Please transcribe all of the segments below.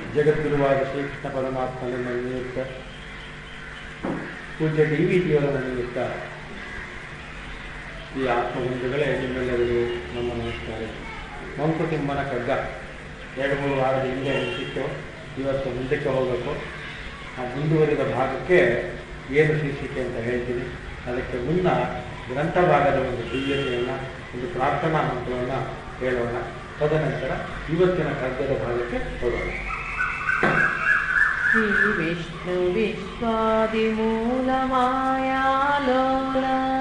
ಜಗದ್ಗುರುವಾದ ಶ್ರೀಕೃಷ್ಣ ಪರಮಾತ್ಮನ ನಿಮಿತ್ತ ಪೂಜ್ಯ ಡಿ ವಿ ಜಿಯವರ ನಿಮಿತ್ತ ಈ ಆತ್ಮಬಂಧುಗಳೇ ನಿಮ್ಮೆಲ್ಲರಿಗೂ ನಮ್ಮ ನಮಸ್ಕಾರ ಮಂಕುತಿಮ್ಮನ ಕಗ್ಗ ಎರಡು ಮೂರು ವಾರದ ಹಿಂದೆ ನಿಂತಿತ್ತು ಇವತ್ತು ಮುಂದಕ್ಕೆ ಹೋಗಬೇಕು ಆ ಮುಂದುವರಿದ ಭಾಗಕ್ಕೆ ಏನು ಶೀರ್ಷಿಕೆ ಅಂತ ಹೇಳ್ತೀನಿ ಅದಕ್ಕೆ ಮುನ್ನ ಗ್ರಂಥ ಭಾಗದ ಒಂದು ದಿವ್ಯತೆಯನ್ನು ಒಂದು ಪ್ರಾರ್ಥನಾ ಮಂತ್ರವನ್ನು ಹೇಳೋಣ ತದನಂತರ ಇವತ್ತಿನ ಕಗ್ಗದ ಭಾಗಕ್ಕೆ ಹೋಗೋಣ श्री विष्णु विश्वादिमूलमायालोल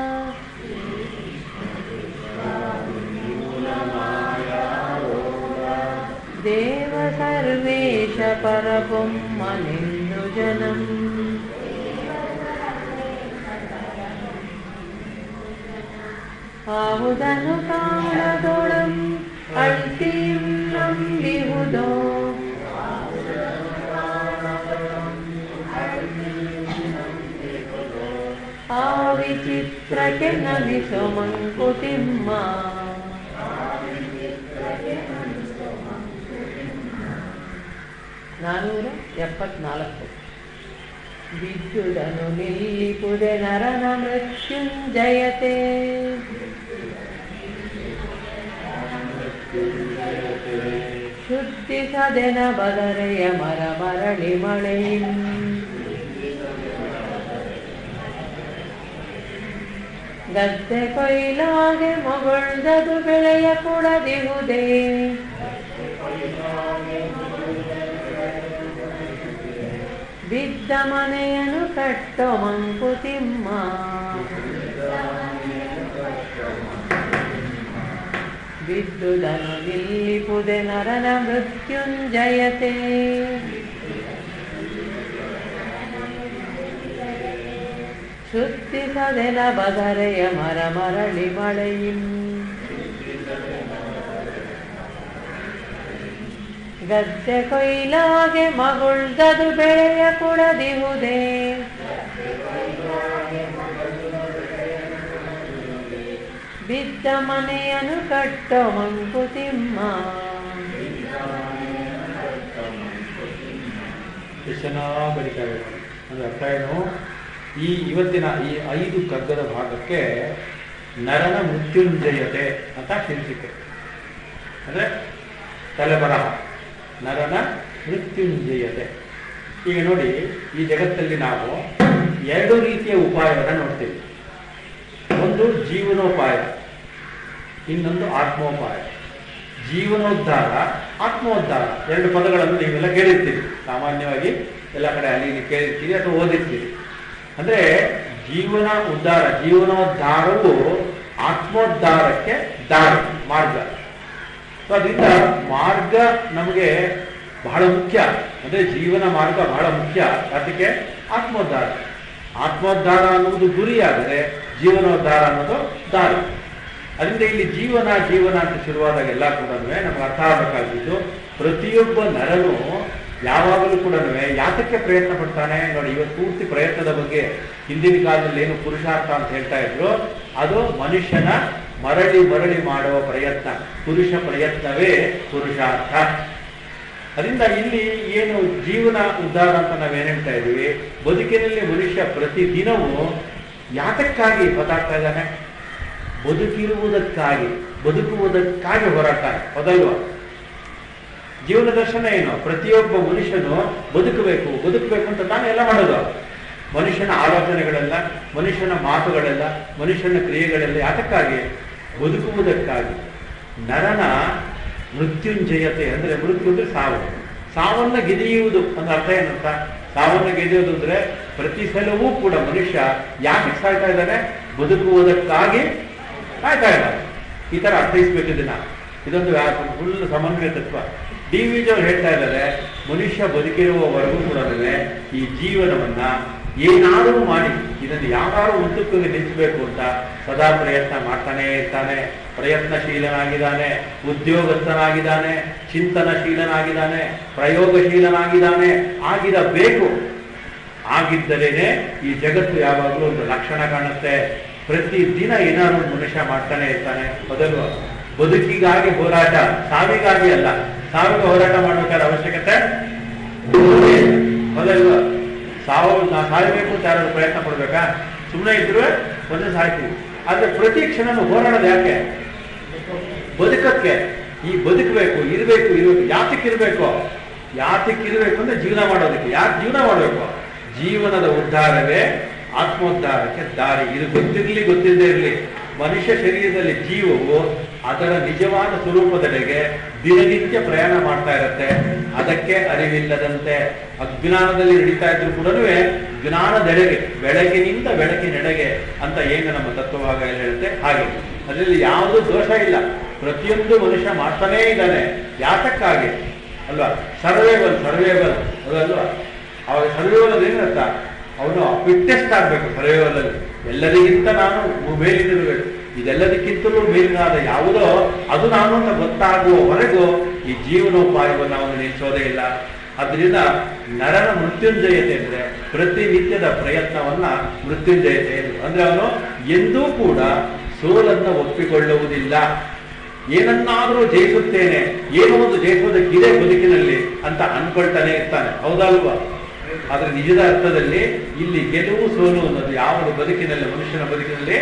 देव सर्वेश परबొమ్మనిన్ను జనం ಆವುದನು ಕಾಣದೊಡಂ ಅಳ್ತಿಂ ನಂಬಿಹುದೋ ಆ ವಿಚಿತ್ರಕ್ಕೆ ನಮಿಸೋ ಮಂಕುತಿಮ್ಮ ನಾನೂರ ಎಪ್ಪತ್ನಾಲ್ಕು ಬಿದ್ದುದನು ನಿಲ್ಲಿಪುದೆ ನರನ ಮೃತ್ಯುಂಜಯತೆ ಶುದ್ಧಿಸದೆನ ಬದರೆಯ ಮರ ಮರಳಿ ಮಳೆಯಿಂ ಗದ್ದೆ ಕೊಯ್ಲಾಗೆ ಮಗುಳ್ದದು ಬೆಳೆಯ ಕೊಡದಿಹುದೇ ಬಿದ್ದ ಮನೆಯನ್ನು ಕಟ್ಟೋ ಮಂಕುತಿಮ್ಮ ಬಿದ್ದುದನು ನಿಲ್ಲಿಪುದೆ ನರನ ಮೃತ್ಯುಂಜಯತೆ ಶುದ್ಧಿಸದೆನ ಬದರೆಯ ಮರ ಮರಳಿ ಮಳೆಯಿಂ ಗದ್ದೆ ಕೊಯ್ಲಾಗೆ ಮಗುಳ್ದದು ಬೆಳೆಯ ಕುಡದಿಹುದೇ ಬಿದ್ದ ಮನೆಯನ್ನು ಕಟ್ಟೋ ಮಂಕುತಿಮ್ಮ ಎಷ್ಟು ಚೆನ್ನಾಗಿ ಬರೀತಾರೆ ಅಂದ್ರೆ ಅರ್ಥ ಏನು ಈ ಇವತ್ತಿನ ಈ ಐದು ಕಗ್ಗದ ಭಾಗಕ್ಕೆ ನರನ ಮೃತ್ಯುಂಜಯತೆ ಅಂತ ಶೀರ್ಷಿಕೆ ಅಂದ್ರೆ ತಲೆಬರಹ ನರನ ಮೃತ್ಯುಂಜಯತೆ ಈಗ ನೋಡಿ ಈ ಜಗತ್ತಲ್ಲಿ ನಾವು ಎರಡು ರೀತಿಯ ಉಪಾಯವನ್ನು ನೋಡ್ತೀವಿ ಒಂದು ಜೀವನೋಪಾಯ ಇನ್ನೊಂದು ಆತ್ಮೋಪಾಯ ಜೀವನೋದ್ಧಾರ ಆತ್ಮೋದ್ಧಾರ ಎರಡು ಪದಗಳನ್ನು ನೀವೆಲ್ಲ ಕೇಳಿರ್ತೀರಿ ಸಾಮಾನ್ಯವಾಗಿ ಎಲ್ಲ ಕಡೆ ಅಲ್ಲಿ ಇಲ್ಲಿ ಕೇಳಿರ್ತೀರಿ ಅಥವಾ ಓದಿರ್ತೀರಿ ಅಂದ್ರೆ ಜೀವನ ಉದ್ಧಾರ ಜೀವನೋದ್ಧಾರವು ಆತ್ಮೋದ್ಧಾರಕ್ಕೆ ದಾರಿ ಮಾರ್ಗ ಸೊ ಅದರಿಂದ ಮಾರ್ಗ ನಮಗೆ ಬಹಳ ಮುಖ್ಯ ಅಂದ್ರೆ ಜೀವನ ಮಾರ್ಗ ಬಹಳ ಮುಖ್ಯ ಅದಕ್ಕೆ ಆತ್ಮೋದ್ಧಾರ ಆತ್ಮೋದ್ಧಾರ ಅನ್ನುವುದು ಗುರಿಯಾದರೆ ಜೀವನೋದ್ಧಾರ ಅನ್ನೋದು ದಾರಿ ಅದರಿಂದ ಇಲ್ಲಿ ಜೀವನ ಜೀವನ ಅಂತ ಶುರುವಾದಾಗ ಎಲ್ಲ ಕೂಡ ನಮ್ಗೆ ಅರ್ಥ ಆಗಬೇಕಾಗಿದ್ದು ಪ್ರತಿಯೊಬ್ಬ ನರನು ಯಾವಾಗಲೂ ಕೂಡ ಯಾತಕ್ಕೆ ಪ್ರಯತ್ನ ಪಡ್ತಾನೆ ನೋಡಿ ಇವತ್ತು ಪೂರ್ತಿ ಪ್ರಯತ್ನದ ಬಗ್ಗೆ ಹಿಂದಿನ ಕಾಲದಲ್ಲಿ ಏನು ಪುರುಷಾರ್ಥ ಅಂತ ಹೇಳ್ತಾ ಇದ್ರು ಅದು ಮನುಷ್ಯನ ಮರಳಿ ಮರಳಿ ಮಾಡುವ ಪ್ರಯತ್ನ ಪುರುಷ ಪ್ರಯತ್ನವೇ ಪುರುಷಾರ್ಥ ಅದರಿಂದ ಇಲ್ಲಿ ಏನು ಜೀವನ ಉದ್ಧಾರ ಅಂತ ನಾವೇನ್ ಹೇಳ್ತಾ ಇದ್ದೀವಿ ಬದುಕಿನಲ್ಲಿ ಮನುಷ್ಯ ಪ್ರತಿದಿನವೂ ಯಾತಕ್ಕಾಗಿ ಬದುಕ್ತಾ ಇದ್ದಾನೆ ಬದುಕಿರುವುದಕ್ಕಾಗಿ ಬದುಕುವುದಕ್ಕಾಗಿ ಹೋರಾಟ ಹೌದಲ್ವಾ ಜೀವನ ದರ್ಶನ ಏನು ಪ್ರತಿಯೊಬ್ಬ ಮನುಷ್ಯನು ಬದುಕಬೇಕು ಬದುಕಬೇಕು ಅಂತ ತಾನೇ ಎಲ್ಲ ಮಾಡೋದು ಮನುಷ್ಯನ ಆಲೋಚನೆಗಳೆಲ್ಲ ಮನುಷ್ಯನ ಮಾತುಗಳೆಲ್ಲ ಮನುಷ್ಯನ ಕ್ರಿಯೆಗಳೆಲ್ಲ ಯಾತಕ್ಕಾಗಿ ಬದುಕುವುದಕ್ಕಾಗಿ ನರನ ಮೃತ್ಯುಂಜಯತೆ ಅಂದ್ರೆ ಮೃತ್ಯು ಅಂದ್ರೆ ಸಾವು ಸಾವನ್ನ ಗೆದೆಯುವುದು ಅಂದ್ರೆ ಅರ್ಥ ಏನಂತ ಸಾವನ್ನ ಗೆದೆಯುವುದು ಅಂದ್ರೆ ಪ್ರತಿ ಸಲವೂ ಕೂಡ ಮನುಷ್ಯ ಯಾಕೆ ಸಾಯ್ತಾ ಇದ್ದಾನೆ ಬದುಕುವುದಕ್ಕಾಗಿ ಸಾಯ್ತಾ ಇದ್ದಾನೆ ಈ ತರ ಅರ್ಥೈಸ್ಬೇಕು ಇದನ್ನ ಇದೊಂದು ಫುಲ್ ಸಮನ್ವಯ ತತ್ವ ಡಿ ವಿ ಜಿ ಅವ್ರು ಹೇಳ್ತಾ ಇದ್ದಾರೆ ಮನುಷ್ಯ ಬದುಕಿರುವವರೆಗೂ ಕೂಡ ಈ ಜೀವನವನ್ನ ಏನಾದರೂ ಮಾಡಿ ಇದನ್ನು ಯಾರು ಉದ್ದಕ್ಕೂ ನಿಲ್ಲಿಸಬೇಕು ಅಂತ ಸದಾ ಪ್ರಯತ್ನ ಮಾಡ್ತಾನೆ ಇರ್ತಾನೆ ಪ್ರಯತ್ನಶೀಲನಾಗಿದ್ದಾನೆ ಉದ್ಯೋಗಸ್ಥನಾಗಿದ್ದಾನೆ ಚಿಂತನಶೀಲನಾಗಿದ್ದಾನೆ ಪ್ರಯೋಗಶೀಲನಾಗಿದ್ದಾನೆ ಆಗಿರಬೇಕು ಆಗಿದ್ದರೇನೆ ಈ ಜಗತ್ತು ಯಾವಾಗಲೂ ಒಂದು ಲಕ್ಷಣ ಕಾಣುತ್ತೆ ಪ್ರತಿ ದಿನ ಏನಾದ್ರು ಒಂದು ಮನುಷ್ಯ ಮಾಡ್ತಾನೆ ಇರ್ತಾನೆ ಮೊದಲು ಬದುಕಿಗಾಗಿ ಹೋರಾಟ ಸಾವಿಗಾಗಿ ಅಲ್ಲ ಸಾವಿಗೆ ಹೋರಾಟ ಮಾಡಬೇಕಾದ ಅವಶ್ಯಕತೆ ಹೌದಲ್ವಾ ಸಾವು ನಾ ಸಾಯಬೇಕು ಅಂತ ಯಾರಾದ್ರು ಪ್ರಯತ್ನ ಪಡ್ಬೇಕಾ ಸುಮ್ಮನೆ ಇದ್ರು ಒಂದೇ ಸಾಯ್ತೀವಿ ಆದ್ರೆ ಪ್ರತಿ ಕ್ಷಣನೂ ಹೋರಾಡೋದು ಯಾಕೆ ಬದುಕಕ್ಕೆ ಈ ಬದುಕಬೇಕು ಇರಬೇಕು ಇರಬೇಕು ಯಾತಕ್ಕೆ ಇರಬೇಕು ಯಾತಕ್ಕೆ ಇರಬೇಕು ಅಂದ್ರೆ ಜೀವನ ಮಾಡೋದಕ್ಕೆ ಯಾಕೆ ಜೀವನ ಮಾಡಬೇಕು ಜೀವನದ ಉದ್ಧಾರವೇ ಆತ್ಮೋದ್ಧಾರಕ್ಕೆ ದಾರಿ ಇದು ಗೊತ್ತಿರಲಿ ಗೊತ್ತಿಲ್ಲದೆ ಇರಲಿ ಮನುಷ್ಯ ಶರೀರದಲ್ಲಿ ಜೀವವು ಅದರ ನಿಜವಾದ ಸ್ವರೂಪದೆಡೆಗೆ ದಿನನಿತ್ಯ ಪ್ರಯಾಣ ಮಾಡ್ತಾ ಇರುತ್ತೆ ಅದಕ್ಕೆ ಅರಿವಿಲ್ಲದಂತೆ ಅಜ್ಞಾನದಲ್ಲಿ ನಡೀತಾ ಇದ್ರು ಕೂಡ ಜ್ಞಾನದೆಡೆಗೆ ಬೆಳಗಿನಿಂದ ಬೆಳಕಿನೆಡೆಗೆ ಅಂತ ಏನು ನಮ್ಮ ತತ್ವವಾಗ ಹೇಳುತ್ತೆ ಹಾಗೆ ಅದರಲ್ಲಿ ಯಾವುದೂ ದೋಷ ಇಲ್ಲ ಪ್ರತಿಯೊಂದು ಮನುಷ್ಯ ಮಾಡ್ತಾನೇ ಇದ್ದಾನೆ ಯಾತಕ್ಕಾಗಿ ಅಲ್ವಾ ಸರ್ವೇಬಲ್ ಸರ್ವೇಬಲ್ ಅದಲ್ವಾ ಅವಾಗ ಸರ್ವೇಬಲ್ ಅದು ಏನರ್ಥ ಅವನು ಫಿಟ್ನೆಸ್ಟ್ ಆಗಬೇಕು ಸರ್ವೇಬಲ್ ಅಲ್ಲಿ ಎಲ್ಲರಿಗಿಂತ ನಾನು ಮೇಲಿನಿರಬೇಕು ಇದೆಲ್ಲದಕ್ಕಿಂತಲೂ ಮೇಲಿನಾದ ಯಾವುದೋ ಅದು ನಾನು ಅಂತ ಗೊತ್ತಾಗುವವರೆಗೂ ಈ ಜೀವನೋಪಾಯವನ್ನು ಅವನು ನಿಲ್ಲಿಸೋದೇ ಇಲ್ಲ ಅದರಿಂದ ನರನ ಮೃತ್ಯುಂಜಯತೆ ಅಂದ್ರೆ ಪ್ರತಿನಿತ್ಯದ ಪ್ರಯತ್ನವನ್ನ ಮೃತ್ಯುಂಜಯತೆ ಎಂದು ಅಂದ್ರೆ ಅವನು ಎಂದೂ ಕೂಡ ಸೋಲನ್ನ ಒಪ್ಪಿಕೊಳ್ಳುವುದಿಲ್ಲ ಏನನ್ನಾದರೂ ಜಯಿಸುತ್ತೇನೆ ಏನೋ ಒಂದು ಜಯಿಸೋದಕ್ಕಿದೆ ಬದುಕಿನಲ್ಲಿ ಅಂತ ಅನ್ಕೊಳ್ತಾನೆ ಇರ್ತಾನೆ ಹೌದಲ್ವಾ ಆದ್ರೆ ನಿಜದ ಅರ್ಥದಲ್ಲಿ ಇಲ್ಲಿ ಗೆಲುವು ಸೋಲು ಅನ್ನೋದು ಯಾವುದು ಬದುಕಿನಲ್ಲಿ ಮನುಷ್ಯನ ಬದುಕಿನಲ್ಲಿ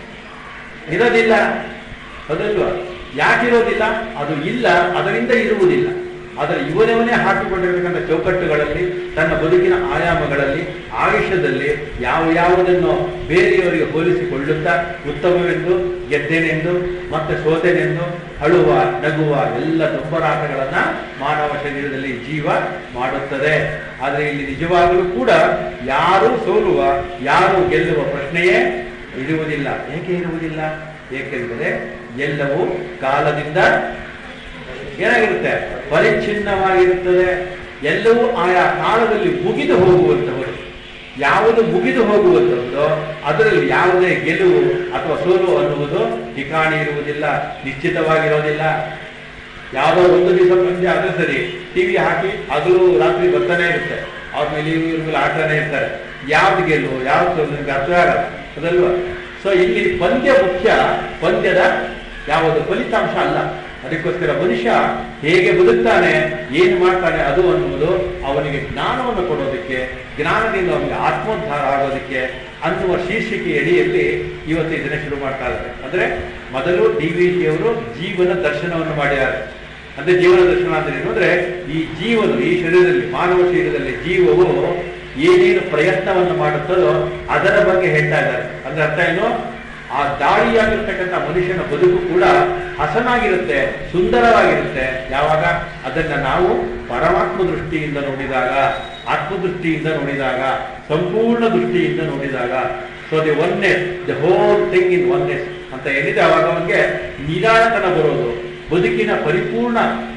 ಇರೋದಿಲ್ಲ ಅದಲ್ವಾ ಯಾಕಿರೋದಿಲ್ಲ ಅದು ಇಲ್ಲ ಅದರಿಂದ ಇರುವುದಿಲ್ಲ ಆದರೆ ಇವನವನೇ ಹಾಕಿಕೊಂಡಿರತಕ್ಕಂಥ ಚೌಕಟ್ಟುಗಳಲ್ಲಿ ತನ್ನ ಬದುಕಿನ ಆಯಾಮಗಳಲ್ಲಿ ಆಯುಷ್ಯದಲ್ಲಿ ಯಾವ ಯಾವುದನ್ನು ಬೇರೆಯವರಿಗೆ ಹೋಲಿಸಿಕೊಳ್ಳುತ್ತಾ ಉತ್ತಮವೆಂದು ಗೆದ್ದೇನೆಂದು ಮತ್ತೆ ಸೋತೆನೆಂದು ಅಳುವ ನಗುವ ಎಲ್ಲ ದುಂಬರಾಟಗಳನ್ನ ಮಾನವ ಶರೀರದಲ್ಲಿ ಜೀವ ಮಾಡುತ್ತದೆ ಆದರೆ ಇಲ್ಲಿ ನಿಜವಾಗಲೂ ಕೂಡ ಯಾರು ಸೋಲುವ ಯಾರು ಗೆಲ್ಲುವ ಪ್ರಶ್ನೆಯೇ ಇರುವುದಿಲ್ಲ ಏಕೆ ಇರುವುದಿಲ್ಲ ಏಕೆಂದರೆ ಎಲ್ಲವೂ ಕಾಲದಿಂದ ಏನಾಗಿರುತ್ತೆ ಪರಿಚ್ಛಿನ್ನವಾಗಿರುತ್ತದೆ ಎಲ್ಲವೂ ಆಯಾ ಕಾಲದಲ್ಲಿ ಮುಗಿದು ಹೋಗುವಂಥವರು ಯಾವುದು ಮುಗಿದು ಹೋಗುವಂಥದ್ದು ಅದರಲ್ಲಿ ಯಾವುದೇ ಗೆಲುವು ಅಥವಾ ಸೋಲು ಅನ್ನುವುದು ಠಿಕಾಣಿ ಇರುವುದಿಲ್ಲ ನಿಶ್ಚಿತವಾಗಿರೋದಿಲ್ಲ ಯಾವುದೋ ಒಂದು ದಿವಸ ಪಂದ್ಯ ಆದ್ರೆ ಸರಿ ಟಿವಿ ಹಾಕಿ ಹಗಲು ರಾತ್ರಿ ಬರ್ತಾನೆ ಇರುತ್ತೆ ಅವ್ರ ಮೇಲೆ ಇವ್ರ ಮೇಲೆ ಆಡ್ತಾನೆ ಇರ್ತಾರೆ ಯಾವ್ದು ಗೆಲುವು ಯಾವ್ದು ಸೋಲು ನಿಮ್ಗೆ ಅರ್ಥ ಆಗಲ್ಲ ಅದಲ್ವಾ ಸೊ ಇಲ್ಲಿ ಪಂದ್ಯ ಮುಖ್ಯ ಪಂದ್ಯದ ಯಾವುದು ಫಲಿತಾಂಶ ಅಲ್ಲ ಅದಕ್ಕೋಸ್ಕರ ಮನುಷ್ಯ ಹೇಗೆ ಬದುಕ್ತಾನೆ ಏನು ಮಾಡ್ತಾನೆ ಅದು ಅನ್ನುವುದು ಅವನಿಗೆ ಜ್ಞಾನವನ್ನು ಕೊಡೋದಕ್ಕೆ ಜ್ಞಾನದಿಂದ ಅವನಿಗೆ ಆತ್ಮೋದ್ಧಾರ ಆಗೋದಕ್ಕೆ ಅನ್ನುವ ಶೀರ್ಷಿಕೆ ಅಡಿಯಲ್ಲಿ ಇವತ್ತು ಇದನ್ನ ಶುರು ಮಾಡ್ತಾ ಇದ್ದಾರೆ ಅಂದ್ರೆ ಮೊದಲು ಡಿ ವಿ ಜಿಯವರು ಜೀವನ ದರ್ಶನವನ್ನು ಮಾಡಿದ್ದಾರೆ ಅಂದ್ರೆ ಜೀವನ ದರ್ಶನ ಅಂದ್ರೆ ಏನು ಅಂದ್ರೆ ಈ ಜೀವನು ಈ ಶರೀರದಲ್ಲಿ ಮಾನವ ಶರೀರದಲ್ಲಿ ಜೀವವು ಏನೇನು ಪ್ರಯತ್ನವನ್ನು ಮಾಡುತ್ತದೋ ಅದರ ಬಗ್ಗೆ ಹೇಳ್ತಾ ಇದ್ದಾರೆ ಅಂದ್ರೆ ಅರ್ಥ ಏನು ಆ ದಾಳಿಯಾಗಿರ್ತಕ್ಕಂಥ ಮನುಷ್ಯನ ಬದುಕು ಕೂಡ ಹಸನಾಗಿರುತ್ತೆ ಸುಂದರವಾಗಿರುತ್ತೆ ಯಾವಾಗ ಅದನ್ನ ನಾವು ಪರಮಾತ್ಮ ದೃಷ್ಟಿಯಿಂದ ನೋಡಿದಾಗ ಆತ್ಮದೃಷ್ಟಿಯಿಂದ ನೋಡಿದಾಗ ಸಂಪೂರ್ಣ ದೃಷ್ಟಿಯಿಂದ ನೋಡಿದಾಗ so the oneness the whole thing in oneness ಅಂತ ಏನಿದೆ ಅವಾಗ ಅವನಿಗೆ ನಿಧಾನತನ ಬರೋದು ಬದುಕಿನ ಪರಿಪೂರ್ಣ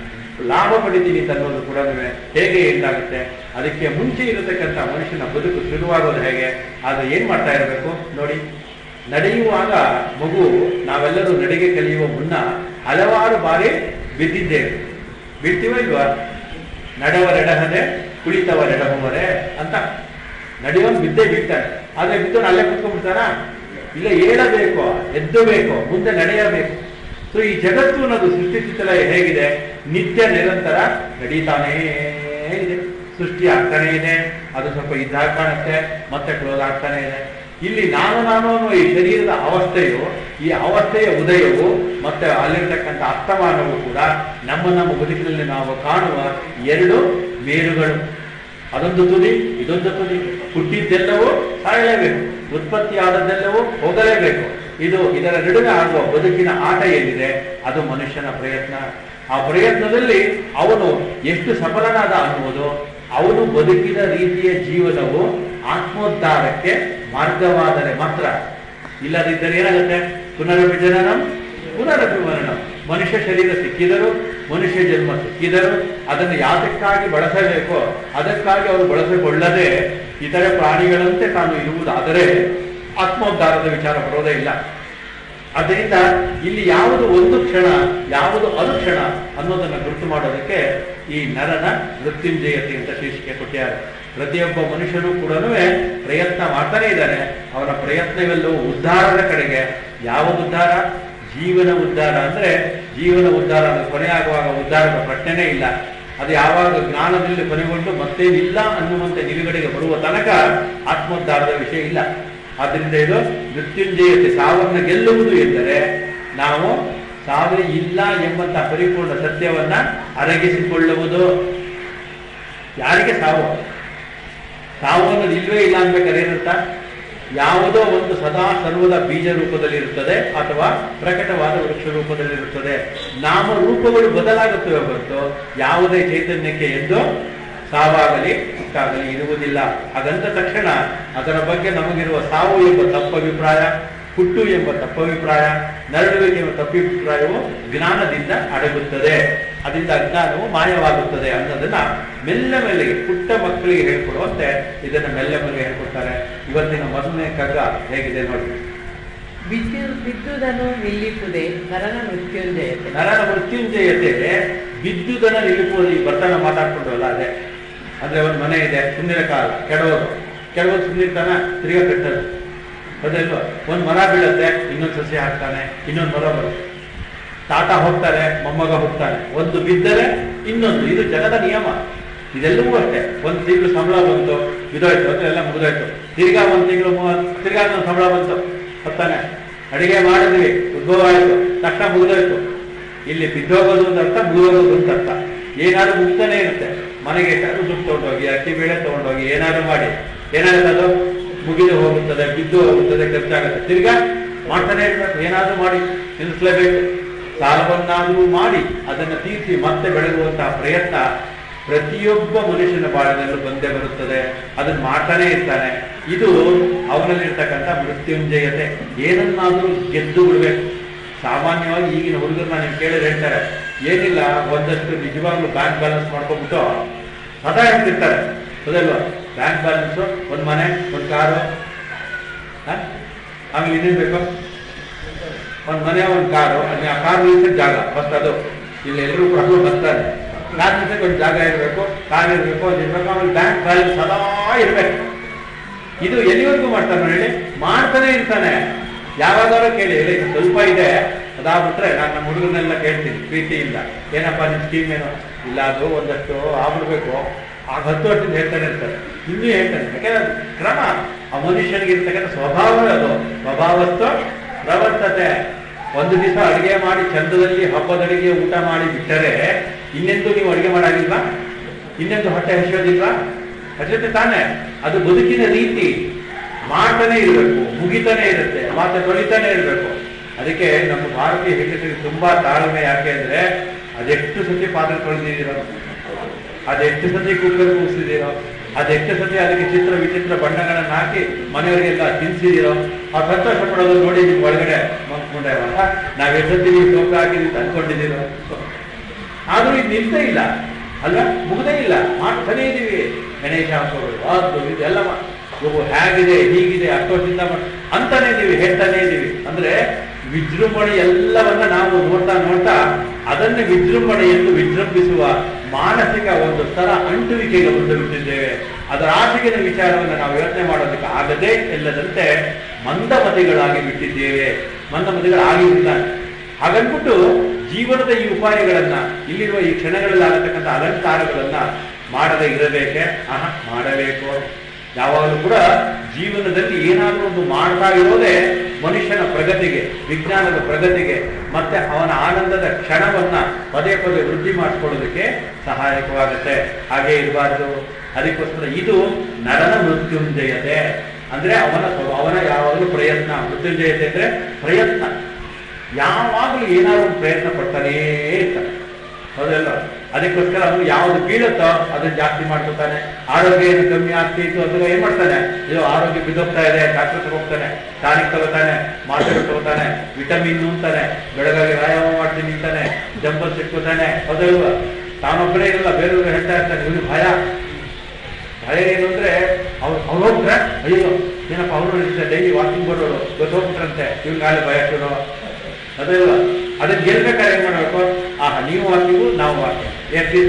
ಲಾಭ ಪಡಿತೀನಿ ಅಂತ ಅನ್ನೋದು ಕೂಡ ಹೇಗೆ ಎಂದಾಗುತ್ತೆ ಅದಕ್ಕೆ ಮುಂಚೆ ಇರತಕ್ಕಂಥ ಮನುಷ್ಯನ ಬದುಕು ಶುರುವಾಗೋದು ಹೇಗೆ ಆದ್ರೆ ಏನ್ ಮಾಡ್ತಾ ಇರಬೇಕು ನೋಡಿ ನಡೆಯುವಾಗ ಮಗು ನಾವೆಲ್ಲರೂ ನಡಿಗೆ ಕಲಿಯುವ ಮುನ್ನ ಹಲವಾರು ಬಾರಿ ಬಿದ್ದಿದ್ದೇವೆ ಬೀಳ್ತೀವ ಇಲ್ವಾ ನಡೆವರೆಡಹದೆ ಕುಳಿತವರೆಡಹುವರೆ ಅಂತ ನಡೆಯೋನ್ ಬಿದ್ದೇ ಬೀಳ್ತಾನೆ ಆದ್ರೆ ಬಿದ್ದವನು ಅಲ್ಲೇ ಕುತ್ಕೊಂಡ್ಬಿಡ್ತಾನ ಇಲ್ಲ ಏಳಬೇಕು ಎದ್ದಬೇಕು ಮುಂದೆ ನಡೆಯಬೇಕು ಸೊ ಈ ಜಗತ್ತು ಅನ್ನೋದು ಸೃಷ್ಟಿಸುತ್ತಲೇ ಹೇಗಿದೆ ನಿತ್ಯ ನಿರಂತರ ನಡೀತಾನೇ ಇದೆ ಸೃಷ್ಟಿ ಆಗ್ತಾನೇ ಇದೆ ಅದು ಸ್ವಲ್ಪ ಇದ್ದಾಗ ಕಾಣುತ್ತೆ ಮತ್ತೆ ಕ್ಲೋಸ್ ಆಗ್ತಾನೆ ಇದೆ ಇಲ್ಲಿ ನಾನು ನಾನು ಅನ್ನುವ ಈ ಶರೀರದ ಅವಸ್ಥೆಯು ಈ ಅವಸ್ಥೆಯ ಉದಯವು ಮತ್ತೆ ಅಲ್ಲಿರ್ತಕ್ಕಂಥ ಅಸ್ತಮಾನವು ಕೂಡ ನಮ್ಮ ನಮ್ಮ ಬದುಕಿನಲ್ಲಿ ನಾವು ಕಾಣುವ ಎರಡು ಮೇರುಗಳು ಅದೊಂದು ತುದಿ ಇದೊಂದು ತುದಿ ಹುಟ್ಟಿದ್ದೆಲ್ಲವೂ ಸಾಯಲೇಬೇಕು ಉತ್ಪತ್ತಿ ಆದದ್ದೆಲ್ಲವೂ ಹೋಗಲೇಬೇಕು ಇದು ಇದರ ನಡುವೆ ಆಗುವ ಬದುಕಿನ ಆಟ ಏನಿದೆ ಅದು ಮನುಷ್ಯನ ಪ್ರಯತ್ನ ಆ ಪ್ರಯತ್ನದಲ್ಲಿ ಅವನು ಎಷ್ಟು ಸಫಲನಾದ ಅನ್ನುವುದು ಅವನು ಬದುಕಿದ ರೀತಿಯ ಜೀವನವು ಆತ್ಮೋದ್ಧಾರಕ್ಕೆ ಮಾರ್ಗವಾದರೆ ಮಾತ್ರ ಇಲ್ಲದಿದ್ದರೆ ಏನಾಗುತ್ತೆ ಪುನರಪಿ ಜನನಂ ಪುನರಪಿ ಮರಣಂ ಮನುಷ್ಯ ಶರೀರ ಸಿಕ್ಕಿದರು ಮನುಷ್ಯ ಜನ್ಮ ಸಿಕ್ಕಿದರು ಅದನ್ನು ಯಾತಕ್ಕಾಗಿ ಬಳಸಬೇಕೋ ಅದಕ್ಕಾಗಿ ಅವರು ಬಳಸಿಕೊಳ್ಳದೆ ಇತರೆ ಪ್ರಾಣಿಗಳಂತೆ ತಾನು ಇರುವುದಾದರೆ ಆತ್ಮೋದ್ಧಾರದ ವಿಚಾರ ಬರೋದೇ ಇಲ್ಲ ಅದರಿಂದ ಇಲ್ಲಿ ಯಾವುದು ಒಂದು ಕ್ಷಣ ಯಾವುದು ಅನುಕ್ಷಣ ಅನ್ನೋದನ್ನ ಗುರುತು ಮಾಡೋದಕ್ಕೆ ಈ ನರನ ಮೃತ್ಯುಂಜಯತೆ ಅಂತ ಶೀರ್ಷಿಕೆ ಕೊಟ್ಟಿದ್ದಾರೆ ಪ್ರತಿಯೊಬ್ಬ ಮನುಷ್ಯನು ಕೂಡ ಪ್ರಯತ್ನ ಮಾಡ್ತಾನೆ ಇದ್ದಾನೆ ಅವನ ಪ್ರಯತ್ನವೆಲ್ಲವೂ ಉದ್ಧಾರದ ಕಡೆಗೆ ಯಾವ ಉದ್ಧಾರ ಜೀವನ ಉದ್ಧಾರ ಅಂದ್ರೆ ಜೀವನ ಉದ್ಧಾರ ಅಂದ್ರೆ ಕೊನೆಯಾಗುವಾಗ ಉದ್ಧಾರದ ಪ್ರಶ್ನೆನೇ ಇಲ್ಲ ಅದು ಯಾವಾಗ ಜ್ಞಾನದಲ್ಲಿ ಕೊನೆಗೊಂಡು ಮತ್ತೇನಿಲ್ಲ ಅನ್ನುವಂತೆ ನಿಲುಗಡೆಗೆ ಬರುವ ತನಕ ಆತ್ಮೋದ್ಧಾರದ ವಿಷಯ ಇಲ್ಲ ಆದ್ದರಿಂದ ಇದು ಮೃತ್ಯುಂಜಯತೆ ಸಾವನ್ನ ಗೆಲ್ಲುವುದು ಎಂದರೆ ನಾವು ಸಾವೇ ಇಲ್ಲ ಎಂಬಂತಹ ಪರಿಪೂರ್ಣ ಸತ್ಯವನ್ನ ಅರಗಿಸಿಕೊಳ್ಳುವುದು ಯಾರಿಗೆ ಸಾವು ಸಾವು ಅನ್ನೋದು ಇಲ್ವೇ ಇಲ್ಲ ಅನ್ಬೇಕಾದ್ರೆ ಏನಂತ ಯಾವುದೋ ಒಂದು ಸದಾ ಸರ್ವದ ಬೀಜ ರೂಪದಲ್ಲಿ ಇರುತ್ತದೆ ಅಥವಾ ಪ್ರಕಟವಾದ ವೃಕ್ಷ ರೂಪದಲ್ಲಿ ಇರುತ್ತದೆ ನಾಮ ರೂಪಗಳು ಬದಲಾಗುತ್ತವೆ ಹೊರತು ಯಾವುದೇ ಚೈತನ್ಯಕ್ಕೆ ಎಂದು ಸಾವಾಗಲಿ ಸುಕ್ಕಾಗಲಿ ಇರುವುದಿಲ್ಲ ಹಾಗಂದ ತಕ್ಷಣ ಅದರ ಬಗ್ಗೆ ನಮಗಿರುವ ಸಾವು ಎಂಬ ತಪ್ಪಭಿಪ್ರಾಯ ಹುಟ್ಟು ಎಂಬ ತಪ್ಪಭಿಪ್ರಾಯ ನರಳುವಿಕೆ ಎಂಬ ತಪ್ಪಿಭಿಪ್ರಾಯವು ಜ್ಞಾನದಿಂದ ಅಡಗುತ್ತದೆ ಅದರಿಂದ ಅಜ್ಞಾನವು ಮಾಯವಾಗುತ್ತದೆ ಅನ್ನೋದನ್ನ ಮೆಲ್ಲ ಮೆಲ್ಲಗೆ ಪುಟ್ಟ ಮಕ್ಕಳಿಗೆ ಹೇಳ್ಕೊಡುವಂತೆ ಇದನ್ನ ಮೆಲ್ಲ ಮೆಲ್ಲಗೆ ಹೇಳ್ಕೊಡ್ತಾರೆ ಇವತ್ತಿನ ಮೊದಲನೇ ಕಗ್ಗ ಹೇಗಿದೆ ನೋಡಿ ಬಿದ್ದು ಬಿದ್ದುದನ್ನು ನಿಲ್ಲಿಸುವುದೇ ನರನ ಮೃತ್ಯುಂಜಯತೆ ನರನ ಮೃತ್ಯುಂಜಯತೆ ಬಿದ್ದುದನ್ನ ನಿಲುಪುವುದು ಈ ಬರ್ತಾನ ಮಾತಾಡ್ಕೊಂಡವಲ್ಲ ಅದೇ ಅಂದ್ರೆ ಒಂದು ಮನೆ ಇದೆ ಸುಂದಿರ ಕಾಲ ಕೆಡವರು ಕೆಡವರು ಸುಂದಿರ್ತಾನ ತಿರ್ಗಾ ಕಟ್ಟೋದು ಅದಲ್ವ ಒಂದು ಮರ ಬೀಳುತ್ತೆ ಇನ್ನೊಂದು ಸಸ್ಯ ಹಾಕ್ತಾನೆ ಇನ್ನೊಂದು ಮರ ಬರುತ್ತೆ ತಾತ ಹೋಗ್ತಾರೆ ಮೊಮ್ಮಗ ಹೋಗ್ತಾನೆ ಒಂದು ಬಿದ್ದರೆ ಇನ್ನೊಂದು ಇದು ಜಗದ ನಿಯಮ ಇದೆಲ್ಲವೂ ಅಷ್ಟೇ ಒಂದು ತಿಂಗಳು ಸಂಬಳ ಬಂತು ಬಿದೋಯ್ತು ಅಂದ್ರೆ ಎಲ್ಲ ಮುಗಿದೋಯ್ತು ತಿರ್ಗಾ ಒಂದು ತಿಂಗಳು ತಿರ್ಗಾ ಒಂದು ಸಂಬಳ ಬಂತು ಹೊತ್ತಾನೆ ಅಡಿಗೆ ಮಾಡಿದ್ವಿ ಉದ್ಭವ ಆಯ್ತು ತಕ್ಷಣ ಮುಗಿದೋಯ್ತು ಇಲ್ಲಿ ಬಿದ್ದೋಗೋದು ಅಂತ ಅರ್ಥ ಮುಗಿದೋಗೋದು ಅಂತ ಅರ್ಥ ಏನಾದ್ರು ಮುಗ್ತಾನೆ ಇರುತ್ತೆ ಮನೆಗೆ ಎಷ್ಟಾದ್ರು ದುಡ್ಡು ತಗೊಂಡೋಗಿ ಅಕ್ಕಿ ಬೇಳೆ ತಗೊಂಡೋಗಿ ಏನಾದ್ರು ಮಾಡಿ ಏನಾಗುತ್ತೆ ಅದು ಮುಗಿದು ಹೋಗುತ್ತದೆ ಬಿದ್ದು ಹೋಗುತ್ತದೆ ಖರ್ಚಾಗುತ್ತೆ ತಿರ್ಗಾ ಮಾಡ್ತಾನೆ ಇರ್ಬೇಕು ಏನಾದ್ರೂ ಮಾಡಿ ನಿಲ್ಲಿಸಲೇಬೇಕು ಸಾಲವನ್ನಾದರೂ ಮಾಡಿ ಅದನ್ನು ತೀರಿಸಿ ಮತ್ತೆ ಬೆಳಗುವಂತಹ ಪ್ರಯತ್ನ ಪ್ರತಿಯೊಬ್ಬ ಮನುಷ್ಯನ ಬಾಳಿನಲ್ಲೂ ಬಂದೇ ಬರುತ್ತದೆ ಅದನ್ನ ಮಾಡ್ತಾನೆ ಇರ್ತಾನೆ ಇದು ಅವನಲ್ಲಿರ್ತಕ್ಕಂಥ ಮೃತ್ಯುಂಜಯತೆ ಏನನ್ನಾದ್ರೂ ಗೆದ್ದು ಬಿಡ್ಬೇಕು ಸಾಮಾನ್ಯವಾಗಿ ಈಗಿನ ಹುಡುಗರನ್ನ ನೀವು ಕೇಳಿದ್ರೆ ಹೇಳ್ತಾರೆ ಏನಿಲ್ಲ ಒಂದಷ್ಟು ನಿಜವಾಗ್ಲೂ ಬ್ಯಾಂಕ್ ಬ್ಯಾಲೆನ್ಸ್ ಮಾಡ್ಕೊಂಡ್ಬಿಟ್ಟು ಸದಾ ಹೇಳ್ತಿರ್ತಾರೆ ಹೌದಲ್ವಾ ಬ್ಯಾಂಕ್ ಬ್ಯಾಲೆನ್ಸು ಒಂದು ಮನೆ ಒಂದು ಕಾರು ಆಮೇಲೆ ಇನ್ನೇನು ಬೇಕು ಒಂದು ಮನೆ ಒಂದು ಕಾರು ಅಲ್ಲಿ ಆ ಕಾರು ನಿಲ್ಸೋ ಜಾಗ ಫಸ್ಟ್ ಅದು ಇಲ್ಲಿ ಎಲ್ಲರೂ ಕೂಡ ಅದು ಬರ್ತಾರೆ ಕಾರ್ ನಿಲ್ಸಕ್ಕೆ ಒಂದು ಜಾಗ ಇರಬೇಕು ಕಾರ್ ಇರಬೇಕು ಅದು ಇರಬೇಕು ಆಮೇಲೆ ಬ್ಯಾಂಕ್ ಬ್ಯಾಲೆನ್ಸ್ ಸದಾ ಇರಬೇಕು ಇದು ಎಲ್ಲಿವರೆಗೂ ಮಾಡ್ತಾನೆ ಹೇಳಿ ಮಾಡ್ತಾನೆ ಇರ್ತಾನೆ ಯಾವಾಗಾದ್ರೂ ಕೇಳಿ ಇಲ್ಲ ಇದು ಸ್ವಲ್ಪ ಇದೆ ಅದಾಗ್ಬಿಟ್ರೆ ನಾನು ನಮ್ಮ ಹುಡುಗರನ್ನೆಲ್ಲ ಕೇಳ್ತೀನಿ ಪ್ರೀತಿ ಇಲ್ಲ ಏನಪ್ಪ ನಿಮ್ ಸ್ಕೀಮ್ ಏನು ಇಲ್ಲ ಅದು ಒಂದಷ್ಟು ಆಗ್ಬಿಡ್ಬೇಕು ಆಗ ಹತ್ತು ವರ್ಷದಿಂದ ಹೇಳ್ತಾನೆ ಇರ್ತಾರೆ ಇನ್ನೂ ಹೇಳ್ತಾನೆ ಯಾಕಂದ್ರೆ ಅದು ಕ್ರಮ ಆ ಮನುಷ್ಯನಿಗೆ ಇರ್ತಕ್ಕಂಥ ಸ್ವಭಾವವೇ ಅದು ಸ್ವಭಾವಸ್ತು ಪ್ರವರ್ತತೆ ಒಂದು ದಿವಸ ಅಡಿಗೆ ಮಾಡಿ ಚಂದದಲ್ಲಿ ಹಬ್ಬದಡಿಗೆ ಊಟ ಮಾಡಿ ಬಿಟ್ಟರೆ ಇನ್ನೆಂದು ನೀವು ಅಡಿಗೆ ಮಾಡಾಗಿಲ್ವಾ ಇನ್ನೆಂದು ಹೊಟ್ಟೆ ಹಸಿಯೋದಿಲ್ವಾ ಹಸಿಯುತ್ತೆ ತಾನೆ ಅದು ಬದುಕಿನ ರೀತಿ ಮಾಡ್ತಾನೆ ಇರಬೇಕು ಮುಗಿತಾನೆ ಇರುತ್ತೆ ಮಾತ್ರ ತೊಳಿತಾನೆ ಇರಬೇಕು ಅದಕ್ಕೆ ನಮ್ಮ ಭಾರತೀಯ ಹೆಂಗಸರಿಗೆ ತುಂಬಾ ತಾಳ್ಮೆ ಯಾಕೆ ಅಂದ್ರೆ ಅದೆಷ್ಟು ಸತಿ ಪಾತ್ರೆ ತೊಳೆದಿದ್ದೀರೋ ಅದೆಷ್ಟು ಸತಿ ಕುಕ್ಕರ್ ಕೂರಿಸಿದಿರೋ ಅದೆಷ್ಟು ಸತಿ ಅದಕ್ಕೆ ಚಿತ್ರ ವಿಚಿತ್ರ ಬಣ್ಣಗಳನ್ನ ಹಾಕಿ ಮನೆಯವರಿಗೆಲ್ಲ ತಿನ್ಸಿದಿರೋ ಆ ಸಂತೋಷ ಪಡೋದು ನೋಡಿ ನಿಮ್ ಒಳಗಡೆ ಮನ್ಕೊಂಡೆ ನಾವ್ ಎಷ್ಟೊತ್ತಿ ನೀವು ಸೋಕ ಹಾಕಿದ್ವಿ ಅಂತ ಅನ್ಕೊಂಡಿದ್ದೀರೋ ಆದ್ರೂ ಇದು ನಿಲ್ತೇ ಇಲ್ಲ ಅಲ್ವಾ ಮುಗ್ದೇ ಇಲ್ಲ ಮಾಡ್ತಾನೇ ಇದೀವಿ ಗಣೇಶ ಹಬ್ಬಗಳು ಅದು ಇದೆಲ್ಲ ಮಾ- ಇವು ಹೇಗಿದೆ ಹೀಗಿದೆ ಅಷ್ಟೊತ್ತಿಂದ ಮಾಡ್- ಅಂತಾನೆ ಇದೀವಿ ಹೇಳ್ತಾನೆ ಇದೀವಿ ಅಂದ್ರೆ ವಿಜೃಂಭಣೆ ಎಲ್ಲವನ್ನ ನಾವು ನೋಡ್ತಾ ನೋಡ್ತಾ ಅದನ್ನೇ ವಿಜೃಂಭಣೆ ಎಂದು ವಿಜೃಂಭಿಸುವ ಮಾನಸಿಕ ಒಂದು ತರ ಅಂಟುವಿಕೆಗೆ ಬಂದು ಬಿಟ್ಟಿದ್ದೇವೆ ಅದರ ಆಸೆಗಿನ ವಿಚಾರವನ್ನು ನಾವು ಯೋಚನೆ ಮಾಡೋದಕ್ಕೆ ಆಗದೇ ಇಲ್ಲದಂತೆ ಮಂದಮತಿಗಳಾಗಿ ಬಿಟ್ಟಿದ್ದೇವೆ ಮಂದಮತಿಗಳಾಗಿ ಬಿಡ್ತಾರೆ ಹಾಗನ್ಬಿಟ್ಟು ಜೀವನದ ಈ ಉಪಾಯಗಳನ್ನ ಇಲ್ಲಿರುವ ಈ ಕ್ಷಣಗಳಲ್ಲಿ ಆಗತಕ್ಕಂಥ ಅಲಂಕಾರಗಳನ್ನ ಮಾಡದೇ ಇರಬೇಕೆ ಆಹ ಮಾಡಬೇಕು ಯಾವಾಗಲೂ ಕೂಡ ಜೀವನದಲ್ಲಿ ಏನಾದರೂ ಒಂದು ಮಾಡ್ತಾ ಇರೋದೇ ಮನುಷ್ಯನ ಪ್ರಗತಿಗೆ ವಿಜ್ಞಾನದ ಪ್ರಗತಿಗೆ ಮತ್ತೆ ಅವನ ಆನಂದದ ಕ್ಷಣವನ್ನ ಪದೇ ಪದೇ ವೃದ್ಧಿ ಮಾಡಿಕೊಳ್ಳೋದಕ್ಕೆ ಸಹಾಯಕವಾಗುತ್ತೆ ಹಾಗೆ ಇರಬಾರ್ದು ಅದಕ್ಕೋಸ್ಕರ ಇದು ನರನ ಮೃತ್ಯುಂಜಯತೆ ಅಂದ್ರೆ ಅವನ ಸ್ವ- ಅವನ ಯಾವಾಗಲೂ ಪ್ರಯತ್ನ ಮೃತ್ಯುಂಜಯತೆ ಅಂದ್ರೆ ಪ್ರಯತ್ನ ಯಾವಾಗಲೂ ಏನಾದ್ರು ಒಂದು ಪ್ರಯತ್ನ ಪಡ್ತಾನೇ ಇರ್ತಾನೆ ಹೌದಲ್ಲ ಅದಕ್ಕೋಸ್ಕರ ಅವನು ಯಾವ್ದು ಬೀಳುತ್ತೋ ಅದನ್ನ ಜಾಸ್ತಿ ಮಾಡ್ಕೊತಾನೆ ಆರೋಗ್ಯ ಏನು ಕಮ್ಮಿ ಆಗ್ತಿತ್ತು ಅದನ್ನ ಏನ್ ಮಾಡ್ತಾನೆ ಇದು ಆರೋಗ್ಯ ಬಿದ್ದೋಗ್ತಾ ಇದೆ ಡಾಕ್ಟರ್ ತಗೋಗ್ತಾನೆ ಟಾನಿಕ್ ತಗೋತಾನೆ ಮಾತ್ರೆ ತಗೋತಾನೆ ವಿಟಮಿನ್ ಅಂತಾನೆ ಬೆಳಗಾಗಿ ವ್ಯಾಯಾಮ ಮಾಡ್ತೀನಿ ಅಂತಾನೆ ಜಂಬಲ್ ಸಿಕ್ಕೋತಾನೆ ಹೌದಲ್ವಾ ತಾನೊಬ್ಬನೇ ಇರಲ್ಲ ಬೇರೆಯವರು ಹೇಳ್ತಾ ಇರ್ತಾನೆ ಇವನು ಭಯ ಭಯ ಏನು ಅಂದ್ರೆ ಅವ್ರು ಅವ್ರು ಹೋಗ್ತಾರೆ ಅಯ್ಯೋ ಏನಪ್ಪ ಅವರು ಡೈಲಿ ವಾಕಿಂಗ್ ಬರೋರು ಇವತ್ತು ಹೋಗ್ಬಿಟ್ರಂತೆ ಇವ್ನ ನಾಳೆ ಭಯ ಶುರು ಅದಲ್ವಾ ಅದನ್ನ ಗೆಲ್ಬೇಕಾದ್ರೆ ಏನ್ ಮಾಡ್ಬೇಕು ಆಹಾ ನೀವು ವಾಕಿಂಗು ನಾವು ವಾಕಿಂಗ್ ಎಷ್ಟು ದಿವಸ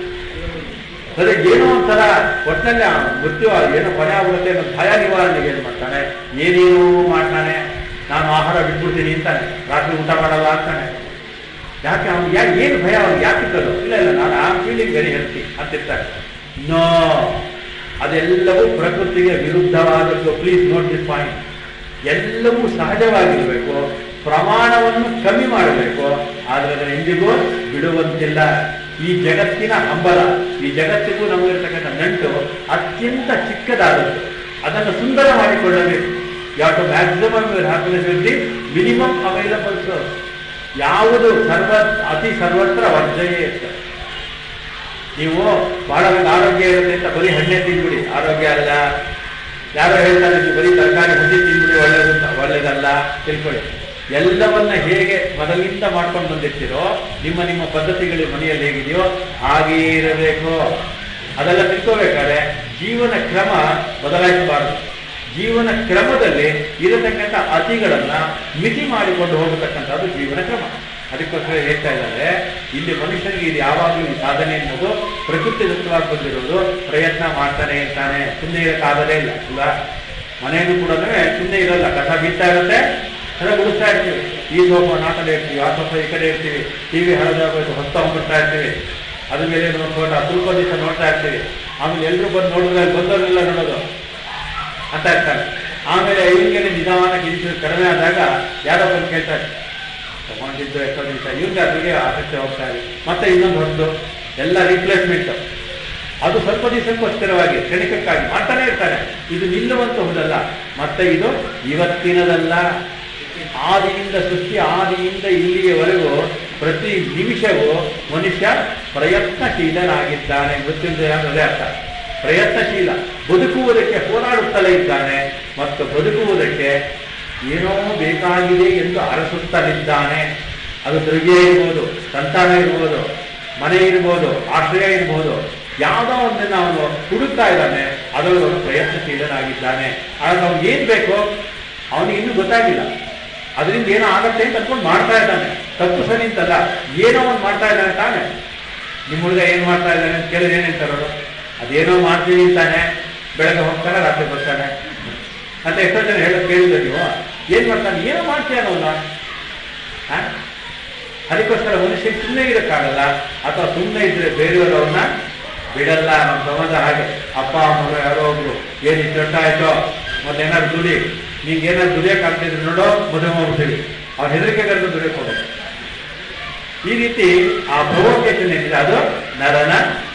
ಅದೇ ಏನೋ ಒಂಥರ ಒಟ್ಟಿನಲ್ಲಿ ಆ ಮೃತ್ಯು ಏನೋ ಕೊನೆ ಆಗುತ್ತೆ ಅನ್ನೋ ಭಯ ನಿವಾರಣೆಗೆ ಏನ್ ಮಾಡ್ತಾನೆ ಏನೇನೋ ಮಾಡ್ತಾನೆ ನಾನು ಆಹಾರ ಬಿಟ್ಬಿಡ್ತೀನಿ ಅಂತಾನೆ ರಾತ್ರಿ ಊಟ ಮಾಡಲ್ಲ ಅಂತಾನೆ ಯಾಕೆ ಅವ್ನು ಯಾ ಏನು ಭಯ ಅವ್ನು ಯಾಕೆ ಇದ್ದದು ಇಲ್ಲ ಇಲ್ಲ ನಾನು ಆ ಫೀಲಿಂಗ್ ವೆರಿ ಹೆಲ್ತಿ ಅಂತಿರ್ತಾರೆ ನೋ ಅದೆಲ್ಲವೂ ಪ್ರಕೃತಿಗೆ ವಿರುದ್ಧವಾದದ್ದು ಪ್ಲೀಸ್ ನೋಟ್ ದಿಸ್ ಪಾಯಿಂಟ್ ಎಲ್ಲವೂ ಸಹಜವಾಗಿರಬೇಕು ಪ್ರಮಾಣವನ್ನು ಕಮ್ಮಿ ಮಾಡಬೇಕು ಆದರೆ ಅದನ್ನು ಎಂದಿಗೂ ಬಿಡುವಂತಿಲ್ಲ ಈ ಜಗತ್ತಿನ ಹಂಬಲ ಈ ಜಗತ್ತಿಗೂ ನಮಗಿರ್ತಕ್ಕಂಥ ನಂಟು ಅತ್ಯಂತ ಚಿಕ್ಕದಾದದ್ದು ಅದನ್ನು ಸುಂದರ ಮಾಡಿಕೊಳ್ಳಬೇಕು ಯಾವ to maximum happiness will the minimum available source ಯಾವುದು ಸರ್ವ ಅತಿ ಸರ್ವತ್ರ ವರ್ಜಯೇ ಇರ್ತದೆ ನೀವು ಬಹಳ ಒಂದು ಆರೋಗ್ಯ ಇರುತ್ತೆ ಅಂತ ಬರೀ ಹಣ್ಣೆ ತಿನ್ಬಿಡಿ ಆರೋಗ್ಯ ಅಲ್ಲ ಯಾರೋ ಹೇಳ್ತಾರೆ ನೀವು ಬರೀ ತರಕಾರಿ ಹಸಿ ತಿನ್ಬಿಡಿ ಒಳ್ಳೇದು ಅಂತ ಒಳ್ಳೇದಲ್ಲ ತಿಳ್ಕೊಳ್ಳಿ ಎಲ್ಲವನ್ನ ಹೇಗೆ ಮೊದಲಿಂದ ಮಾಡ್ಕೊಂಡು ಬಂದಿರ್ತೀರೋ ನಿಮ್ಮ ನಿಮ್ಮ ಪದ್ಧತಿಗಳು ಮನೆಯಲ್ಲಿ ಹೇಗಿದೆಯೋ ಹಾಗೇ ಇರಬೇಕು ಅದೆಲ್ಲ ತಿಳ್ಕೋಬೇಕಾದ್ರೆ ಜೀವನ ಕ್ರಮ ಬದಲಾಯಿಸಬಾರದು ಜೀವನ ಕ್ರಮದಲ್ಲಿ ಇರತಕ್ಕಂಥ ಅತಿಗಳನ್ನ ಮಿತಿ ಮಾಡಿಕೊಂಡು ಹೋಗತಕ್ಕಂಥದ್ದು ಜೀವನ ಕ್ರಮ ಅದಕ್ಕೋಸ್ಕರ ಹೇಳ್ತಾ ಇದ್ದಾರೆ ಇಲ್ಲಿ ಮನುಷ್ಯನಿಗೆ ಇದು ಯಾವಾಗಲೂ ಈ ಸಾಧನೆ ಅನ್ನೋದು ಪ್ರಕೃತಿ ದತ್ತವಾಗಿ ಬಂದಿರೋದು ಪ್ರಯತ್ನ ಮಾಡ್ತಾನೆ ಇರ್ತಾನೆ ಸುಮ್ಮನೆ ಇರೋಕ್ಕಾಗದೇ ಇಲ್ಲ ಅಲ್ವಾ ಮನೆಯಲ್ಲೂ ಕೂಡ ಸುಮ್ಮನೆ ಇರಲ್ಲ ಕಸ ಬೀಳ್ತಾ ಇರುತ್ತೆ ಕಸ ಗುಡಿಸ್ತಾ ಇರ್ತೀವಿ ಈ ಸೋಫಾ ಆ ಕಡೆ ಇರ್ತೀವಿ ಆ ಸೋಫಾ ಈ ಕಡೆ ಇರ್ತೀವಿ ಟಿವಿ ಹಳದಾಗಬೇಕು ಹೊತ್ತ ಹೋಗ್ಬಿಡ್ತಾ ಇರ್ತೀವಿ ಅದ್ರ ಮೇಲೆ ನೋಡ್ಕೊಂಡು ಸ್ವಲ್ಪ ದಿವಸ ನೋಡ್ತಾ ಇರ್ತೀವಿ ಆಮೇಲೆ ಎಲ್ಲರೂ ಬಂದು ನೋಡಿದ್ರೆ ಬಂದವರೆಲ್ಲ ನೋಡೋದು ಅಂತ ಇರ್ತಾರೆ ಆಮೇಲೆ ಇವ್ರಿಗೆ ನಿಧಾನಕ್ಕೆ ಇಂಚು ಕಡಿಮೆ ಆದಾಗ ಯಾರೋ ಬಂದು ಕೇಳ್ತಾರೆ ತಗೊಂಡಿದ್ದು ಎಷ್ಟೋ ದಿವಸ ಇವ್ರಿಗೆ ಅದ್ರಿಗೆ ಆಸಕ್ತಿ ಹೋಗ್ತಾ ಇದೆ ಮತ್ತೆ ಇನ್ನೊಂದು ಹೊತ್ತು ಎಲ್ಲ ರಿಪ್ಲೇಸ್ಮೆಂಟ್ ಅದು ಸ್ವಲ್ಪ ದಿವಸಕ್ಕೂ ಅಸ್ಥಿರವಾಗಿ ಕ್ಷಣಿಕಕ್ಕಾಗಿ ಮಾಡ್ತಾನೆ ಇರ್ತಾರೆ ಇದು ನಿಲ್ಲುವಂತಹುದಲ್ಲ ಮತ್ತೆ ಇದು ಇವತ್ತಿನದಲ್ಲ ಆದಿಯಿಂದ ಸೃಷ್ಟಿ ಆದಿಯಿಂದ ಇಲ್ಲಿಯವರೆಗೂ ಪ್ರತಿ ನಿಮಿಷವೂ ಮನುಷ್ಯ ಪ್ರಯತ್ನಶೀಲನಾಗಿದ್ದಾನೆ ಮೃತ್ಯುಂಜಯ ಅನ್ನೋದೇ ಅರ್ಥ ಪ್ರಯತ್ನಶೀಲ ಬದುಕುವುದಕ್ಕೆ ಹೋರಾಡುತ್ತಲೇ ಇದ್ದಾನೆ ಮತ್ತು ಬದುಕುವುದಕ್ಕೆ ಏನೋ ಬೇಕಾಗಿದೆ ಎಂದು ಅರಸುತ್ತಲಿದ್ದಾನೆ ಅದು ದ್ರವ್ಯ ಇರ್ಬೋದು ಸಂತಾನ ಇರ್ಬೋದು ಮನೆ ಇರ್ಬೋದು ಆಶ್ರಯ ಇರ್ಬೋದು ಯಾವುದೋ ಒಂದನ್ನು ಅವನು ಹುಡುಕ್ತಾ ಇದ್ದಾನೆ ಅದರಲ್ಲಿ ಅವನು ಪ್ರಯತ್ನಶೀಲನಾಗಿದ್ದಾನೆ ಆದ್ರೆ ಅವ್ನಿಗೆ ಏನ್ ಬೇಕು ಅವನಿಗೆ ಇನ್ನೂ ಗೊತ್ತಾಗಿಲ್ಲ ಅದರಿಂದ ಏನೋ ಆಗತ್ತೆ ಅಂತ ಅನ್ಕೊಂಡು ಮಾಡ್ತಾ ಇದ್ದಾನೆ ತಪ್ಪು ಸರಿ ಅಂತಲ್ಲ ಏನೋ ಒಂದು ಮಾಡ್ತಾ ಇದ್ದಾನೆ ತಾನೆ ನಿಮ್ಮ ಹುಡುಗ ಏನ್ ಮಾಡ್ತಾ ಇದ್ದಾನೆ ಅಂತ ಕೇಳಿದ್ರೆ ಏನಂತಾರೆ ಅವರು ಅದೇನೋ ಮಾಡ್ತೀನಿ ಅಂತಾನೆ ಬೆಳಗ್ಗೆ ಹೋಗ್ತಾನೆ ರಾತ್ರಿ ಬರ್ತಾನೆ ಅಂತ ಎಷ್ಟೋ ಜನ ಹೇಳೋದು ಕೇಳಿದ್ರೆ ನೀವು ಏನ್ ಮಾಡ್ತಾನೆ ಏನೋ ಮಾಡ್ತೀಯ ಅವನ ಅದಕ್ಕೋಸ್ಕರ ಮನುಷ್ಯ ಸುಮ್ಮನೆ ಇರೋಕ್ಕಾಗಲ್ಲ ಅಥವಾ ಸುಮ್ಮನೆ ಇದ್ರೆ ಬೇರೆಯವರು ಅವನ್ನ ಬಿಡಲ್ಲ ನಮ್ಮ ಸಮಾಜ ಹಾಗೆ ಅಪ್ಪ ಅಮ್ಮ ಯಾರೋ ಒಬ್ರು ಏನ್ ಇಷ್ಟು ದೊಡ್ಡ ಆಯ್ತೋ ಮತ್ತೆ ಏನಾದ್ರು ದುಡಿ ನಿಂಗೆ ಏನಾದ್ರು ದುಡಿಯೋಕ್ಕಾಗ್ತಿದ್ರೆ ನೋಡೋ ಮದುವೆ ಮಾಡ್ಬಿಡ್ತೀವಿ ಅವ್ರ ಹೆದರಿಕೆ ಕರೆದು ದುಡಿಯಕ್ಕೆ ಹೋಗೋದು ಈ ರೀತಿ ಆ ಪ್ರವೋಕೇಶನ್ ಏನಿದೆ ಅದು ನರನ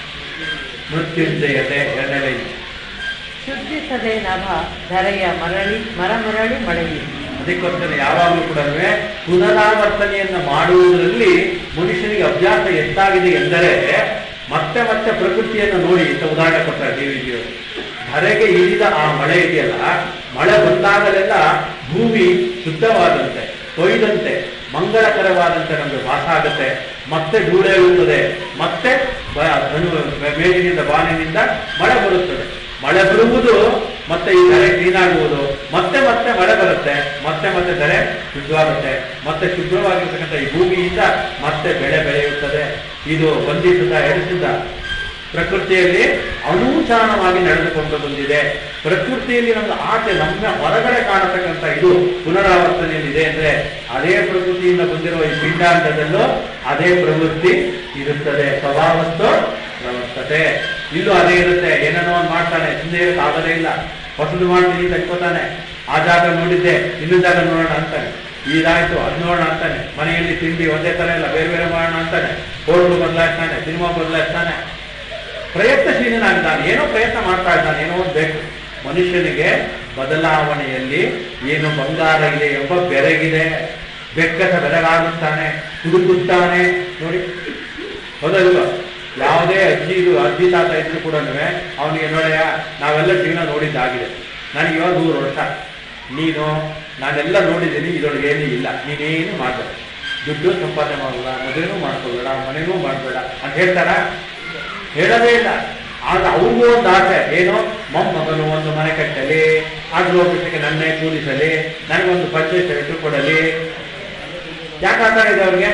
ಮೃತ್ಯುಂಜಯತೆ ಎರಡನೇ ಲೈನ್ ಶುದ್ಧಿಸದೆ ನಭ ಧರೆಯ ಮರಳಿ ಮರ ಮರಳಿ ಮಳೆಯಿ ಅದಕ್ಕೋಸ್ಕರ ಯಾವಾಗಲೂ ಕೂಡ ಪುನರಾವರ್ತನೆಯನ್ನು ಮಾಡುವುದರಲ್ಲಿ ಮನುಷ್ಯನಿಗೆ ಅಭ್ಯಾಸ ಎಷ್ಟಾಗಿದೆ ಎಂದರೆ ಮತ್ತೆ ಮತ್ತೆ ಪ್ರಕೃತಿಯನ್ನು ನೋಡಿ ಇಂಥ ಉದಾಹರಣೆ ಕೊಡ್ತಾರೆ ದೇವಿಜಿಯವರು ಧರೆಗೆ ಇಳಿದ ಆ ಮಳೆ ಇದೆಯಲ್ಲ ಮಳೆ ಬಂದಾಗಲೆಲ್ಲ ಭೂಮಿ ಶುದ್ಧವಾದಂತೆ ಕೊಯ್ದಂತೆ ಮಂಗಳಕರವಾದಂತೆ ನಮಗೆ ವಾಸ ಆಗುತ್ತೆ ಮತ್ತೆ ಧೂಳೆ ಇರುತ್ತದೆ ಮತ್ತೆ ಬ- ಧನು ಮೇಲಿನಿಂದ ಬಾನಿನಿಂದ ಮಳೆ ಬರುತ್ತದೆ ಮಳೆ ಬರುವುದು ಮತ್ತೆ ಈ ಧರೆ ಕ್ಲೀನ್ ಆಗುವುದು ಮತ್ತೆ ಮತ್ತೆ ಮಳೆ ಬರುತ್ತೆ ಮತ್ತೆ ಮತ್ತೆ ಧರೆ ಶುದ್ಧವಾಗುತ್ತೆ ಮತ್ತೆ ಶುದ್ಧವಾಗಿರ್ತಕ್ಕಂಥ ಈ ಭೂಮಿಯಿಂದ ಮತ್ತೆ ಬೆಳೆ ಬೆಳೆಯುತ್ತದೆ ಇದು ಒಂದಿಸದ ಎರಡಿಸದ ಪ್ರಕೃತಿಯಲ್ಲಿ ಅನೂಚಾನವಾಗಿ ನಡೆದುಕೊಂಡು ಬಂದಿದೆ ಪ್ರಕೃತಿಯಲ್ಲಿ ನಮ್ದು ಆಚೆ ನಮ್ಮ ಹೊರಗಡೆ ಕಾಣತಕ್ಕಂಥ ಇದು ಪುನರಾವರ್ತನೆಯಲ್ಲಿದೆ ಅಂದ್ರೆ ಅದೇ ಪ್ರಕೃತಿಯಿಂದ ಬಂದಿರುವ ಈ ಪಿಂಡಾಂಡದಲ್ಲೂ ಅದೇ ಪ್ರವೃತ್ತಿ ಇರುತ್ತದೆ ಸ್ವಭಾವತ್ತು ಪ್ರವರ್ತತೆ ಇಲ್ಲೂ ಅದೇ ಇರುತ್ತೆ ಏನೇನೋ ಒಂದು ಮಾಡ್ತಾನೆ ಹಿಂದೆ ಆಗದೇ ಇಲ್ಲ ಹೊಸದು ಮಾಡ್ತೀನಿ ತಕ್ಕೋತಾನೆ ಆ ಜಾಗ ನೋಡಿದ್ದೆ ಇನ್ನೊಂದು ಜಾಗ ನೋಡೋಣ ಅಂತಾನೆ ಇದಾಯ್ತು ಅದ್ ನೋಡೋಣ ಅಂತಾನೆ ಮನೆಯಲ್ಲಿ ತಿಂಡಿ ಒಂದೇ ತರ ಇಲ್ಲ ಬೇರೆ ಬೇರೆ ಮಾಡೋಣ ಅಂತಾನೆ ಹೋಟ್ಲು ಬದಲಾಯಿಸ್ತಾನೆ ಸಿನಿಮಾ ಬದಲಾಯಿಸ್ತಾನೆ ಪ್ರಯತ್ನಶೀಲನಾಗಿದ್ದಾನೆ ಏನೋ ಪ್ರಯತ್ನ ಮಾಡ್ತಾ ಇದ್ದಾನೆ ಏನೋ ಒಂದು ಬೇಕು ಮನುಷ್ಯನಿಗೆ ಬದಲಾವಣೆಯಲ್ಲಿ ಏನು ಬಂಗಾರ ಇದೆ ಎಂಬ ಬೆರಗಿದೆ ಬೆಕ್ಕದ ಬೆರಗಾಗುತ್ತಾನೆ ಹುಡುಕುತ್ತಾನೆ ನೋಡಿ ಹೌದಲ್ವ ಯಾವುದೇ ಅಜ್ಜಿ ಇದು ಅಜ್ಜಿ ತಾತ ಇದ್ರು ಕೂಡ ಅವನಿಗೆ ನೋಡಯ್ಯ ನಾವೆಲ್ಲ ಜೀವನ ನೋಡಿದ್ದಾಗಿದೆ ನನಗೆ ಇವಾಗ ನೂರು ವರ್ಷ ನೀನು ನಾನೆಲ್ಲ ನೋಡಿದ್ದೀನಿ ಇದರೊಳಗೆ ಏನೂ ಇಲ್ಲ ನೀನೇನು ಮಾಡಬೇಡ ದುಡ್ಡು ಸಂಪಾದನೆ ಮಾಡಬೇಡ ಮದುವೆನೂ ಮಾಡ್ಕೋಬೇಡ ಮನೆನೂ ಮಾಡಬೇಡ ಅಂತ ಹೇಳ್ತಾರ ಹೇಳೋದೇ ಇಲ್ಲ ಆಗ ಅವ್ರಿಗೂ ಒಂದು ಆಸೆ ಏನು ಮೊಮ್ಮಗನು ಒಂದು ಮನೆ ಕಟ್ಟಲಿ ಅದ್ರ ಹೋಗ್ಬಿಟ್ಟಕ್ಕೆ ನನ್ನೇ ಕೂಲಿಸಲಿ ನನಗೊಂದು ಪಂಚಾಯತ್ ಹೆಸರು ಕೊಡಲಿ ಯಾಕೆ ಆಟ ಇದೆ ಅವ್ರಿಗೆ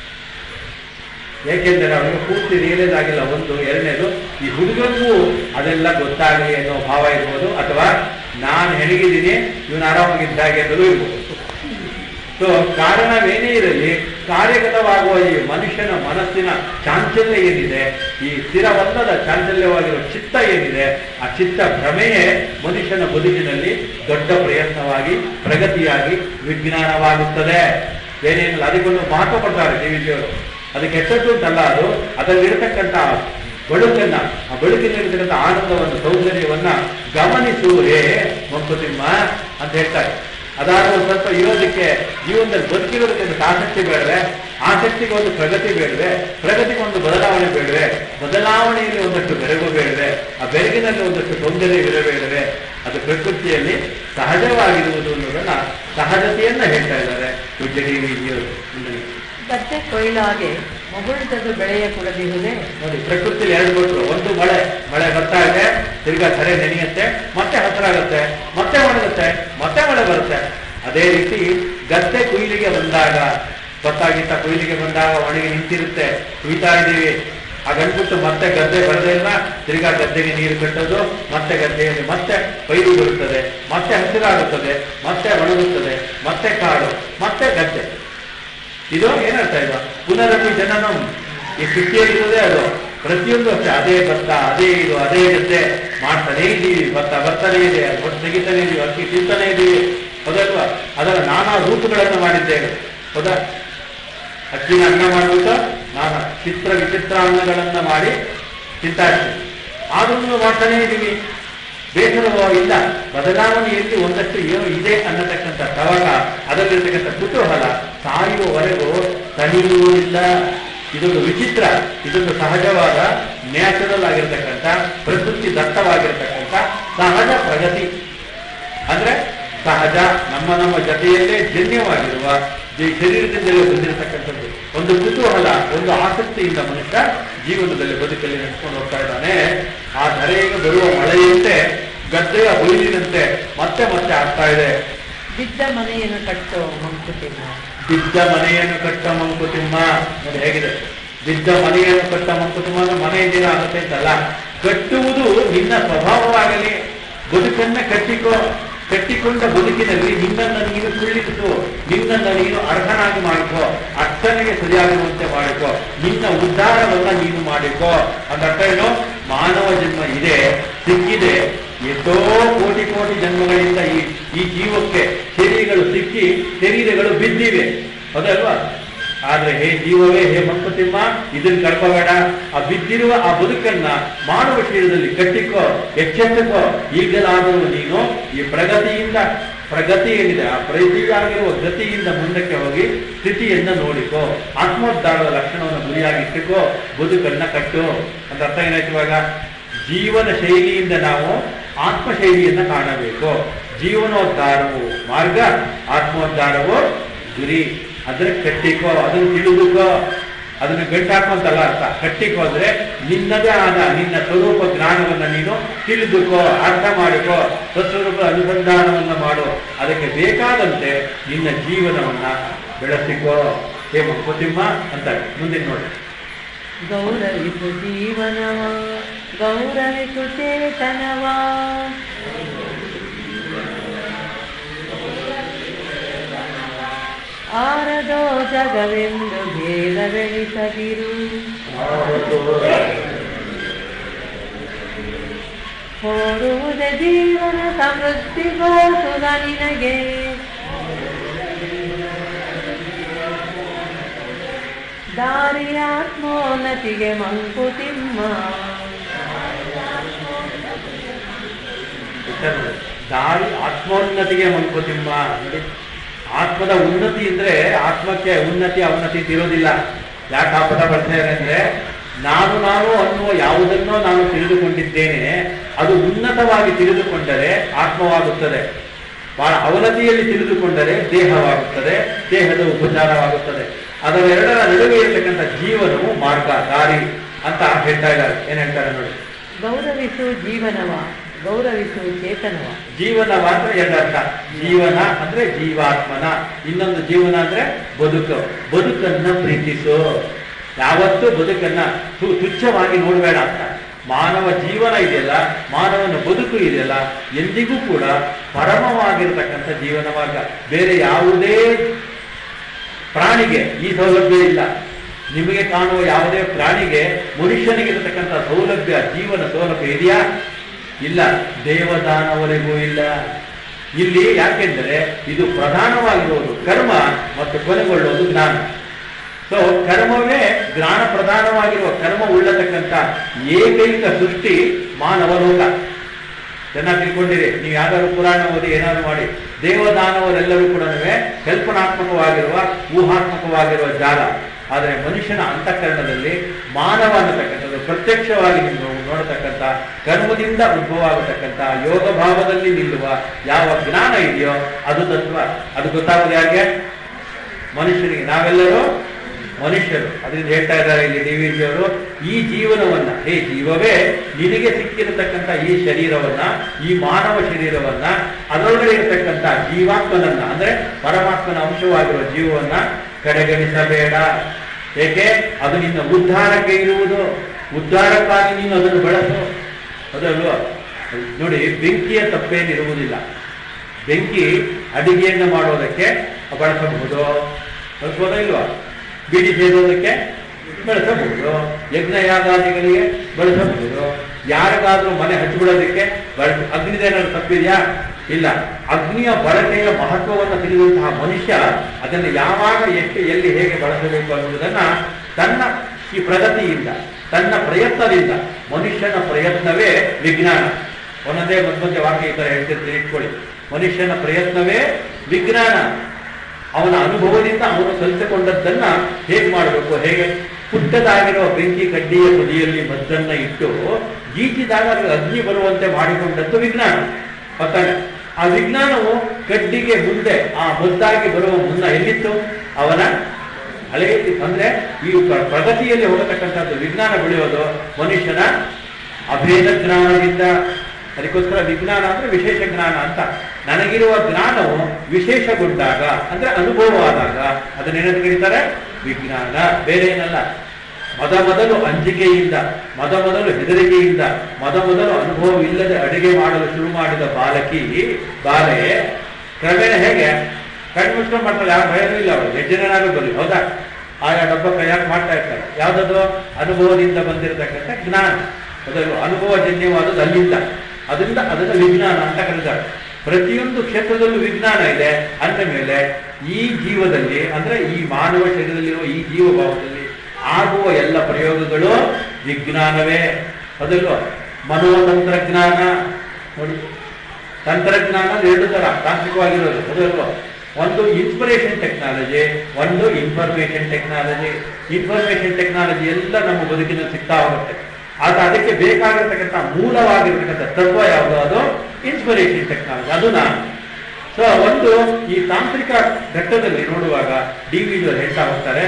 ಏಕೆಂದರೆ ಅವನಿಗೆ ಪೂರ್ತಿ ರಿಯಲೈಸ್ ಆಗಿಲ್ಲ ಒಂದು ಎರಡನೇದು ಈ ಹುಡುಗನಿಗೂ ಅದೆಲ್ಲ ಗೊತ್ತಾಗಲಿ ಅನ್ನೋ ಭಾವ ಇರ್ಬೋದು ಅಥವಾ ನಾನು ಹೆಣಗಿದ್ದೀನಿ ಇವನು ಆರಾಮಾಗಿದ್ದಾಗೆ ಅನ್ನೋದು ಇರ್ಬೋದು ಸೊ ಕಾರಣವೇನೇ ಇರಲಿ ಕಾರ್ಯಗತವಾಗುವ ಈ ಮನುಷ್ಯನ ಮನಸ್ಸಿನ ಚಾಂಚಲ್ಯ ಏನಿದೆ ಈ ಸ್ಥಿರವಲ್ಲದ ಚಾಂಚಲ್ಯವಾಗಿರುವ ಚಿತ್ತ ಏನಿದೆ ಆ ಚಿತ್ತ ಭ್ರಮೆಯೇ ಮನುಷ್ಯನ ಬದುಕಿನಲ್ಲಿ ದೊಡ್ಡ ಪ್ರಯತ್ನವಾಗಿ ಪ್ರಗತಿಯಾಗಿ ವಿಜ್ಞಾನವಾಗುತ್ತದೆ ಏನೇನಿಲ್ಲ ಅದಕ್ಕೊಂದು ಮಹತ್ವ ಕೊಡ್ತಾರೆ ದೇವಿಜಿಯವರು ಅದಕ್ಕೆ ಎಚ್ಚೆತ್ತು ಅಂತಲ್ಲ ಅದು ಅದರಲ್ಲಿರತಕ್ಕಂಥ ಬಳುಕನ್ನ ಆ ಬಳುಕಿನಲ್ಲಿರ್ತಕ್ಕಂಥ ಆನಂದವನ್ನು ಸೌಂದರ್ಯವನ್ನ ಗಮನಿಸು ಹೇ ಮಂಕುತಿಮ್ಮ ಅಂತ ಹೇಳ್ತಾರೆ ಅದಾದ ಒಂದು ಸ್ವಲ್ಪ ಇರೋದಕ್ಕೆ ಜೀವನದಲ್ಲಿ ಬದುಕಿರೋದಕ್ಕೆ ಒಂದು ಆಸಕ್ತಿ ಬೇಡವೆ ಆಸಕ್ತಿಗೆ ಒಂದು ಪ್ರಗತಿ ಬೇಡವೆ ಪ್ರಗತಿಗೆ ಒಂದು ಬದಲಾವಣೆ ಬೇಡವೆ ಬದಲಾವಣೆಯಲ್ಲಿ ಒಂದಷ್ಟು ಬೆರಗು ಬೇಡವೆ ಆ ಬೆರಗಿನಲ್ಲಿ ಒಂದಷ್ಟು ಸೌಂದರ್ಯವಿರಬೇಡವೆ ಅದು ಪ್ರಕೃತಿಯಲ್ಲಿ ಸಹಜವಾಗಿರುವುದು ಅನ್ನೋದನ್ನ ಸಹಜತೆಯನ್ನ ಹೇಳ್ತಾ ಇದ್ದಾರೆ ಪೂಜ್ಯ ಡಿ ವಿಜಿಯವರು ಮುಂದೆ ಗದ್ದೆ ಕೊಯ್ಲಾಗೆ ಮಗುಳ್ದದು ಬೆಳೆಯ ಕೊಡದಿರುವುದೇ ನೋಡಿ ಪ್ರಕೃತಿಯಲ್ಲಿ ಎರಡು ಕೊಟ್ಟರು ಒಂದು ಮಳೆ ಮಳೆ ಬರ್ತಾ ಇದೆ ತಿರ್ಗಾ ಧರೆ ನೆನೆಯುತ್ತೆ ಮತ್ತೆ ಹಸಿರಾಗುತ್ತೆ ಮತ್ತೆ ಒಣಗುತ್ತೆ ಮತ್ತೆ ಮಳೆ ಬರುತ್ತೆ ಅದೇ ರೀತಿ ಗದ್ದೆ ಕುಯ್ಲಿಗೆ ಬಂದಾಗ ಗೊತ್ತಾಗಿತ್ತ ಕುಯ್ಲಿಗೆ ಬಂದಾಗ ಒಣಗಿ ನಿಂತಿರುತ್ತೆ ಕುಯ್ತಾ ಇದ್ದೀವಿ ಹಾಗನ್ಬಿಟ್ಟು ಮತ್ತೆ ಗದ್ದೆ ಬರದೇ ಇಲ್ಲ ತಿರ್ಗಾ ಗದ್ದೆಗೆ ನೀರು ಕಟ್ಟೋದು ಮತ್ತೆ ಗದ್ದೆಯಲ್ಲಿ ಮತ್ತೆ ಪೈರು ಬರುತ್ತದೆ ಮತ್ತೆ ಹಸಿರಾಗುತ್ತದೆ ಮತ್ತೆ ಒಣಗುತ್ತದೆ ಮತ್ತೆ ಕಾಡು ಮತ್ತೆ ಗದ್ದೆ ಇದು ಏನರ್ಥ ಇದು ಪುನರಪಿ ಜನನಂ ಈ ಸೃಷ್ಟಿಯಲ್ಲಿರೋದೇ ಅದು ಪ್ರತಿಯೊಂದು ಅಷ್ಟೇ ಅದೇ ಭತ್ತ ಅದೇ ಇದು ಅದೇ ಗದ್ದೆ ಮಾಡ್ತಾನೇ ಇದೀವಿ ಭತ್ತ ಬರ್ತಾನೆ ಇದೆ ಒಟ್ಟು ತೆಗಿತಾನೆ ಇದೀವಿ ಅಕ್ಕಿ ತಿಂತಾನೆ ಇದೀವಿ ಹೌದಲ್ವಾ ಅದರ ನಾನಾ ರೂಪಗಳನ್ನು ಮಾಡಿದ್ದೇವೆ ಹೌದಾ ಅಕ್ಕಿನ ಅನ್ನ ಮಾಡಿಬಿಟ್ಟು ನಾನಾ ಚಿತ್ರ ವಿಚಿತ್ರ ಅನ್ನಗಳನ್ನ ಮಾಡಿ ತಿಂತಾ ಇರ್ತೀವಿ ಆದ್ರೂ ಮಾಡ್ತಾನೇ ಇದೀವಿ ಬೇಸರವಾಗಿಲ್ಲ ಬದಲಾವಣೆಯಲ್ಲಿ ಒಂದಷ್ಟು ಏನೋ ಇದೆ ಅನ್ನತಕ್ಕಂಥ ತವಕ ಅದರಲ್ಲಿರ್ತಕ್ಕಂಥ ಕುತೂಹಲ ಸಾಯುವವರೆಗೂ ತಣಿಯುವುದಿಲ್ಲ ಇದೊಂದು ವಿಚಿತ್ರ ಇದೊಂದು ಸಹಜವಾದ ನ್ಯಾಚುರಲ್ ಆಗಿರ್ತಕ್ಕಂಥ ಪ್ರಕೃತಿ ದತ್ತವಾಗಿರ್ತಕ್ಕಂಥ ಸಹಜ ಪ್ರಗತಿ ಅಂದ್ರೆ ಸಹಜ ನಮ್ಮ ನಮ್ಮ ಜೊತೆಯಲ್ಲೇ ಜನ್ಯವಾಗಿರುವ ಈ ಶರೀರದಿಂದಲೇ ಬಂದಿರತಕ್ಕಂಥದ್ದು ಒಂದು ಕುತೂಹಲ ಒಂದು ಆಸಕ್ತಿಯಿಂದ ಮನುಷ್ಯ ಜೀವನದಲ್ಲಿ ಬದುಕಲ್ಲಿ ನಡೆಸ್ಕೊಂಡು ಹೋಗ್ತಾ ಇದ್ದಾನೆ ಆ ಧರೆಗೆ ಬರುವ ಮಳೆಯಂತೆ ಗದ್ದೆಯ ಹುಯಿಲಿನಂತೆ ಮತ್ತೆ ಮತ್ತೆ ಆಗ್ತಾ ಇದೆ ಬಿದ್ದ ಮನೆಯನ್ನು ಕಟ್ಟೋ ಮಂಕುತಿಮ್ಮ ಬಿದ್ದ ಮನೆಯನ್ನು ಕಟ್ಟ ಮಂಕುತಿಮ್ಮ ನೋಡಿ ಹೇಗಿದೆ ಬಿದ್ದ ಮನೆಯನ್ನು ಕಟ್ಟ ಮಂಕುತಿಮ್ಮ ಅಂದ್ರೆ ಮನೆಯಿಂದ ಆಗುತ್ತೆ ಅಂತಲ್ಲ ಕಟ್ಟುವುದು ನಿನ್ನ ಸ್ವಭಾವವಾಗಲಿ ಬದುಕನ್ನ ಕಟ್ಟಿಕೋ ಕಟ್ಟಿಕೊಂಡ ಬದುಕಿನಲ್ಲಿ ನಿನ್ನನ್ನು ನೀನು ಕುಳ್ಳಿಸು ನಿನ್ನನ್ನು ನೀನು ಅರ್ಹನಾಗಿ ಮಾಡಿಕೋ ಅರ್ಥನಿಗೆ ಸರಿಯಾಗುವಂತೆ ಮಾಡಿಕೋ ನಿನ್ನ ಉದ್ಧಾರವನ್ನ ನೀನು ಮಾಡಿಕೋ ಅಂತ ಅರ್ಥ ಏನು ಮಾನವ ಜನ್ಮ ಇದೆ ಸಿಕ್ಕಿದೆ ಎಷ್ಟೋ ಕೋಟಿ ಕೋಟಿ ಜನ್ಮಗಳಿಂದ ಈ ಈ ಜೀವಕ್ಕೆ ಶರೀರಗಳು ಸಿಕ್ಕಿ ಶರೀರಗಳು ಬಿದ್ದಿವೆ ಹೌದಲ್ವಾ ಆದ್ರೆ ಹೇ ಜೀವವೇ ಹೇ ಮಂಕುತಿಮ್ಮ ಇದನ್ನ ಕಳ್ಕೋಬೇಡ ಆ ಬಿದ್ದಿರುವ ಆ ಬದುಕನ್ನ ಮಾಡುವ ಶರೀರದಲ್ಲಿ ಕಟ್ಟಿಕೋ ಎಚ್ಚೆತ್ತುಕೋ ಈಗಲಾದರೂ ನೀನು ಈ ಪ್ರಗತಿಯಿಂದ ಪ್ರಗತಿ ಏನಿದೆ ಆ ಪ್ರಗತಿಯಾಗಿರುವ ಗತಿಯಿಂದ ಮುಂದಕ್ಕೆ ಹೋಗಿ ಸ್ಥಿತಿಯನ್ನ ನೋಡಿಕೋ ಆತ್ಮೋದ್ಧಾರದ ಲಕ್ಷಣವನ್ನು ಗುರಿಯಾಗಿಟ್ಟುಕೋ ಬದುಕನ್ನ ಕಟ್ಟು ಅಂತ ಅರ್ಥ ಏನಾಯ್ತು ಇವಾಗ ಜೀವನ ಶೈಲಿಯಿಂದ ನಾವು ಆತ್ಮ ಶೈಲಿಯನ್ನ ಕಾಣಬೇಕು ಜೀವನೋದ್ಧಾರವು ಮಾರ್ಗ ಆತ್ಮೋದ್ಧಾರವು ಗುರಿ ಅದ್ರ ಕಟ್ಟಿಕೋ ಅದನ್ನು ತಿಳಿದುಕೋ ಅದನ್ನು ಗಂಟಾಕುವಂತಲ್ಲ ಅರ್ಥ ಕಟ್ಟಿಕೋ ಅಂದ್ರೆ ನಿನ್ನದೇ ಆದ ನಿನ್ನ ಸ್ವರೂಪ ಜ್ಞಾನವನ್ನ ನೀನು ತಿಳಿದುಕೋ ಅರ್ಥ ಮಾಡಿಕೋ ಸ್ವಸ್ವರೂಪ ಅನುಸಂಧಾನವನ್ನ ಮಾಡು ಅದಕ್ಕೆ ಬೇಕಾದಂತೆ ನಿನ್ನ ಜೀವನವನ್ನ ಬೆಳೆಸಿಕೋ ಹೇ ಮಂಕುತಿಮ್ಮ ಅಂತಾರೆ ಮುಂದಿನ ನೋಡಿ ಗೌರವಿಸು ಜೀವನವ ಗೌರವಿಸು ಚೇತನವ ಆರದೋ ಜಗವೆಂದು ಭೇದವೆಣಿಸದಿರು ಕೋರುವುದೇ ಜೀವನ ಸಮೃದ್ಧಿಗೋಸುಗ ನಿನಗೆ ದಾರಿಯಾತ್ಮೋನ್ನತಿಗೆ ಮಂಕುತಿಮ್ಮ ದಾರಿ ಆತ್ಮೋನ್ನತಿಗೆ ಮಂಕುತಿಮ್ಮ ನೋಡಿ ಆತ್ಮದ ಉನ್ನತಿ ಅಂದ್ರೆ ಆತ್ಮಕ್ಕೆ ಉನ್ನತಿ ಅವನತಿ ಅಂತ ಇರೋದಿಲ್ಲ ಯಾಕೆ ಆ ಪದ ಬರ್ತಾ ಇದೆ ಅಂದ್ರೆ ನಾನು ನಾನು ಅನ್ನುವ ಯಾವುದನ್ನೋ ನಾನು ತಿಳಿದುಕೊಂಡಿದ್ದೇನೆ ಅದು ಉನ್ನತವಾಗಿ ತಿಳಿದುಕೊಂಡರೆ ಆತ್ಮವಾಗುತ್ತದೆ ಬಹಳ ಅವನತಿಯಲ್ಲಿ ತಿಳಿದುಕೊಂಡರೆ ದೇಹವಾಗುತ್ತದೆ ದೇಹದ ಉಪಚಾರವಾಗುತ್ತದೆ ಅದರ ಎರಡರ ನಡುವೆ ಇರತಕ್ಕಂಥ ಜೀವನವು ಮಾರ್ಗ ದಾರಿ ಅಂತ ಹೇಳ್ತಾ ಇದ್ದಾರೆ ಏನ್ ಹೇಳ್ತಾರೆ ನೋಡಿ ಗೌರವಿಸು ಜೀವನವ ಗೌರವಿಸು ಚೇತನವ ಜೀವನ ಮಾತ್ರ ಎರಡರ್ಥ ಜೀವನ ಅಂದ್ರೆ ಜೀವಾತ್ಮನ ಇನ್ನೊಂದು ಜೀವನ ಅಂದ್ರೆ ಬದುಕು ಬದುಕನ್ನ ಪ್ರೀತಿಸು ಯಾವತ್ತೂ ಬದುಕನ್ನ ತು- ತುಚ್ಛವಾಗಿ ನೋಡಬೇಡ ಅಂತ ಮಾನವ ಜೀವನ ಇದೆಯಲ್ಲ ಮಾನವನ ಬದುಕು ಇದೆಯಲ್ಲ ಎಂದಿಗೂ ಕೂಡ ಪರಮವಾಗಿರತಕ್ಕಂಥ ಜೀವನ ಮಾರ್ಗ ಬೇರೆ ಯಾವುದೇ ಪ್ರಾಣಿಗೆ ಈ ಸೌಲಭ್ಯ ಇಲ್ಲ ನಿಮಗೆ ಕಾಣುವ ಯಾವುದೇ ಪ್ರಾಣಿಗೆ ಮನುಷ್ಯನಿಗೆ ಇರತಕ್ಕಂಥ ಸೌಲಭ್ಯ ಜೀವನ ಸೌಲಭ್ಯ ಇದೆಯಾ ಇಲ್ಲ ದೇವದಾನವರೆಗೂ ಇಲ್ಲ ಇಲ್ಲಿ ಯಾಕೆಂದರೆ ಇದು ಪ್ರಧಾನವಾಗಿರುವುದು ಕರ್ಮ ಮತ್ತು ಕೊನೆಗೊಳ್ಳುವುದು ಜ್ಞಾನ ಸೊ ಕರ್ಮವೇ ಜ್ಞಾನ ಪ್ರಧಾನವಾಗಿರುವ ಕರ್ಮ ಉಳ್ಳತಕ್ಕಂಥ ಏಕೈಕ ಸೃಷ್ಟಿ ಮಾನವ ಲೋಕ ಚೆನ್ನಾಗಿ ತಿಳ್ಕೊಂಡಿರಿ ನೀವು ಯಾವ್ದಾದ್ರು ಪುರಾಣ ಓದಿ ಏನಾದ್ರು ಮಾಡಿ ದೇವದಾನವರೆಲ್ಲರೂ ಕೂಡ ಕಲ್ಪನಾತ್ಮಕವಾಗಿರುವ ಊಹಾತ್ಮಕವಾಗಿರುವ ಜಾಲ ಆದರೆ ಮನುಷ್ಯನ ಅಂತಃಕರಣದಲ್ಲಿ ಮಾನವ ಅನ್ನತಕ್ಕಂಥದ್ದು ಪ್ರತ್ಯಕ್ಷವಾಗಿ ನೀವು ನೋಡತಕ್ಕಂಥ ಕರ್ಮದಿಂದ ಉದ್ಭವ ಆಗತಕ್ಕಂಥ ಯೋಗ ಭಾವದಲ್ಲಿ ನಿಲ್ಲುವ ಯಾವ ಜ್ಞಾನ ಇದೆಯೋ ಅದು ತತ್ವ ಅದು ಗೊತ್ತಾಗೋದು ಯಾಕೆ ಮನುಷ್ಯನಿಗೆ ನಾವೆಲ್ಲರೂ ಮನುಷ್ಯರು ಅದರಿಂದ ಹೇಳ್ತಾ ಇದ್ದಾರೆ ಇಲ್ಲಿ ಡಿ ವಿ ಜಿ ಅವರು ಈ ಜೀವನವನ್ನ ಹೇ ಜೀವವೇ ನಿನಗೆ ಸಿಕ್ಕಿರತಕ್ಕಂಥ ಈ ಶರೀರವನ್ನ ಈ ಮಾನವ ಶರೀರವನ್ನ ಅದರೊಳಗಡೆ ಇರತಕ್ಕಂಥ ಜೀವಾತ್ಮನನ್ನ ಅಂದ್ರೆ ಪರಮಾತ್ಮನ ಅಂಶವಾಗಿರುವ ಜೀವವನ್ನ ಕಡೆಗಣಿಸಬೇಡ ಏಕೆ ಅದು ನಿನ್ನ ಉದ್ಧಾರಕ್ಕೆ ಇರುವುದು ಉದ್ಧಾರಕ್ಕಾಗಿ ನೀನು ಅದನ್ನು ಬಳಸು ಅದಲ್ವಾ ನೋಡಿ ಬೆಂಕಿಯ ತಪ್ಪೇನಿರುವುದಿಲ್ಲ ಬೆಂಕಿ ಅಡಿಗೆಯನ್ನು ಮಾಡೋದಕ್ಕೆ ಬಳಸಬಹುದು ಬಳಸ್ಬೋದಾ ಇಲ್ವಾ ಬೀಡಿ ಸೇದೋದಕ್ಕೆ ಬಳಸಬಹುದು ಯಜ್ಞಯಾಗಾದಿಗಳಿಗೆ ಬಳಸಬಹುದು ಯಾರಿಗಾದ್ರೂ ಮನೆ ಹಚ್ಚಿಬಿಡೋದಕ್ಕೆ ಬಳಸ ಅಗ್ನಿದೇನಾದ್ರು ತಪ್ಪಿದೆಯಾ ಇಲ್ಲ ಅಗ್ನಿಯ ಬಳಕೆಯ ಮಹತ್ವವನ್ನು ತಿಳಿದಂತಹ ಮನುಷ್ಯ ಅದನ್ನು ಯಾವಾಗ ಎಷ್ಟು ಎಲ್ಲಿ ಹೇಗೆ ಬಳಸಬೇಕು ಅನ್ನುವುದನ್ನ ತನ್ನ ಈ ಪ್ರಗತಿಯಿಂದ ತನ್ನ ಪ್ರಯತ್ನದಿಂದ ಮನುಷ್ಯನ ಪ್ರಯತ್ನವೇ ವಿಜ್ಞಾನ ಒಂದೊಂದೇ ಮತ್ತೊಂದೇ ವಾಕ್ಯ ಈ ತರ ಹೇಳ್ತಿರ್ತೀನಿ ಇಟ್ಕೊಳ್ಳಿ ಮನುಷ್ಯನ ಪ್ರಯತ್ನವೇ ವಿಜ್ಞಾನ ಅವನ ಅನುಭವದಿಂದ ಅವನು ಕಲಿತುಕೊಂಡದ್ದನ್ನ ಹೇಗೆ ಮಾಡಬೇಕು ಹೇಗೆ ಪುಟ್ಟದಾಗಿರುವ ಬೆಂಕಿ ಕಡ್ಡಿಯ ತುದಿಯಲ್ಲಿ ಮದ್ದನ್ನ ಇಟ್ಟು ಗೀಚಿದಾಗ ಅದು ಅಗ್ನಿ ಬರುವಂತೆ ಮಾಡಿಕೊಂಡದ್ದು ವಿಜ್ಞಾನ ಗೊತ್ತಾನೆ ಆ ವಿಜ್ಞಾನವು ಕಡ್ಡಿಗೆ ಮುಂದೆ ಆ ಮದ್ದಾಗಿ ಬರುವ ಮುನ್ನ ಎಲ್ಲಿತ್ತು ಅವನ ಹಳೆ ಅಂದ್ರೆ ಈ ಪ್ರ- ಪ್ರಗತಿಯಲ್ಲಿ ಹೋಗತಕ್ಕಂಥದ್ದು ವಿಜ್ಞಾನ ಬೆಳೆಯೋದು ಮನುಷ್ಯನ ಅಭೇದ ಜ್ಞಾನದಿಂದ ಅದಕ್ಕೋಸ್ಕರ ವಿಜ್ಞಾನ ಅಂದ್ರೆ ವಿಶೇಷ ಜ್ಞಾನ ಅಂತ ನನಗಿರುವ ಜ್ಞಾನವು ವಿಶೇಷಗೊಂಡಾಗ ಅಂದ್ರೆ ಅನುಭವ ಆದಾಗ ಅದನ್ನೇನಂತ ಕರೀತಾರೆ ವಿಜ್ಞಾನ ಬೇರೆ ಏನಲ್ಲ ಮೊದ ಮೊದಲು ಅಂಜಿಕೆಯಿಂದ ಮೊದ ಮೊದಲು ಹೆದರಿಕೆಯಿಂದ ಮೊದ ಮೊದಲು ಅನುಭವವಿಲ್ಲದೆ ಅಡುಗೆ ಮಾಡಲು ಶುರು ಮಾಡಿದ ಬಾಲಕಿ ಬಾಲೆ ಕ್ರಮೇಣ ಹೇಗೆ ಕಣ್ಣು ಮುಚ್ಕೊಂಡು ಮಾಡ್ತಾರೆ ಯಾರು ಭಯನೂ ಇಲ್ಲ ಅವರು ಹೆಜ್ಜೆನಾದ್ರೂ ಬರಲಿ ಹೌದಾ ಆಯಾ ಡಬ್ಬ ಕೈಯಾಗಿ ಮಾಡ್ತಾ ಇರ್ತಾರೆ ಯಾವುದದು ಅನುಭವದಿಂದ ಬಂದಿರತಕ್ಕಂಥ ಜ್ಞಾನ ಅದನ್ನು ಅನುಭವಜನ್ಯವಾದದ್ದು ಅಲ್ಲಿಂದ ಅದರಿಂದ ಅದನ್ನು ವಿಜ್ಞಾನ ಅಂತ ಕರೀತಾರೆ ಪ್ರತಿಯೊಂದು ಕ್ಷೇತ್ರದಲ್ಲೂ ವಿಜ್ಞಾನ ಇದೆ ಅಂದ ಮೇಲೆ ಈ ಜೀವದಲ್ಲಿ ಅಂದ್ರೆ ಈ ಮಾನವ ಶರೀರದಲ್ಲಿರುವ ಈ ಜೀವಭಾವದಲ್ಲಿ ಆಗುವ ಎಲ್ಲ ಪ್ರಯೋಗಗಳು ವಿಜ್ಞಾನವೇ ಅದಲ್ಲೋ ಮನೋತಂತ್ರಜ್ಞಾನ ನೋಡಿ ತಂತ್ರಜ್ಞಾನ ಎರಡು ತರ ತಾಂತ್ರಿಕವಾಗಿರೋದು ಅದಲ್ವ ಒಂದು ಇನ್ಸ್ಪಿರೇಷನ್ ಟೆಕ್ನಾಲಜಿ ಒಂದು ಇನ್ಫಾರ್ಮೇಶನ್ ಟೆಕ್ನಾಲಜಿ ಇನ್ಫಾರ್ಮೇಶನ್ ಟೆಕ್ನಾಲಜಿ ಎಲ್ಲ ನಮ್ಮ ಬದುಕಿನಲ್ಲಿ ಸಿಗ್ತಾ ಹೋಗುತ್ತೆ ಆದ್ರೆ ಅದಕ್ಕೆ ಬೇಕಾಗಿರ್ತಕ್ಕಂಥ ಮೂಲವಾಗಿರ್ತಕ್ಕಂಥ ತತ್ವ ಯಾವುದು ಅದು ಇನ್ಸ್ಪಿರೇಷನ್ ಟೆಕ್ನಾಲಜಿ ಅದು ನಾನು ಸೊ ಒಂದು ಈ ತಾಂತ್ರಿಕ ಘಟ್ಟದಲ್ಲಿ ನೋಡುವಾಗ ಡಿ ವಿ ಹೇಳ್ತಾ ಹೋಗ್ತಾರೆ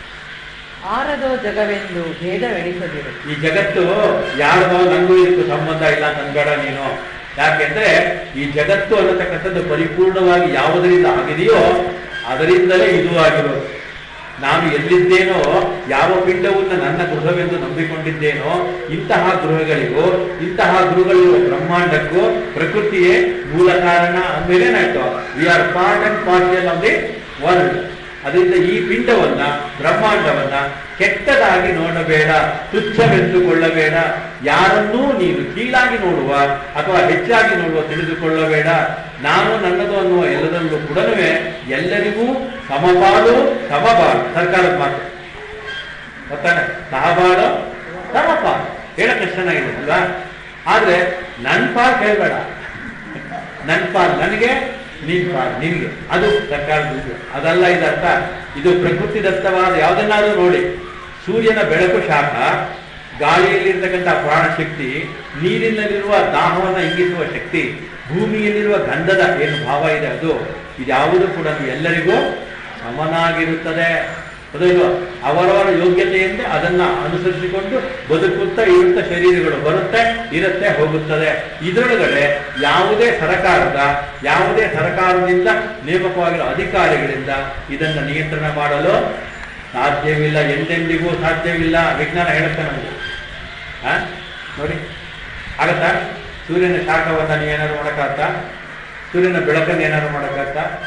ಆರದೋ ಜಗವೆಂದು ಭೇದವೆಣಿಸದಿರು ಈ ಜಗತ್ತು ಯಾರಿಗೋ ನಂಗೂ ಇದಕ್ಕೂ ಸಂಬಂಧ ಇಲ್ಲ ನನ್ಬೇಡ ನೀನು ಯಾಕೆಂದ್ರೆ ಈ ಜಗತ್ತು ಅನ್ನತಕ್ಕಂಥದ್ದು ಪರಿಪೂರ್ಣವಾಗಿ ಯಾವುದರಿಂದ ಆಗಿದೆಯೋ ಅದರಿಂದಲೇ ಇದು ಆಗಿರೋದು ನಾನು ಎಲ್ಲಿದ್ದೇನೋ ಯಾವ ಪಿಂಡವನ್ನು ನನ್ನ ಗೃಹವೆಂದು ನಂಬಿಕೊಂಡಿದ್ದೇನೋ ಇಂತಹ ಗೃಹಗಳಿಗೂ ಇಂತಹ ಗೃಹಗಳಿರುವ ಬ್ರಹ್ಮಾಂಡಕ್ಕೂ ಪ್ರಕೃತಿಯೇ ಮೂಲ ಕಾರಣ ಅಂದ್ಮೇಲೆ ಏನಾಯ್ತು we are part and partial of the world ಅದರಿಂದ ಈ ಪಿಂಡವನ್ನ ಬ್ರಹ್ಮಾಂಡವನ್ನ ಕೆಟ್ಟದಾಗಿ ನೋಡಬೇಡ ತುಚ್ಛವೆಂದುಕೊಳ್ಳಬೇಡ ಯಾರನ್ನೂ ನೀನು ಕೀಳಾಗಿ ನೋಡುವ ಅಥವಾ ಹೆಚ್ಚಾಗಿ ನೋಡುವ ತಿಳಿದುಕೊಳ್ಳಬೇಡ ನಾನು ನನ್ನದು ಅನ್ನುವ ಎಲ್ಲದರಲ್ಲೂ ಕೂಡ ಎಲ್ಲರಿಗೂ ಸಮಪಾಲು ಸಮಪಾಲು ಸರ್ಕಾರದ ಮಾತು ಗೊತ್ತಾನೆ ಸಹಬಾಳು ಸಮಪಾಲು ಹೇಳಕ್ಕೆ ಎಷ್ಟು ಚೆನ್ನಾಗಿದೆ ಅಲ್ವಾ ಆದ್ರೆ ನನ್ ಪಾಲ್ ಹೇಳ್ಬೇಡ ನನ್ ಪಾಲ್ ನನಗೆ ನಿನ್ ಪಾಲ್ ನಿನ್ಗೆ ಅದು ಸರ್ಕಾರದ ಇದು ಅದಲ್ಲ ಇದರ್ಥ ಇದು ಪ್ರಕೃತಿ ದತ್ತವಾದ ಯಾವುದನ್ನಾದ್ರೂ ನೋಡಿ ಸೂರ್ಯನ ಬೆಳಕು ಶಾಖ ಗಾಳಿಯಲ್ಲಿರ್ತಕ್ಕಂಥ ಪ್ರಾಣಶಕ್ತಿ ನೀರಿನಲ್ಲಿರುವ ದಾಹವನ್ನು ಇಂಗಿಸುವ ಶಕ್ತಿ ಭೂಮಿಯಲ್ಲಿರುವ ಗಂಧದ ಏನು ಭಾವ ಇದೆ ಅದು ಇದ್ಯಾವುದು ಕೂಡ ಎಲ್ಲರಿಗೂ ಸಮನಾಗಿರುತ್ತದೆ ಅದಲ್ವ ಅವರವರ ಯೋಗ್ಯತೆಯಿಂದ ಅದನ್ನ ಅನುಸರಿಸಿಕೊಂಡು ಬದುಕುತ್ತಾ ಇರುತ್ತ ಶರೀರಗಳು ಬರುತ್ತೆ ಇರುತ್ತೆ ಹೋಗುತ್ತದೆ ಇದರೊಳಗಡೆ ಯಾವುದೇ ಸರಕಾರದ ಯಾವುದೇ ಸರಕಾರದಿಂದ ನೇಮಕವಾಗಿರೋ ಅಧಿಕಾರಿಗಳಿಂದ ಇದನ್ನು ನಿಯಂತ್ರಣ ಮಾಡಲು ಸಾಧ್ಯವಿಲ್ಲ ಎಂದೆಂದಿಗೂ ಸಾಧ್ಯವಿಲ್ಲ ವಿಜ್ಞಾನ ಹೇಳುತ್ತೆ ನಮಗೆ ಆ? ನೋಡಿ ಆಗತ್ತಾ ಸೂರ್ಯನ ಶಾಖವನ್ನ ನೀವೇನಾದ್ರು ಮಾಡೋಕ್ಕಾಗತ್ತಾ ಸೂರ್ಯನ ಬೆಳಕನ್ನು ಏನಾದ್ರು ಮಾಡೋಕ್ಕಾಗತ್ತಾ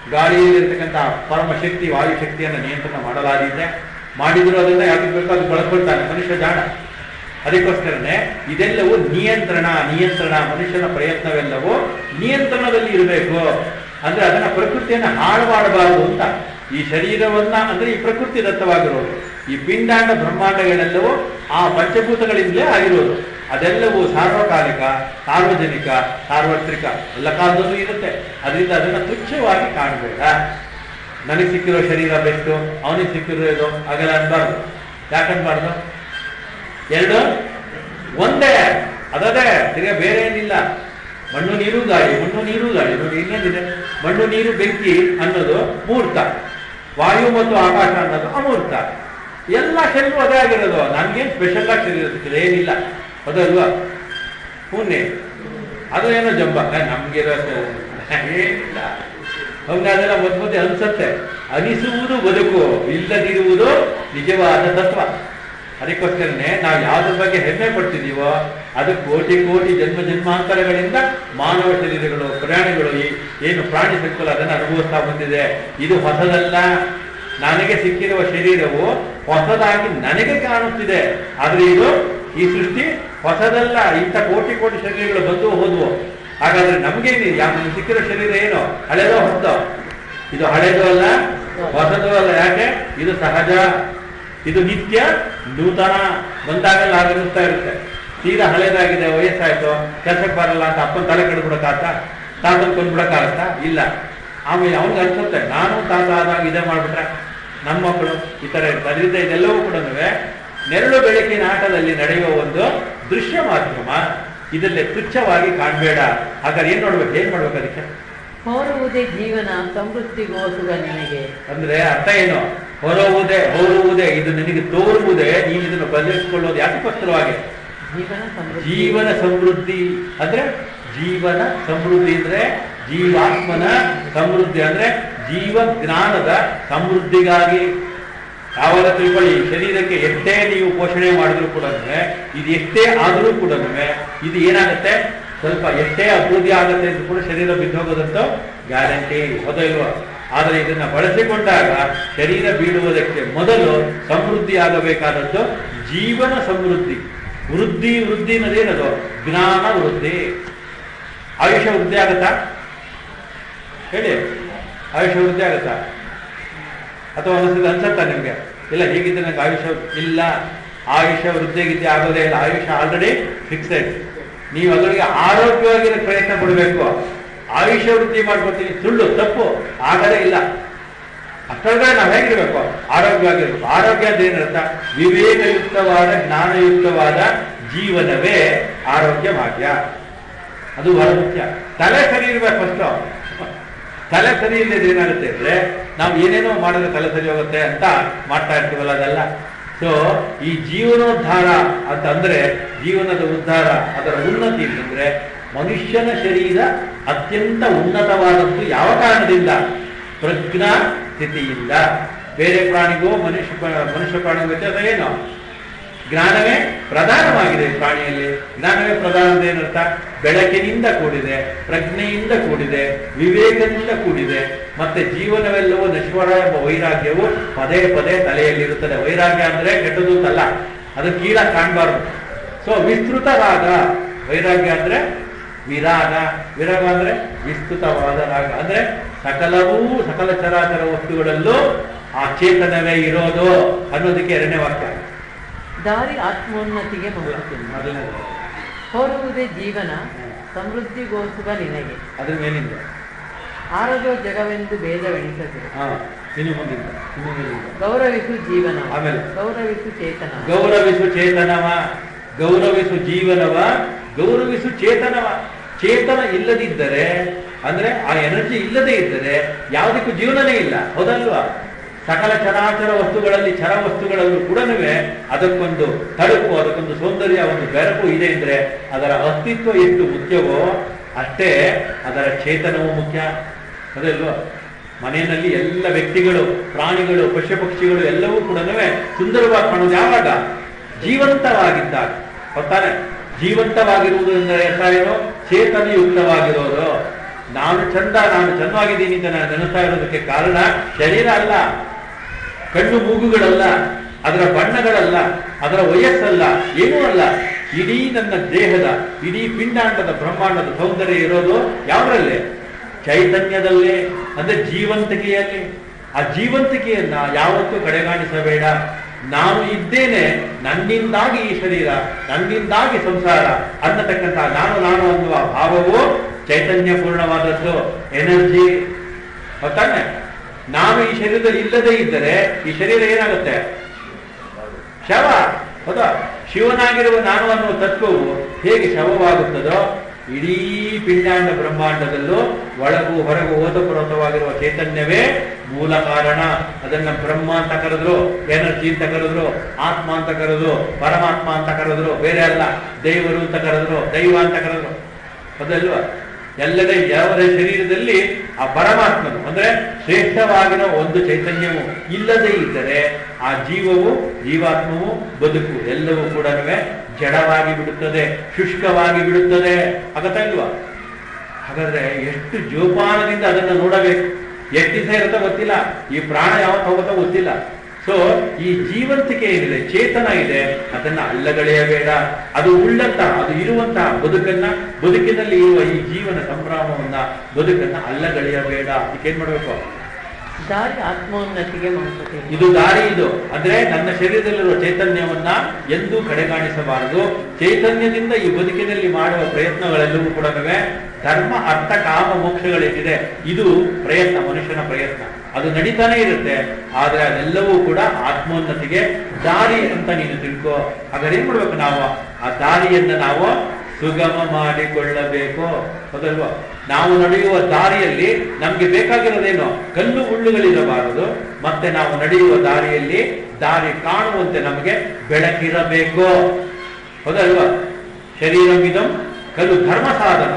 ಗಾಳಿಯಲ್ಲಿರ್ತಕ್ಕಂಥ ಪರಮ ಶಕ್ತಿ ವಾಯು ಶಕ್ತಿಯನ್ನು ನಿಯಂತ್ರಣ ಮಾಡಲಾಗಿದೆ ಮಾಡಿದ್ರು ಅದನ್ನ ಯಾಕೆ ಬೇಕೋ ಅದು ಬಳಸ್ಕೊಳ್ತಾನೆ ಮನುಷ್ಯ ಜಾಣ ಅದಕ್ಕೋಸ್ಕರನೇ ಇದೆಲ್ಲವೂ ನಿಯಂತ್ರಣ ನಿಯಂತ್ರಣ ಮನುಷ್ಯನ ಪ್ರಯತ್ನವೆಲ್ಲವೂ ನಿಯಂತ್ರಣದಲ್ಲಿ ಇರಬೇಕು ಅಂದ್ರೆ ಅದನ್ನ ಪ್ರಕೃತಿಯನ್ನ ಹಾಳು ಮಾಡಬಾರದು ಅಂತ ಈ ಶರೀರವನ್ನ ಅಂದ್ರೆ ಈ ಪ್ರಕೃತಿ ದತ್ತವಾಗಿರೋದು ಈ ಪಿಂಡಾಂಡ ಬ್ರಹ್ಮಾಂಡಗಳೆಲ್ಲವೂ ಆ ಪಂಚಭೂತಗಳಿಂದಲೇ ಆಗಿರೋದು ಅದೆಲ್ಲವೂ ಸಾರ್ವಕಾಲಿಕ ಸಾರ್ವಜನಿಕ ಸಾರ್ವತ್ರಿಕ ಎಲ್ಲ ಕಾಲದಲ್ಲೂ ಇರುತ್ತೆ ಅದರಿಂದ ಅದನ್ನ ತುಚ್ಛವಾಗಿ ಕಾಣಬೇಡ ನನಗೆ ಸಿಕ್ಕಿರೋ ಶರೀರ ಬೆಸ್ಟು ಅವನಿಗೆ ಸಿಕ್ಕಿರೋ ಇದು ಹಾಗೆಲ್ಲ ಅನ್ಬಾರ್ದು ಯಾಕನ್ಬಾರ್ದು ಎರಡು ಒಂದೇ ಅದದೇ ತಿರ್ಗ ಬೇರೆ ಏನಿಲ್ಲ ಮಣ್ಣು ನೀರು ಗಾಳಿ ಮಣ್ಣು ನೀರು ಗಾಳಿ ನೋಡಿ ಇನ್ನೇನಿದೆ ಮಣ್ಣು ನೀರು ಬೆಂಕಿ ಅನ್ನೋದು ಮೂರ್ತ ವಾಯು ಮತ್ತು ಆಕಾಶ ಅನ್ನೋದು ಅಮೂರ್ತ ಎಲ್ಲ ಶರೀರ ಅದೇ ಆಗಿರೋದು ನನ್ಗೇನು ಸ್ಪೆಷಲ್ ಆಗಿ ಶರೀರ ಸಿಕ್ಕಿದೆ ಏನಿಲ್ಲ ಅದಲ್ವಾ ಪುಣ್ಯ ಅದು ಏನೋ ಜಂಬ ಏ, ನಮ್ಗಿರೋ ಸ- ಏನಿಲ್ಲ ಅವ್ನಿಗೆ ಅದೆಲ್ಲ ಮದ್ ಮಧ್ಯೆ ಅನ್ಸತ್ತೆ ಅನಿಸುವುದು ಬದುಕು ಇಲ್ಲದಿರುವುದು ನಿಜವಾದ ತತ್ವ ಅದಕ್ಕೋಸ್ಕರನೇ ನಾವು ಯಾವುದ್ರ ಬಗ್ಗೆ ಹೆಮ್ಮೆ ಪಡ್ತಿದೀವೋ ಅದು ಕೋಟಿ ಕೋಟಿ ಜನ್ಮ ಜನ್ಮಾಂತರಗಳಿಂದ ಮಾನವ ಶರೀರಗಳು ಪ್ರಾಣಿಗಳು ಈ ಏನು ಪ್ರಾಣಿ ಸಂಕುಲ ಅದನ್ನು ಅನುಭವಿಸ್ತಾ ಬಂದಿದೆ ಇದು ಹೊಸದಲ್ಲ ನನಗೆ ಸಿಕ್ಕಿರುವ ಶರೀರವು ಹೊಸದಾಗಿ ನನಗೆ ಕಾಣುತ್ತಿದೆ ಆದ್ರೆ ಇದು ಈ ಸೃಷ್ಟಿ ಹೊಸದಲ್ಲ ಇಂಥ ಕೋಟಿ ಕೋಟಿ ಶರೀರಗಳು ಬಂದು ಹೋದ್ವು ಹಾಗಾದ್ರೆ ನಮ್ಗೇನಿ ಯಾವ ಸಿಕ್ಕಿರೋ ಶರೀರ ಏನು ಹಳೆದೋ ಹೊಸದೋ ಇದು ಹಳೆದು ಅಲ್ಲ ಹೊಸದು ಅಲ್ಲ ಯಾಕೆ ಇದು ಸಹಜ ಇದು ನಿತ್ಯ ನೂತನ ಬಂದಾಗೆಲ್ಲ ಆಗಿರುತ್ತಾ ಇರುತ್ತೆ ತೀರಾ ಹಳೇದಾಗಿದೆ ವಯಸ್ಸಾಯ್ತು ಕೆಲ್ಸಕ್ಕೆ ಬರಲ್ಲ ಅಂತ ಅಪ್ಪನ ತಲೆ ಕೆಡ್ಬಿಡಕ್ಕಾತ ತಾತನ್ ಕೊಂಡ್ಬಿಡಕ್ಕಾಗತ್ತಾ ಇಲ್ಲ ಆಮೇಲೆ ಅವ್ನಿಗೆ ಅನ್ಸುತ್ತೆ ನಾನು ತಾತ ಆದಾಗ ಇದೇ ಮಾಡ್ಬಿಟ್ರೆ ನಮ್ಮ ಮಕ್ಕಳು ಈ ತರ ಇರ್ತಾರೆ ಅದರಿಂದ ಇದೆಲ್ಲವೂ ಕೂಡ ನೆರಳು ಬೆಳಕಿನ ಆಟದಲ್ಲಿ ನಡೆಯುವ ಒಂದು ದೃಶ್ಯ ಮಾಧ್ಯಮ ಇದರಲ್ಲಿ ತುಚ್ಛವಾಗಿ ಕಾಣಬೇಡ ಹಾಗಾದ್ರೆ ಏನ್ ನೋಡ್ಬೇಕು ಏನ್ ಮಾಡ್ಬೇಕು ಅದಕ್ಕೆ ಹೋರುವುದೇ ಜೀವನ ಸಮೃದ್ಧಿಗೋಸುಗ ನಿನಗೆ ಅಂದ್ರೆ ಅರ್ಥ ಏನು ಹೊರವುದೇ ಹೊರುವುದೇ ಇದು ನಿನಗೆ ತೋರುವುದೇ ನೀನು ಇದನ್ನು ಬದಲಿಸಿಕೊಳ್ಳೋದು ಯಾತಕ್ಕೋಸ್ಕರವಾಗಿ ಜೀವನ ಸಮೃದ್ಧಿ ಜೀವನ ಸಮೃದ್ಧಿ ಅಂದ್ರೆ ಜೀವನ ಸಮೃದ್ಧಿ ಅಂದ್ರೆ ಜೀವಾತ್ಮನ ಸಮೃದ್ಧಿ ಅಂದ್ರೆ ಜೀವ ಜ್ಞಾನದ ಸಮೃದ್ಧಿಗಾಗಿ ಯಾವಾಗ ತಿಳ್ಕೊಳ್ಳಿ ಈ ಶರೀರಕ್ಕೆ ಎಷ್ಟೇ ನೀವು ಪೋಷಣೆ ಮಾಡಿದ್ರು ಕೂಡ ಇದು ಎಷ್ಟೇ ಆದರೂ ಕೂಡ ಇದು ಏನಾಗುತ್ತೆ ಸ್ವಲ್ಪ ಎಷ್ಟೇ ಅಭಿವೃದ್ಧಿ ಆಗುತ್ತೆ ಅಂತ ಕೂಡ ಶರೀರ ಬಿದ್ದೋಗೋದಂತೂ ಗ್ಯಾರಂಟಿ ಹೌದೋ ಇಲ್ವಾ ಆದರೆ ಇದನ್ನ ಬಳಸಿಕೊಂಡಾಗ ಶರೀರ ಬೀಳುವುದಕ್ಕೆ ಮೊದಲು ಸಮೃದ್ಧಿ ಆಗಬೇಕಾದದ್ದು ಜೀವನ ಸಮೃದ್ಧಿ ವೃದ್ಧಿ ವೃದ್ಧಿ ಅನ್ನೋದೇನದು ಜ್ಞಾನ ವೃದ್ಧಿ ಆಯುಷ್ಯ ವೃದ್ಧಿ ಆಗತ್ತಾ ಹೇಳಿ ಆಯುಷ್ಯ ವೃದ್ಧಿ ಆಗತ್ತಾ ಅಥವಾ ಅನಿಸಿದ ಅನ್ಸತ್ತಾ ನಿಮ್ಗೆ ಇಲ್ಲ ಹೀಗಿದ್ರೆ ನಂಗೆ ಆಯುಷ್ಯ ಇಲ್ಲ ಆಯುಷ್ಯ ವೃದ್ಧಿ ಗಿದ್ದಿ ಆಗೋದೇ ಇಲ್ಲ ಆಯುಷ್ಯ ಆಲ್ರೆಡಿ ಫಿಕ್ಸೆಡ್ ನೀವು ಅದರಿಗೆ ಆರೋಗ್ಯವಾಗಿರೋ ಪ್ರಯತ್ನ ಪಡಬೇಕು ಆಯುಷ್ಯ ವೃದ್ಧಿ ಮಾಡ್ಕೊತೀನಿ ಸುಳ್ಳು ತಪ್ಪು ಆಗದೇ ಇಲ್ಲ ಅಷ್ಟೊಳಗಡೆ ನಾವು ಹೇಗಿರ್ಬೇಕು ಆರೋಗ್ಯವಾಗಿರ್ಬೇಕು ಆರೋಗ್ಯ ಅಂತ ಏನರ್ಥ ವಿವೇಕಯುಕ್ತವಾದ ಜ್ಞಾನಯುಕ್ತವಾದ ಜೀವನವೇ ಆರೋಗ್ಯ ಭಾಗ್ಯ ಅದು ಬಹಳ ಮುಖ್ಯ ತಲೆ ಸರಿ ಇರ್ಬೇಕು ಫಸ್ಟು ತಲೆ ಸರಿ ಇಲ್ಲದೆ ಏನಾಗುತ್ತೆ ಅಂದ್ರೆ ನಾವು ಏನೇನೋ ಮಾಡಿದ್ರೆ ತಲೆ ಸರಿ ಹೋಗುತ್ತೆ ಅಂತ ಮಾಡ್ತಾ ಇರ್ತೀವಲ್ಲ ಅದೆಲ್ಲ ಸೊ ಈ ಜೀವನೋದ್ಧಾರ ಅಂತಂದ್ರೆ ಜೀವನದ ಉದ್ಧಾರ ಅದರ ಉನ್ನತಿ ಅಂತಂದ್ರೆ ಮನುಷ್ಯನ ಶರೀರ ಅತ್ಯಂತ ಉನ್ನತವಾದದ್ದು ಯಾವ ಕಾರಣದಿಂದ ಪ್ರಜ್ಞಾ ಸ್ಥಿತಿಯಿಂದ ಬೇರೆ ಪ್ರಾಣಿಗೂ ಮನುಷ್ಯ ಪ್ರ- ಮನುಷ್ಯ ಪ್ರಾಣಿಗೂ ವ್ಯತ್ಯಾಸ ಏನು ಜ್ಞಾನವೇ ಪ್ರಧಾನವಾಗಿದೆ ಈ ಪ್ರಾಣಿಯಲ್ಲಿ ಜ್ಞಾನವೇ ಪ್ರಧಾನ ಅಂತ ಏನರ್ಥ ಬೆಳಕಿನಿಂದ ಕೂಡಿದೆ ಪ್ರಜ್ಞೆಯಿಂದ ಕೂಡಿದೆ ವಿವೇಕದಿಂದ ಕೂಡಿದೆ ಮತ್ತೆ ಜೀವನವೆಲ್ಲವೂ ನಶ್ವರ ಎಂಬ ವೈರಾಗ್ಯವು ಪದೇ ಪದೇ ತಲೆಯಲ್ಲಿರುತ್ತದೆ ವೈರಾಗ್ಯ ಅಂದ್ರೆ ಕೆಟ್ಟದು ಅಂತಲ್ಲ ಅದು ಕೀಳ ಕಾಣಬಾರ್ದು ಸೊ ವಿಸ್ತೃತ ರಾಗ ವೈರಾಗ್ಯ ಅಂದ್ರೆ ವಿರಾಗ ವಿರಾಗ ಅಂದ್ರೆ ವಿಸ್ತೃತವಾದ ರಾಗ ಅಂದ್ರೆ ಸಕಲವೂ ಸಕಲ ಚರಾಚರ ವಸ್ತುಗಳಲ್ಲೂ ಆ ಚೇತನವೇ ಇರೋದು ಅನ್ನೋದಕ್ಕೆ ಎರಡನೇ ವಾಕ್ಯ ದಾರಿ ಆತ್ಮೋನ್ನತಿಗೆ ಮುಗಿಸುತ್ತದೆ ಮೊದಲನೇದು ಹೋರುವುದೇ ಜೀವನ ಸಮೃದ್ಧಿಗೋಸುಗ ನಿನಗೆ ಅದ್ರ ಮೇಲಿಂದ ಆರದೋ ಜಗವೆಂದು ಭೇದವೆಣಿಸದಿರು ಹಾ ಇನ್ನು ಮುಂದಿಂದ ಇನ್ನು ಮೇಲಿಂದ ಗೌರವಿಸು ಜೀವನ ಆಮೇಲೆ? ಗೌರವಿಸು ಚೇತನ ಗೌರವಿಸು ಚೇತನವ ಗೌರವಿಸು ಜೀವನವ ಗೌರವಿಸು ಚೇತನವ ಚೇತನ ಇಲ್ಲದಿದ್ದರೆ ಅಂದ್ರೆ ಆ ಎನರ್ಜಿ ಇಲ್ಲದೆ ಇದ್ದರೆ ಯಾವುದಕ್ಕೂ ಜೀವನನೇ ಇಲ್ಲ ಹೌದಲ್ವಾ ಸಕಲ ಚರಾಚರ ವಸ್ತುಗಳಲ್ಲಿ ಚರ ವಸ್ತುಗಳಲ್ಲೂ ಕೂಡ ಅದಕ್ಕೊಂದು ತಳುಕು ಅದಕ್ಕೊಂದು ಸೌಂದರ್ಯ ಒಂದು ಬೆರಕು ಇದೆ ಅಂದ್ರೆ ಅದರ ಅಸ್ತಿತ್ವ ಎಷ್ಟು ಮುಖ್ಯವೋ ಅಷ್ಟೇ ಅದರ ಚೇತನವೂ ಮುಖ್ಯ ಅದಲ್ವಾ ಮನೆಯಲ್ಲಿ ಎಲ್ಲ ವ್ಯಕ್ತಿಗಳು ಪ್ರಾಣಿಗಳು ಪಶು ಪಕ್ಷಿಗಳು ಎಲ್ಲವೂ ಕೂಡ ಸುಂದರವಾಗಿ ಕಾಣೋದು ಯಾವಾಗ ಜೀವಂತವಾಗಿದ್ದಾಗ ಗೊತ್ತಾನೆ ಜೀವಂತವಾಗಿರುವುದು ಎಂದರೆ ಅರ್ಥ ಏನು ಚೇತನಯುಕ್ತವಾಗಿರೋದು ನಾನು ಚಂದ ನಾನು ಚಂದವಾಗಿದ್ದೀನಿ ಅಂತ ನಾನು ನೆನೆಸ್ತಾ ಇರೋದಕ್ಕೆ ಕಾರಣ ಶರೀರ ಅಲ್ಲ ಕಣ್ಣು ಮೂಗುಗಳಲ್ಲ ಅದರ ಬಣ್ಣಗಳಲ್ಲ ಅದರ ವಯಸ್ಸಲ್ಲ ಏನೂ ಅಲ್ಲ ಇಡೀ ನನ್ನ ದೇಹದ ಇಡೀ ಪಿಂಡಾಂಡದ ಬ್ರಹ್ಮಾಂಡದ ಸೌಂದರ್ಯ ಇರೋದು ಯಾವರಲ್ಲಿ ಚೈತನ್ಯದಲ್ಲೇ ಅಂದ್ರೆ ಜೀವಂತಿಕೆಯಲ್ಲಿ ಆ ಜೀವಂತಿಕೆಯನ್ನ ಯಾವತ್ತೂ ಕಡೆಗಾಣಿಸಬೇಡ ನಾನು ಇದ್ದೇನೆ ನನ್ನಿಂದಾಗಿ ಈ ಶರೀರ ನನ್ನಿಂದಾಗಿ ಸಂಸಾರ ಅನ್ನತಕ್ಕಂಥ ನಾನು ನಾನು ಅನ್ನುವ ಭಾವವು ಚೈತನ್ಯ ಪೂರ್ಣವಾದದ್ದು ಎನರ್ಜಿ ಗೊತ್ತಾನೆ ನಾನು ಈ ಶರೀರದಲ್ಲಿ ಇಲ್ಲದೇ ಇದ್ದರೆ ಈ ಶರೀರ ಏನಾಗುತ್ತೆ ಶವ ಹೌದಾ ಶಿವನಾಗಿರುವ ನಾನು ಅನ್ನುವ ತತ್ವವು ಹೇಗೆ ಶವವಾಗುತ್ತದೋ ಇಡೀ ಪಿಂಡಾಂಡ ಬ್ರಹ್ಮಾಂಡದಲ್ಲೂ ಒಳಗು ಹೊರಗು ಓತಪುರೋತವಾಗಿರುವ ಚೈತನ್ಯವೇ ಮೂಲ ಕಾರಣ ಅದನ್ನ ಬ್ರಹ್ಮ ಅಂತ ಕರೆದ್ರು ಎನರ್ಜಿ ಅಂತ ಕರೆದ್ರು ಆತ್ಮ ಅಂತ ಕರೆದ್ರು ಪರಮಾತ್ಮ ಅಂತ ಕರೆದ್ರು ಬೇರೆ ಅಲ್ಲ ದೈವರು ಅಂತ ಕರೆದ್ರು ದೈವ ಅಂತ ಕರೆದ್ರು ಅದಲ್ವಾ ಎಲ್ಲೆಡೆ ಯಾವ ಶರೀರದಲ್ಲಿ ಆ ಪರಮಾತ್ಮನು ಅಂದ್ರೆ ಶ್ರೇಷ್ಠವಾಗಿರೋ ಒಂದು ಚೈತನ್ಯವು ಇಲ್ಲದೇ ಇದ್ದರೆ ಆ ಜೀವವು ಜೀವಾತ್ಮವು ಬದುಕು ಎಲ್ಲವೂ ಕೂಡ ಜಡವಾಗಿ ಬಿಡುತ್ತದೆ ಶುಷ್ಕವಾಗಿ ಬಿಡುತ್ತದೆ ಆಗತ್ತಾ ಇಲ್ವಾ ಹಾಗಾದ್ರೆ ಎಷ್ಟು ಜೋಪಾನದಿಂದ ಅದನ್ನ ನೋಡಬೇಕು ಎಷ್ಟು ದಿವಸ ಇರುತ್ತೋ ಗೊತ್ತಿಲ್ಲ ಈ ಪ್ರಾಣ ಯಾವತ್ತು ಹೋಗುತ್ತೋ ಗೊತ್ತಿಲ್ಲ ಸೊ ಈ ಜೀವಂತಿಕೆ ಏನಿದೆ ಚೇತನ ಇದೆ ಅದನ್ನ ಅಲ್ಲಗಳೆಯಬೇಡ ಅದು ಉಳ್ಳಂತಹ ಅದು ಇರುವಂತಹ ಬದುಕನ್ನ ಬದುಕಿನಲ್ಲಿ ಇರುವ ಈ ಜೀವನ ಸಂಭ್ರಮವನ್ನ ಬದುಕನ್ನ ಅಲ್ಲಗಳೆಯಬೇಡ ಅದಕ್ಕೆ ಏನ್ ಮಾಡ್ಬೇಕು ದಾರಿ ಆತ್ಮೋನ್ನತಿಗೆ ಮಾಡ್ಕೋತೀವಿ ಇದು ದಾರಿ ಇದು ಅಂದ್ರೆ ನನ್ನ ಶರೀರದಲ್ಲಿರುವ ಚೈತನ್ಯವನ್ನ ಎಂದೂ ಕಡೆಗಾಣಿಸಬಾರದು ಚೈತನ್ಯದಿಂದ ಈ ಬದುಕಿನಲ್ಲಿ ಮಾಡುವ ಪ್ರಯತ್ನಗಳೆಲ್ಲವೂ ಕೂಡ ಧರ್ಮ ಅರ್ಥ ಕಾಮ ಮೋಕ್ಷಗಳೇನಿದೆ ಇದು ಪ್ರಯತ್ನ ಮನುಷ್ಯನ ಪ್ರಯತ್ನ ಅದು ನಡೀತಾನೆ ಇರುತ್ತೆ ಆದ್ರೆ ಅದೆಲ್ಲವೂ ಕೂಡ ಆತ್ಮೋನ್ನತಿಗೆ ದಾರಿ ಅಂತ ನೀನು ತಿಳ್ಕೊ ಹಾಗಾದ್ರೆ ಏನ್ ಮಾಡ್ಬೇಕು ನಾವು ಆ ದಾರಿಯನ್ನ ನಾವು ಸುಗಮ ಮಾಡಿಕೊಳ್ಳಬೇಕು ಹೌದಲ್ವಾ ನಾವು ನಡೆಯುವ ದಾರಿಯಲ್ಲಿ ನಮ್ಗೆ ಬೇಕಾಗಿರೋದೇನು ಕಲ್ಲು ಮುಳ್ಳುಗಳಿರಬಾರದು ಮತ್ತೆ ನಾವು ನಡೆಯುವ ದಾರಿಯಲ್ಲಿ ದಾರಿ ಕಾಣುವಂತೆ ನಮಗೆ ಬೆಳಕಿರಬೇಕು ಹೌದಲ್ವಾ ಶರೀರಮಿದಂ ಕಲ್ಲು ಧರ್ಮ ಸಾಧನ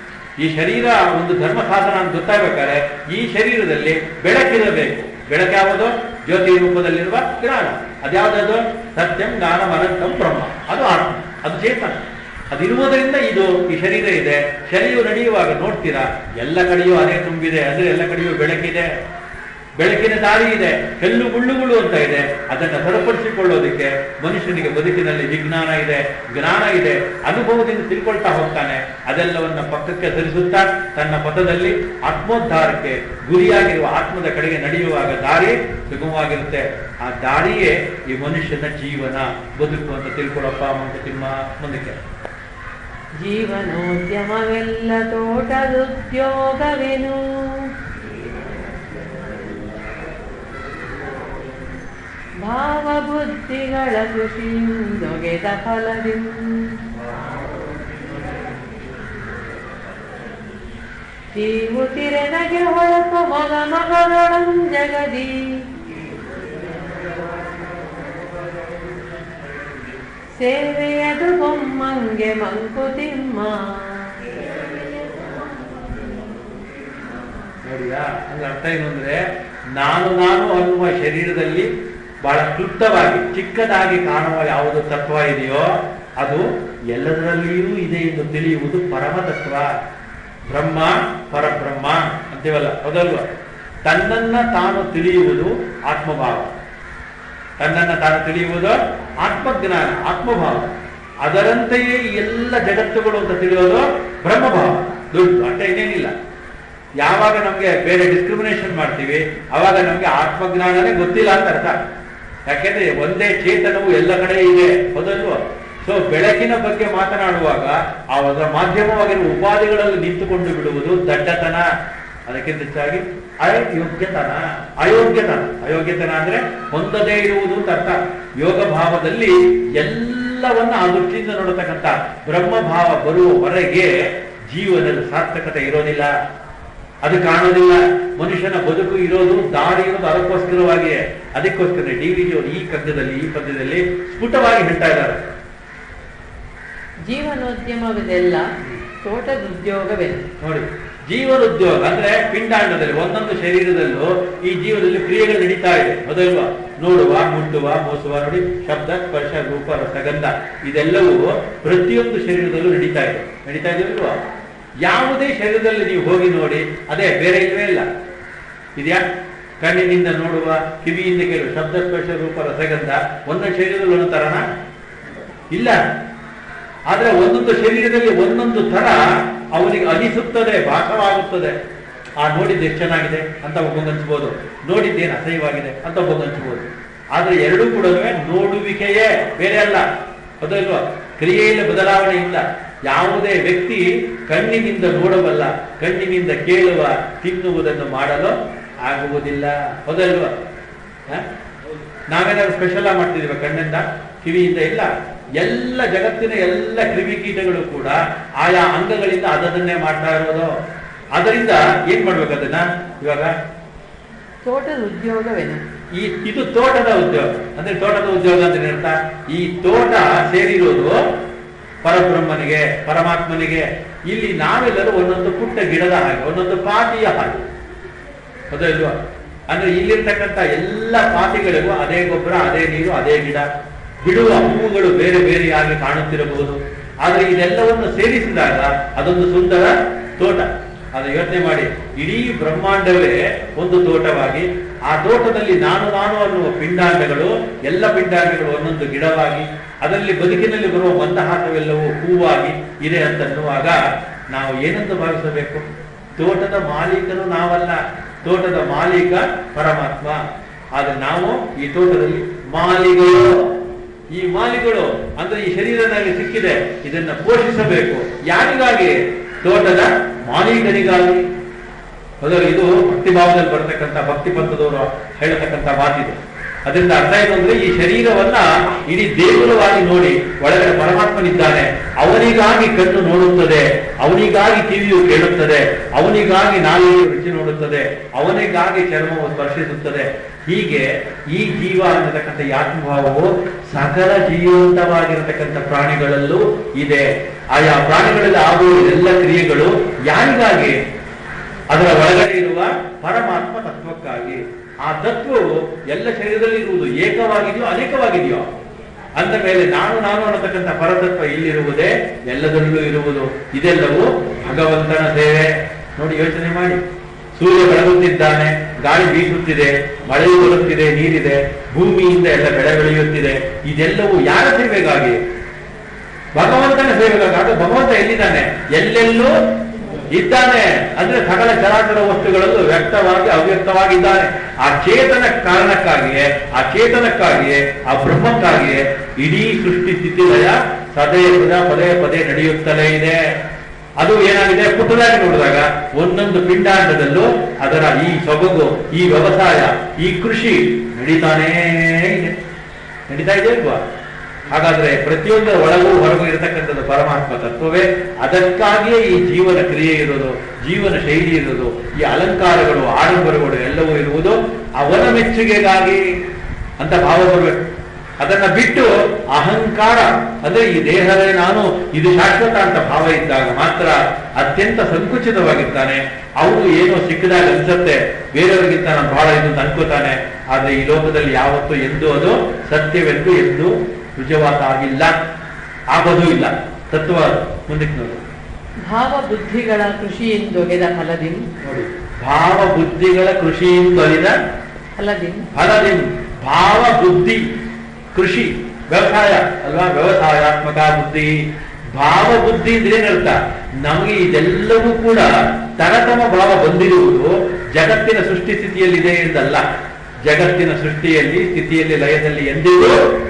ಈ ಶರೀರ ಒಂದು ಧರ್ಮ ಸಾಧನ ಅಂತ ಗೊತ್ತಾಗ್ಬೇಕಾದ್ರೆ ಈ ಶರೀರದಲ್ಲಿ ಬೆಳಕಿರಬೇಕು ಬೆಳಕಾವುದು ಜ್ಯೋತಿ ರೂಪದಲ್ಲಿರುವ ಜ್ಞಾನ ಅದ್ಯಾವುದದು ಸತ್ಯಂ ಜ್ಞಾನಂ ಅನಂತಂ ಬ್ರಹ್ಮ ಅದು ಆತ್ಮ ಅದು ಚೇತನ ಅದಿರುವುದರಿಂದ ಇದು ಈ ಶರೀರ ಇದೆ ಶರೀರ ನಡೆಯುವಾಗ ನೋಡ್ತೀರಾ ಎಲ್ಲ ಕಡೆಯೂ ಅದೇ ತುಂಬಿದೆ ಅಂದ್ರೆ ಎಲ್ಲ ಕಡೆಯೂ ಬೆಳಕಿದೆ ಬೆಳಕಿನ ದಾರಿ ಇದೆ ಕಲ್ಲು ಮುಳ್ಳುಗಳು ಅಂತ ಇದೆ ಅದನ್ನ ಸರಿಪಡಿಸಿಕೊಳ್ಳೋದಕ್ಕೆ ಮನುಷ್ಯನಿಗೆ ಬದುಕಿನಲ್ಲಿ ವಿಜ್ಞಾನ ಇದೆ ಜ್ಞಾನ ಇದೆ ಅನುಭವದಿಂದ ತಿಳ್ಕೊಳ್ತಾ ಹೋಗ್ತಾನೆ ಅದೆಲ್ಲವನ್ನ ಪಕ್ಕಕ್ಕೆ ಸರಿಸುತ್ತಾ ತನ್ನ ಪಥದಲ್ಲಿ ಆತ್ಮೋದ್ಧಾರಕ್ಕೆ ಗುರಿಯಾಗಿರುವ ಆತ್ಮದ ಕಡೆಗೆ ನಡೆಯುವಾಗ ದಾರಿ ಸುಗಮವಾಗಿರುತ್ತೆ ಆ ದಾರಿಯೇ ಈ ಮನುಷ್ಯನ ಜೀವನ ಬದುಕು ಅಂತ ತಿಳ್ಕೊಳಪ್ಪ ಮಂಕುತಿಮ್ಮ ಮುಂದಕ್ಕೆ ಜೀವನೋದ್ಯಮವೆಲ್ಲ ತೋಟದುದ್ಯೋಗವೆನು ಭಾವಬುದ್ಧಿಗಳ ಕೃಷಿಯಿಂದೊಗೆದ ಫಲದಿ ಜೀವುತಿರೆನಗೆ ಹೊಳಪು ಮಗ ಮಗಳೊಳಂ ಜಗದಿ ಸೇವೆಯದು ಬೊಮ್ಮಂಗೆ ಮಂಕುತಿಮ್ಮ ನೋಡಿಯಾ ಅಂದ್ರೆ ಅರ್ಥ ಏನು ಅಂದ್ರೆ ನಾನು ನಾನು ಅನ್ನುವ ಶರೀರದಲ್ಲಿ ಬಹಳ ಕ್ಲುಪ್ತವಾಗಿ ಚಿಕ್ಕದಾಗಿ ಕಾಣುವ ಯಾವುದು ತತ್ವ ಇದೆಯೋ ಅದು ಎಲ್ಲದರಲ್ಲಿಯೂ ಇದೆ ಎಂದು ತಿಳಿಯುವುದು ಪರಮ ತತ್ವ ಬ್ರಹ್ಮ ಪರಬ್ರಹ್ಮ ಅಂತೀವಲ್ಲ ಹೌದಲ್ವ ತನ್ನನ್ನ ತಾನು ತಿಳಿಯುವುದು ಆತ್ಮಭಾವ ತನ್ನನ್ನ ತಾನು ತಿಳಿಯುವುದು ಆತ್ಮಜ್ಞಾನ ಆತ್ಮಭಾವ ಅದರಂತೆಯೇ ಈ ಎಲ್ಲ ಜಗತ್ತುಗಳು ಅಂತ ತಿಳಿಯೋದು ಬ್ರಹ್ಮಭಾವ ದುಡ್ಡು ಅಷ್ಟೇ ಇನ್ನೇನಿಲ್ಲ ಯಾವಾಗ ನಮ್ಗೆ ಬೇರೆ ಡಿಸ್ಕ್ರಿಮಿನೇಷನ್ ಮಾಡ್ತೀವಿ ಅವಾಗ ನಮ್ಗೆ ಆತ್ಮಜ್ಞಾನನೇ ಗೊತ್ತಿಲ್ಲ ಅಂತ ಅರ್ಥ ಯಾಕೆಂದ್ರೆ ಒಂದೇ ಚೇತನವು ಎಲ್ಲ ಕಡೆ ಇದೆ ಹೌದಲ್ವ ಸೊ ಬೆಳಕಿನ ಬಗ್ಗೆ ಮಾತನಾಡುವಾಗ ಆ ಅದರ ಮಾಧ್ಯಮವಾಗಿರುವ ಉಪಾಧಿಗಳಲ್ಲಿ ನಿಂತುಕೊಂಡು ಬಿಡುವುದು ದಡ್ಡತನ ಅದಕ್ಕಿಂತ ಹೆಚ್ಚಾಗಿ ಅಯೋಗ್ಯತನ ಅಯೋಗ್ಯತನ ಅಯೋಗ್ಯತನ ಅಂದ್ರೆ ಹೊಂದದೇ ಇರುವುದು ಅಂತ ಅರ್ಥ ಯೋಗ ಭಾವದಲ್ಲಿ ಎಲ್ಲವನ್ನ ಆ ದೃಷ್ಟಿಯಿಂದ ನೋಡತಕ್ಕಂಥ ಬ್ರಹ್ಮಭಾವ ಬರುವವರೆಗೆ ಜೀವನದ ಸಾರ್ಥಕತೆ ಇರೋದಿಲ್ಲ ಅದು ಕಾಣೋದಿಲ್ಲ ಮನುಷ್ಯನ ಬದುಕು ಇರೋದು ದಾರಿ ಇರೋದು ಅದಕ್ಕೋಸ್ಕರವಾಗಿಯೇ ಅದಕ್ಕೋಸ್ಕರ ಡಿ ವಿ ಅವರು ಈ ಕಗ್ಗದಲ್ಲಿ ಈ ಪದ್ಯದಲ್ಲಿ ಸ್ಫುಟವಾಗಿ ಹೇಳ್ತಾ ಇದ್ದಾರೆ ಜೀವನೋದ್ಯಮವಿದೆಲ್ಲ ತೋಟದುದ್ಯೋಗವೆನು ನೋಡಿ ಜೀವನ ಉದ್ಯೋಗ ಅಂದ್ರೆ ಪಿಂಡಾಂಡದಲ್ಲಿ ಒಂದೊಂದು ಶರೀರದಲ್ಲೂ ಈ ಜೀವನದಲ್ಲಿ ಕ್ರಿಯೆಗಳು ನಡೀತಾ ಇದೆ ಹೌದಲ್ವಾ ನೋಡುವ ಮುಟ್ಟುವ ಮೋಸುವ ನೋಡಿ ಶಬ್ದ ಸ್ಪರ್ಶ ರೂಪ ರಸಗಂಧ ಇದೆಲ್ಲವೂ ಪ್ರತಿಯೊಂದು ಶರೀರದಲ್ಲೂ ನಡೀತಾ ಇದೆ ನಡೀತಾ ಇದೆಯಲ್ವಾ ಯಾವುದೇ ಶರೀರದಲ್ಲಿ ನೀವು ಹೋಗಿ ನೋಡಿ ಅದೇ ಬೇರೆ ಇಲ್ವೇ ಇಲ್ಲ ಇದೆಯಾ ಕಣ್ಣಿನಿಂದ ನೋಡುವ ಕಿವಿಯಿಂದ ಕೇಳುವ ಶಬ್ದ ಸ್ಪರ್ಶ ರೂಪ ರಸಗಂಧ ಒಂದೊಂದು ಶರೀರದಲ್ಲಿ ಒಂದೊಂದು ತರನ ಇಲ್ಲ ಆದ್ರೆ ಒಂದೊಂದು ಶರೀರದಲ್ಲಿ ಒಂದೊಂದು ತರ ಅವನಿಗೆ ಅನಿಸುತ್ತದೆ ಭಾಸವಾಗುತ್ತದೆ ಆ ನೋಡಿದ್ದು ಎಷ್ಟು ಚೆನ್ನಾಗಿದೆ ಅಂತ ಒಬ್ಬಂಗನ್ಸ್ಬೋದು ನೋಡಿದ್ದೇನು ಅಸಹ್ಯವಾಗಿದೆ ಅಂತ ಒಬ್ಬಂಗನ್ಸ್ಬೋದು ಆದ್ರೆ ಎರಡೂ ಕೂಡ ನೋಡುವಿಕೆಯೇ ಬೇರೆ ಅಲ್ಲ ಅದಲ್ವಾ ಕ್ರಿಯೆಯಲ್ಲಿ ಬದಲಾವಣೆ ಇಲ್ಲ ಯಾವುದೇ ವ್ಯಕ್ತಿ ಕಣ್ಣಿನಿಂದ ನೋಡಬಲ್ಲ ಕಣ್ಣಿನಿಂದ ಕೇಳುವ ತಿನ್ನುವುದನ್ನು ಮಾಡಲು ಆಗುವುದಿಲ್ಲ ಹೌದಲ್ವಾ ಹ? ನಾವೇನಾದ್ರು ಸ್ಪೆಷಲ್ ಆಗಿ ಮಾಡ್ತಿದೀವ ಕಣ್ಣಿಂದ ಕಿವಿಯಿಂದ ಇಲ್ಲ ಎಲ್ಲ ಜಗತ್ತಿನ ಎಲ್ಲ ಕ್ರಿಮಿಕೀಟಗಳು ಕೂಡ ಆಯಾ ಅಂಗಗಳಿಂದ ಅದನ್ನೇ ಮಾಡ್ತಾ ಇರೋದು ಅದರಿಂದ ಏನ್ ಮಾಡ್ಬೇಕು ಅದನ್ನ ಇವಾಗ ತೋಟದ ಉದ್ಯೋಗವೇನು ಈ ಇದು ತೋಟದ ಉದ್ಯೋಗ ಅಂದ್ರೆ ತೋಟದ ಉದ್ಯೋಗ ಅಂದ್ರೆ ಅರ್ಥ ಈ ತೋಟ ಸೇರಿರೋದು ಪರಬ್ರಹ್ಮನಿಗೆ ಪರಮಾತ್ಮನಿಗೆ ಇಲ್ಲಿ ನಾವೆಲ್ಲರೂ ಒಂದೊಂದು ಪುಟ್ಟ ಗಿಡದ ಹಾಗೆ ಒಂದೊಂದು ಪಾತಿಯ ಹಾಗೆ ಹೌದಾ ಇಲ್ವಾ ಅಂದ್ರೆ ಇಲ್ಲಿರ್ತಕ್ಕಂಥ ಎಲ್ಲ ಪಾತಿಗಳಿಗೂ ಅದೇ ಗೊಬ್ಬರ ಅದೇ ನೀರು ಅದೇ ಗಿಡ ಬಿಡುವ ಹೂವುಗಳು ಬೇರೆ ಬೇರೆಯಾಗಿ ಕಾಣುತ್ತಿರಬಹುದು ಆದ್ರೆ ಇದೆಲ್ಲವನ್ನು ಸೇರಿಸಿದಾಗ ಅದೊಂದು ಸುಂದರ ತೋಟ ಅದು ಯೋಚನೆ ಮಾಡಿ ಇಡೀ ಬ್ರಹ್ಮಾಂಡವೇ ಒಂದು ತೋಟವಾಗಿ ಆ ತೋಟದಲ್ಲಿ ನಾನು ನಾನು ಅನ್ನುವ ಪಿಂಡಾಂಡಗಳು ಎಲ್ಲ ಪಿಂಡಾಂಡಗಳು ಒಂದೊಂದು ಗಿಡವಾಗಿ ಅದರಲ್ಲಿ ಬದುಕಿನಲ್ಲಿ ಬರುವ ಮಂದಹಾಸವೆಲ್ಲವೂ ಹೂವಾಗಿ ಇದೆ ಅಂತ ಅನ್ನುವಾಗ ನಾವು ಏನಂತ ಭಾವಿಸಬೇಕು ತೋಟದ ಮಾಲೀಕನು ನಾವಲ್ಲ ತೋಟದ ಮಾಲೀಕ ಪರಮಾತ್ಮ ಆದ್ರೆ ನಾವು ಈ ತೋಟದಲ್ಲಿ ಮಾಲಿಗಳು ಈ ಮಾಲಿಗಳು ಅಂದ್ರೆ ಈ ಶರೀರ ನನಗೆ ಸಿಕ್ಕಿದೆ ಇದನ್ನ ಪೋಷಿಸಬೇಕು ಯಾರಿಗಾಗಿ ತೋಟದ ಮಾಲೀಕನಿಗಾಗಿ ಹೌದಾ ಇದು ಭಕ್ತಿ ಭಾವದಲ್ಲಿ ಬರತಕ್ಕಂಥ ಭಕ್ತಿ ಪಂಥದವರು ಹೇಳತಕ್ಕಂಥ ಮಾತಿದು ಅದರಿಂದ ಅರ್ಥ ಏನು ಅಂದ್ರೆ ಈ ಶರೀರವನ್ನ ಇಡೀ ದೇಗುಲವಾಗಿ ನೋಡಿ ಒಳಗಡೆ ಪರಮಾತ್ಮನಿದ್ದಾನೆ ಅವನಿಗಾಗಿ ಕಣ್ಣು ನೋಡುತ್ತದೆ ಅವನಿಗಾಗಿ ಕಿವಿಯು ಕೇಳುತ್ತದೆ ಅವನಿಗಾಗಿ ನಾಲಿಗೆಯು ರುಚಿ ನೋಡುತ್ತದೆ ಅವನಿಗಾಗಿ ಚರ್ಮವು ಸ್ಪರ್ಶಿಸುತ್ತದೆ ಹೀಗೆ ಈ ಜೀವ ಅನ್ನತಕ್ಕಂಥ ಈ ಆತ್ಮಭಾವವು ಸಕಲ ಜೀವಂತವಾಗಿರತಕ್ಕಂಥ ಪ್ರಾಣಿಗಳಲ್ಲೂ ಇದೆ ಆಯಾ ಪ್ರಾಣಿಗಳಲ್ಲಿ ಆಗುವ ಎಲ್ಲ ಕ್ರಿಯೆಗಳು ಯಾರಿಗಾಗಿ ಅದರ ಒಳಗಡೆ ಇರುವ ಪರಮಾತ್ಮ ತತ್ವಕ್ಕಾಗಿ ಆ ತತ್ವವು ಎಲ್ಲ ಶರೀರದಲ್ಲಿ ಇರುವುದು ಏಕವಾಗಿದೆಯೋ ಅನೇಕವಾಗಿದೆಯೋ ಅಂದ ಮೇಲೆ ನಾನು ನಾನು ಅನ್ನತಕ್ಕಂಥ ಪರತತ್ವ ಇಲ್ಲಿರುವುದೇ ಎಲ್ಲದರಲ್ಲೂ ಇರುವುದು ಇದೆಲ್ಲವೂ ಭಗವಂತನ ಸೇವೆ ನೋಡಿ ಯೋಚನೆ ಮಾಡಿ ಸೂರ್ಯ ಬೆಳಗುತ್ತಿದ್ದಾನೆ ಗಾಳಿ ಬೀಸುತ್ತಿದೆ ಮಳೆಯು ಬರುತ್ತಿದೆ ನೀರಿದೆ ಭೂಮಿಯಿಂದ ಎಲ್ಲ ಬೆಳೆ ಬೆಳೆಯುತ್ತಿದೆ ಇದೆಲ್ಲವೂ ಯಾರ ಸೇವೆಗಾಗಿ ಭಗವಂತನ ಸೇವೆಗಾಗಿ ಅದು ಭಗವಂತ ಎಲ್ಲಿದ್ದಾನೆ ಎಲ್ಲೆಲ್ಲೂ ಇದ್ದಾನೆ ಅಂದ್ರೆ ಸಕಲ ಚರಾಚರ ವಸ್ತುಗಳಲ್ಲೂ ವ್ಯಕ್ತವಾಗಿ ಅವ್ಯಕ್ತವಾಗಿದ್ದಾನೆ ಆ ಚೇತನ ಕಾರಣಕ್ಕಾಗಿಯೇ ಆ ಚೇತನಕ್ಕಾಗಿಯೇ ಆ ಬ್ರಹ್ಮಕ್ಕಾಗಿಯೇ ಇಡೀ ಸೃಷ್ಟಿ ಸ್ಥಿತಿ ಲಯ ಸದೇ ಪದ ಪದೇ ಪದೇ ನಡೆಯುತ್ತಲೇ ಇದೆ ಅದು ಏನಾಗಿದೆ ಪುಟ್ಟದಾಗಿ ನೋಡಿದಾಗ ಒಂದೊಂದು ಪಿಂಡಾಂಡದಲ್ಲೂ ಅದರ ಈ ಸೊಬಗು ಈ ವ್ಯವಸಾಯ ಈ ಕೃಷಿ ನಡೀತಾನೇ ಇದೆ ನಡೀತಾ ಇದೆ ಅಲ್ವಾ ಹಾಗಾದ್ರೆ ಪ್ರತಿಯೊಂದರ ಒಳಗೂ ಹೊರಗೂ ಇರತಕ್ಕಂಥದ್ದು ಪರಮಾತ್ಮ ತತ್ವವೇ ಅದಕ್ಕಾಗಿಯೇ ಈ ಜೀವನ ಕ್ರಿಯೆ ಇರೋದು ಜೀವನ ಶೈಲಿ ಇರೋದು ಈ ಅಲಂಕಾರಗಳು ಆಡಂಬರಗಳು ಎಲ್ಲವೂ ಇರುವುದು ಅವನ ಮೆಚ್ಚುಗೆಗಾಗಿ ಅಂತ ಭಾವ ಬರಬೇಕು ಅದನ್ನ ಬಿಟ್ಟು ಅಹಂಕಾರ ಅಂದ್ರೆ ಈ ದೇಹವೇ ನಾನು ಇದು ಶಾಶ್ವತ ಅಂತ ಭಾವ ಇದ್ದಾಗ ಮಾತ್ರ ಅತ್ಯಂತ ಸಂಕುಚಿತವಾಗಿರ್ತಾನೆ ಅವನು ಏನೋ ಸಿಕ್ಕಿದಾಗ ಅನ್ಸತ್ತೆ ಬೇರೆಯವರಿಗಿಂತ ನಾನು ಬಹಳ ಇದು ಅಂತ ಅನ್ಕೋತಾನೆ ಆದ್ರೆ ಈ ಲೋಕದಲ್ಲಿ ಯಾವತ್ತೂ ಎಂದು ಅದು ಸತ್ಯವೆಂದು ಎಂದು ನಿಜವಾದ ಆಗಿಲ್ಲ ಆಗೋದೂ ಇಲ್ಲ ತತ್ವ ಮುಂದಕ್ಕೆ ನೋಡಿ ಭಾವ ಬುದ್ಧಿಗಳ ಕೃಷಿಯಿಂದೊಗೆದ ಫಲದಿನ್ ನೋಡಿ ಭಾವ ಬುದ್ಧಿಗಳ ಕೃಷಿಯಿಂದೊಲಿದ ಫಲದಿನ್ ಫಲದಿಂದ ಭಾವ ಬುದ್ಧಿ ಕೃಷಿ ವ್ಯವಸಾಯ ಅಲ್ವಾ ವ್ಯವಸಾಯಾತ್ಮಕ ಬುದ್ಧಿ ಭಾವ ಬುದ್ಧಿ ಅಂದ್ರೆ ಏನರ್ಥ ನಮಗೆ ಇದೆಲ್ಲವೂ ಕೂಡ ತರತಮ ಭಾವ ಬಂದಿರುವುದು ಜಗತ್ತಿನ ಸೃಷ್ಟಿ ಸ್ಥಿತಿಯಲ್ಲಿದೆ ಎಂದಲ್ಲ ಜಗತ್ತಿನ ಸೃಷ್ಟಿಯಲ್ಲಿ ಸ್ಥಿತಿಯಲ್ಲಿ ಲಯದಲ್ಲಿ ಎಂದಿಗೂ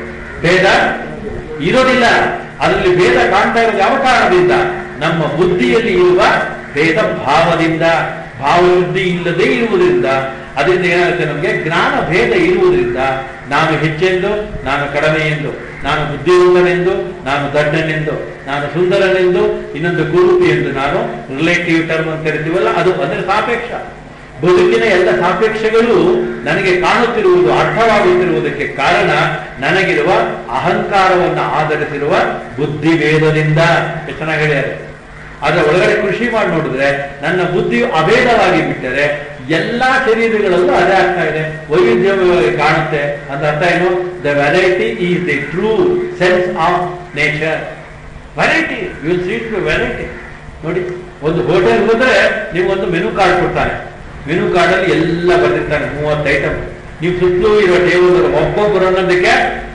ಭೇದ ಇರೋದಿಲ್ಲ ಅದರಲ್ಲಿ ಭೇದ ಕಾಣ್ತಾ ಇರೋದು ಯಾವ ಕಾರಣದಿಂದ ನಮ್ಮ ಬುದ್ಧಿಯಲ್ಲಿ ಇರುವ ಭೇದ ಭಾವದಿಂದ ಭಾವಶುದ್ಧಿ ಇಲ್ಲದೆ ಇರುವುದರಿಂದ ಅದರಿಂದ ಏನಾಗುತ್ತೆ ನಮಗೆ ಜ್ಞಾನ ಭೇದ ಇರುವುದರಿಂದ ನಾನು ಹೆಚ್ಚೆಂದು ನಾನು ಕಡಿಮೆ ಎಂದು ನಾನು ಬುದ್ಧಿವಂತನೆಂದು ನಾನು ದಡ್ಡನೆಂದು ನಾನು ಸುಂದರನೆಂದು ಇನ್ನೊಂದು ಕುರುಪಿ ಎಂದು ನಾನು ರಿಲೇಟಿವ್ ಟರ್ಮ್ ಅಂತ ಕರಿತೀವಲ್ಲ ಅದು ಅಂದ್ರೆ ಸಾಪೇಕ್ಷ ಬದುಕಿನ ಎಲ್ಲ ಸಾಪೇಕ್ಷಗಳು ನನಗೆ ಕಾಣುತ್ತಿರುವುದು ಅರ್ಥವಾಗುತ್ತಿರುವುದಕ್ಕೆ ಕಾರಣ ನನಗಿರುವ ಅಹಂಕಾರವನ್ನು ಆಧರಿಸಿರುವ ಬುದ್ಧಿಭೇದದಿಂದ ಎಷ್ಟು ಚೆನ್ನಾಗಿ ಹೇಳ್ಯಾರೆ ಅದರ ಒಳಗಡೆ ಕೃಷಿ ಮಾಡಿ ನೋಡಿದ್ರೆ ನನ್ನ ಬುದ್ಧಿಯು ಅಭೇದವಾಗಿ ಬಿಟ್ಟರೆ ಎಲ್ಲಾ ಶರೀರಗಳಲ್ಲೂ ಅದೇ ಆಗ್ತಾ ಇದೆ ವೈವಿಧ್ಯವಾಗಿ ಕಾಣುತ್ತೆ ಅಂತ ಅರ್ಥ ಏನು the variety is the true sense of nature variety will seat variety ನೋಡಿ ಒಂದು ಹೋಟೆಲ್ ಹೋದ್ರೆ ನೀವು ಒಂದು ಮೆನು ಕಾರ್ಡ್ ಕೊಡ್ತಾನೆ ಮೆನು ಕಾರ್ಡ್ ಅಲ್ಲಿ ಎಲ್ಲ ಬರೆದಿರ್ತಾನೆ ಮೂವತ್ತು ಐಟಮ್ ನೀವು ಸುತ್ತಲೂ ಇರೋ ಟೇಬಲ್ ಒಬ್ಬೊಬ್ಬರು ಅನ್ನೋದಕ್ಕೆ